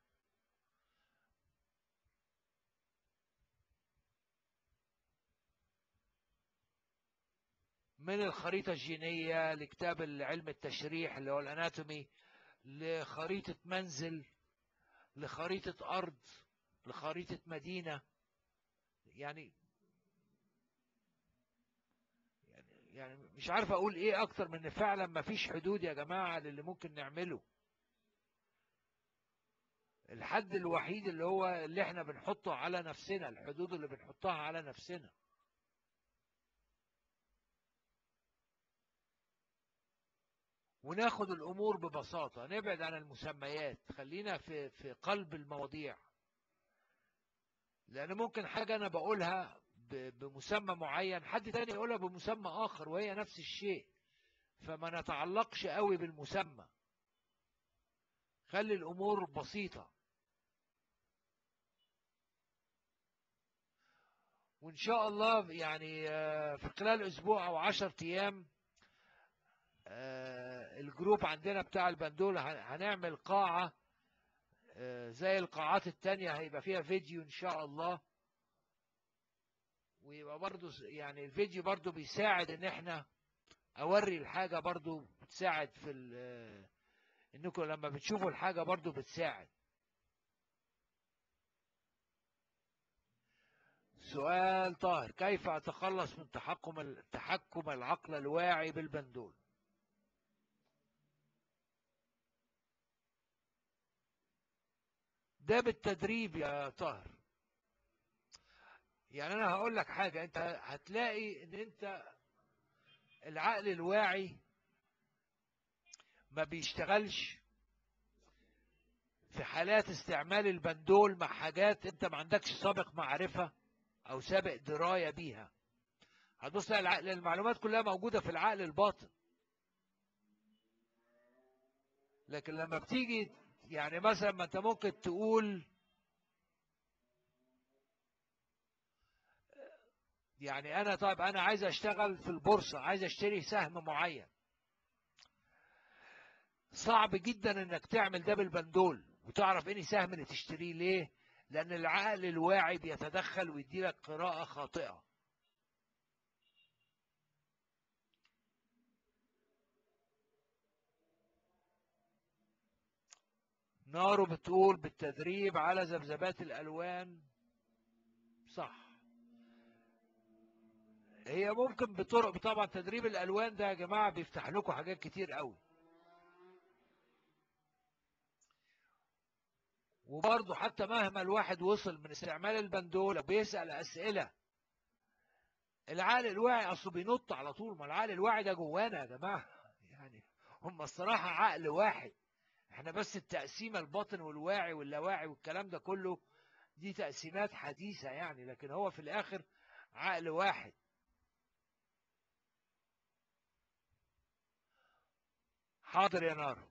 من الخريطة الجينية لكتاب علم التشريح اللي هو الاناتومي لخريطة منزل لخريطة أرض لخريطة مدينة يعني يعني يعني مش عارف أقول إيه أكتر من إن فعلا مفيش حدود يا جماعة للي ممكن نعمله الحد الوحيد اللي هو اللي احنا بنحطه على نفسنا الحدود اللي بنحطها على نفسنا وناخد الامور ببساطه نبعد عن المسميات خلينا في في قلب المواضيع لان ممكن حاجه انا بقولها بمسمى معين حد تاني يقولها بمسمى اخر وهي نفس الشيء فما نتعلقش قوي بالمسمى خلي الامور بسيطه وان شاء الله يعني في خلال اسبوع او عشر ايام الجروب عندنا بتاع البندول هنعمل قاعة زي القاعات التانية هيبقى فيها فيديو ان شاء الله ويبقى برضو يعني الفيديو برضو بيساعد ان احنا اوري الحاجة برضو بتساعد في انكم لما بتشوفوا الحاجة برضو بتساعد سؤال طاهر كيف اتخلص من تحكم تحكم العقل الواعي بالبندول ده بالتدريب يا طاهر يعني انا هقول لك حاجة انت هتلاقي ان انت العقل الواعي ما بيشتغلش في حالات استعمال البندول مع حاجات انت ما عندكش سابق معرفة او سابق دراية بيها هتبص العقل المعلومات كلها موجودة في العقل الباطن لكن لما بتيجي يعني مثلا ما انت ممكن تقول يعني انا طيب انا عايز اشتغل في البورصة عايز اشتري سهم معين صعب جدا انك تعمل ده بالبندول وتعرف اني سهم اللي تشتريه ليه لان العقل الواعي بيتدخل ويدي لك قراءة خاطئة نارو بتقول بالتدريب على ذبذبات الالوان صح هي ممكن بطرق طبعا تدريب الالوان ده يا جماعه بيفتح لكم حاجات كتير قوي وبرضه حتى مهما الواحد وصل من استعمال البندولة بيسأل أسئلة العقل الواعي أصله بينط على طول ما العقل الواعي ده جوانا يا جماعة يعني هم الصراحة عقل واحد احنا بس التقسيمة الباطن والواعي واللاواعي والكلام ده كله دي تقسيمات حديثة يعني لكن هو في الآخر عقل واحد حاضر يا نار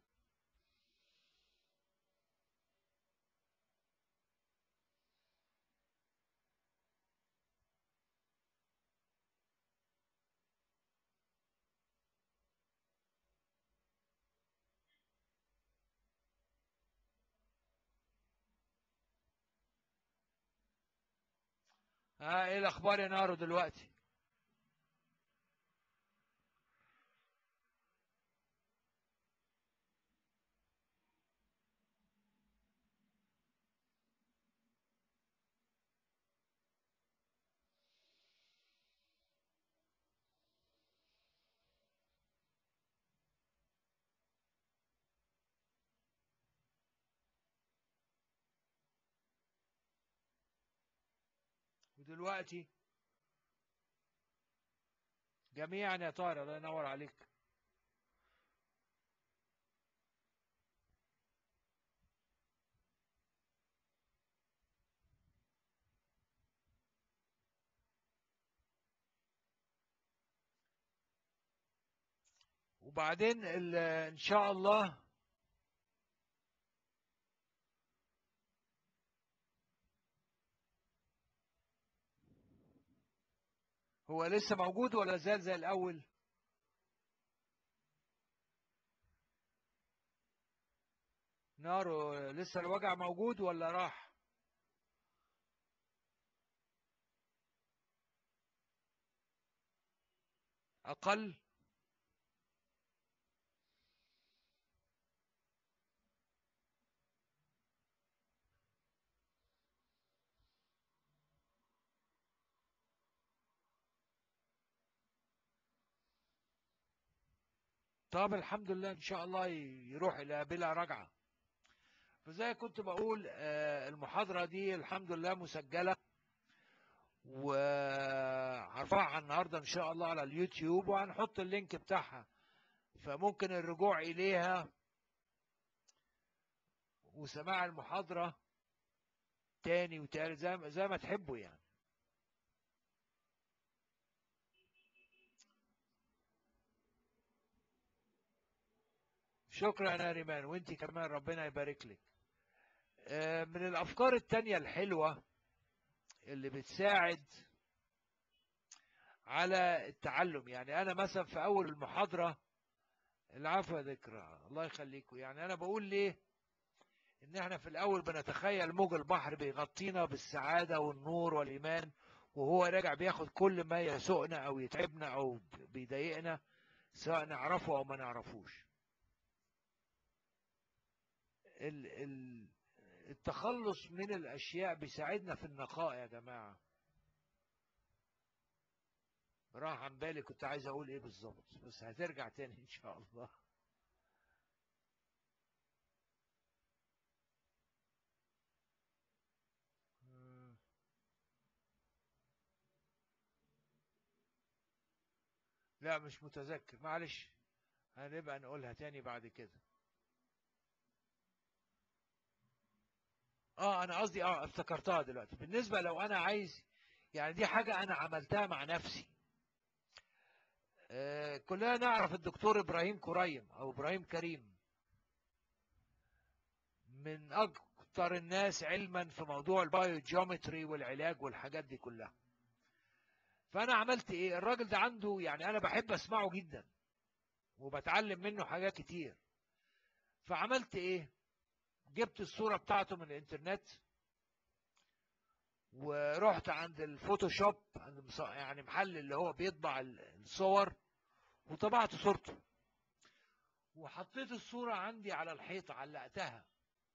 ها ايه الاخبار يا نارو دلوقتي ودلوقتي جميعا يا طارق الله ينور عليك وبعدين ان شاء الله هو لسه موجود ولا زال زي الأول نارو لسه الوجع موجود ولا راح أقل طب الحمد لله ان شاء الله يروح الى بلا رجعه فزي كنت بقول آه، المحاضره دي الحمد لله مسجله وهرفعها النهارده ان شاء الله على اليوتيوب وهنحط اللينك بتاعها فممكن الرجوع اليها وسماع المحاضره تاني وتالت زي ما- زي ما تحبوا يعني شكرا يا ريمان وانت كمان ربنا يبارك لك آه، من الافكار التانية الحلوة اللي بتساعد على التعلم يعني انا مثلا في اول المحاضرة العفو يا ذكرى الله يخليكم يعني انا بقول ليه ان احنا في الاول بنتخيل موج البحر بيغطينا بالسعادة والنور والايمان وهو راجع بياخد كل ما يسوءنا او يتعبنا او بيضايقنا سواء نعرفه او ما نعرفوش ال- ال- التخلص من الاشياء بيساعدنا في النقاء يا جماعة راح عن بالي كنت عايز اقول ايه بالظبط بس هترجع تاني ان شاء الله مم. لا مش متذكر معلش هنبقى نقولها تاني بعد كده اه انا قصدي اه افتكرتها دلوقتي بالنسبة لو انا عايز يعني دي حاجة انا عملتها مع نفسي آه كلنا نعرف الدكتور ابراهيم كريم او ابراهيم كريم من اكتر الناس علما في موضوع البايوجيومتري والعلاج والحاجات دي كلها فانا عملت ايه الراجل ده عنده يعني انا بحب اسمعه جدا وبتعلم منه حاجات كتير فعملت ايه جبت الصورة بتاعته من الانترنت ورحت عند الفوتوشوب عند مص- يعني محل اللي هو بيطبع ال- الصور وطبعت صورته وحطيت الصورة عندي على الحيطة علقتها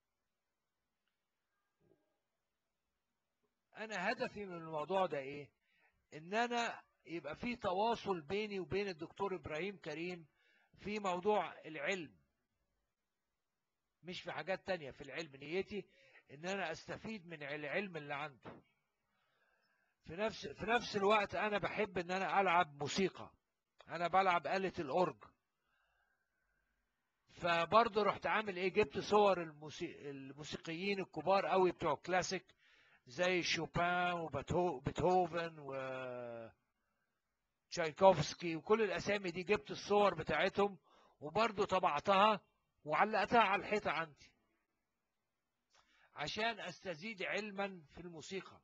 انا هدفي من الموضوع ده ايه ان انا يبقى في تواصل بيني وبين الدكتور ابراهيم كريم في موضوع العلم مش في حاجات تانية في العلم نيتي ان انا استفيد من العلم اللي عنده في نفس في نفس الوقت انا بحب ان انا العب موسيقى انا بلعب آلة الاورج فبرضه رحت عامل ايه جبت صور الموسي... الموسيقيين الكبار قوي بتوع كلاسيك زي شوبان وبيتهوفن و تشايكوفسكي وكل الاسامي دي جبت الصور بتاعتهم وبرضه طبعتها وعلقتها على الحيطة عندي عشان استزيد علما في الموسيقى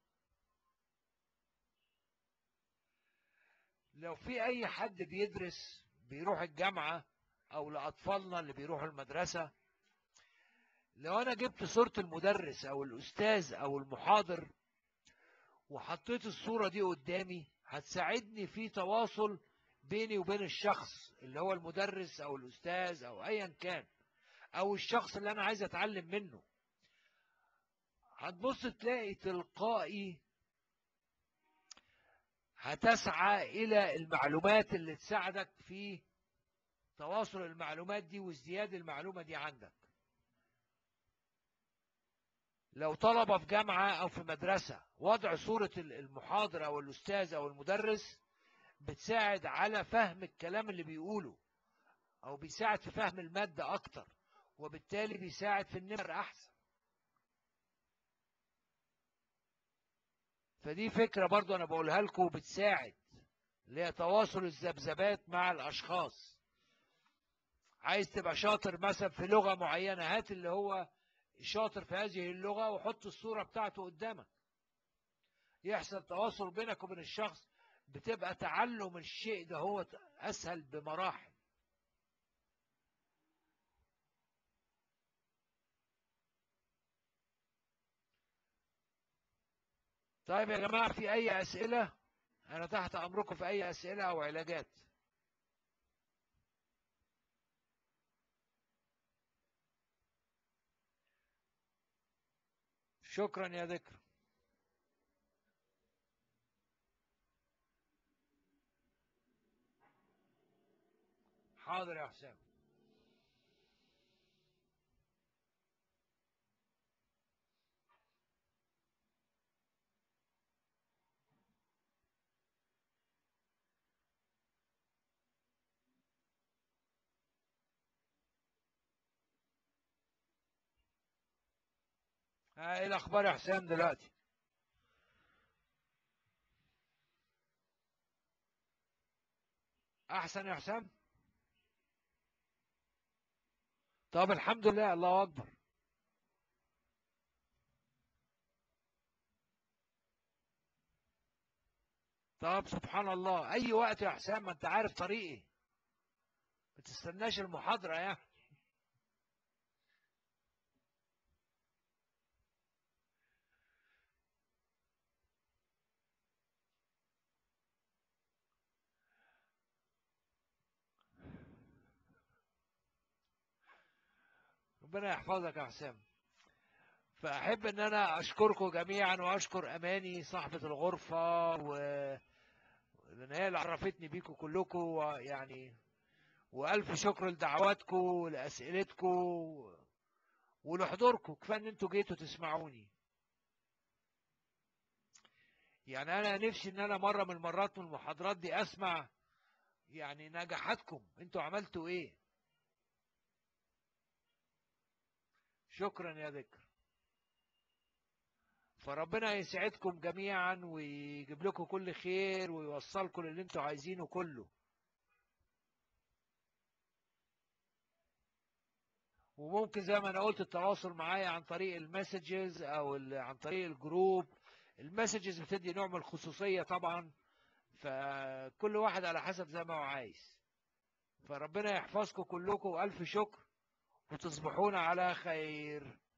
لو في اي حد بيدرس بيروح الجامعة او لاطفالنا اللي بيروحوا المدرسة لو انا جبت صورة المدرس او الاستاذ او المحاضر وحطيت الصورة دي قدامي هتساعدني في تواصل بيني وبين الشخص اللي هو المدرس او الاستاذ او ايا كان او الشخص اللي انا عايز اتعلم منه هتبص تلاقي تلقائي هتسعى الى المعلومات اللي تساعدك في تواصل المعلومات دي وازدياد المعلومة دي عندك لو طلبة في جامعة او في مدرسة وضع صورة المحاضر او الاستاذ او المدرس بتساعد على فهم الكلام اللي بيقوله او بيساعد في فهم المادة اكتر وبالتالي بيساعد في النمر احسن فدي فكرة برضو انا بقولها لكم بتساعد اللي هي تواصل الذبذبات مع الاشخاص عايز تبقى شاطر مثلا في لغة معينة هات اللي هو شاطر في هذه اللغة وحط الصورة بتاعته قدامك يحصل تواصل بينك وبين الشخص بتبقى تعلم الشيء ده هو أسهل بمراحل طيب يا جماعة في أي أسئلة أنا تحت أمركم في أي أسئلة أو علاجات شكرا يا ذكر حاضر يا حسام ها، ايه الاخبار يا حسام دلوقتي احسن يا حسام طب الحمد لله الله اكبر طب سبحان الله اي وقت يا حسام ما انت عارف طريقي ما تستناش المحاضرة يعني ربنا يحفظك يا حسام فأحب إن أنا أشكركم جميعا وأشكر أماني صاحبة الغرفة و لأن هي اللي عرفتني بيكم كلكم ويعني وألف شكر لدعواتكم ولأسئلتكم ولحضوركم كفاية إن أنتوا جيتوا تسمعوني يعني أنا نفسي إن أنا مرة من المرات من المحاضرات دي أسمع يعني نجاحاتكم أنتوا عملتوا إيه شكرا يا ذكر فربنا يسعدكم جميعا ويجيب لكم كل خير ويوصلكم للي انتوا عايزينه كله وممكن زي ما انا قلت التواصل معايا عن طريق المسجز او ال- عن طريق الجروب المسجز بتدي نوع من الخصوصية طبعا فكل واحد على حسب زي ما هو عايز فربنا يحفظكم كلكم والف شكر وتصبحون على خير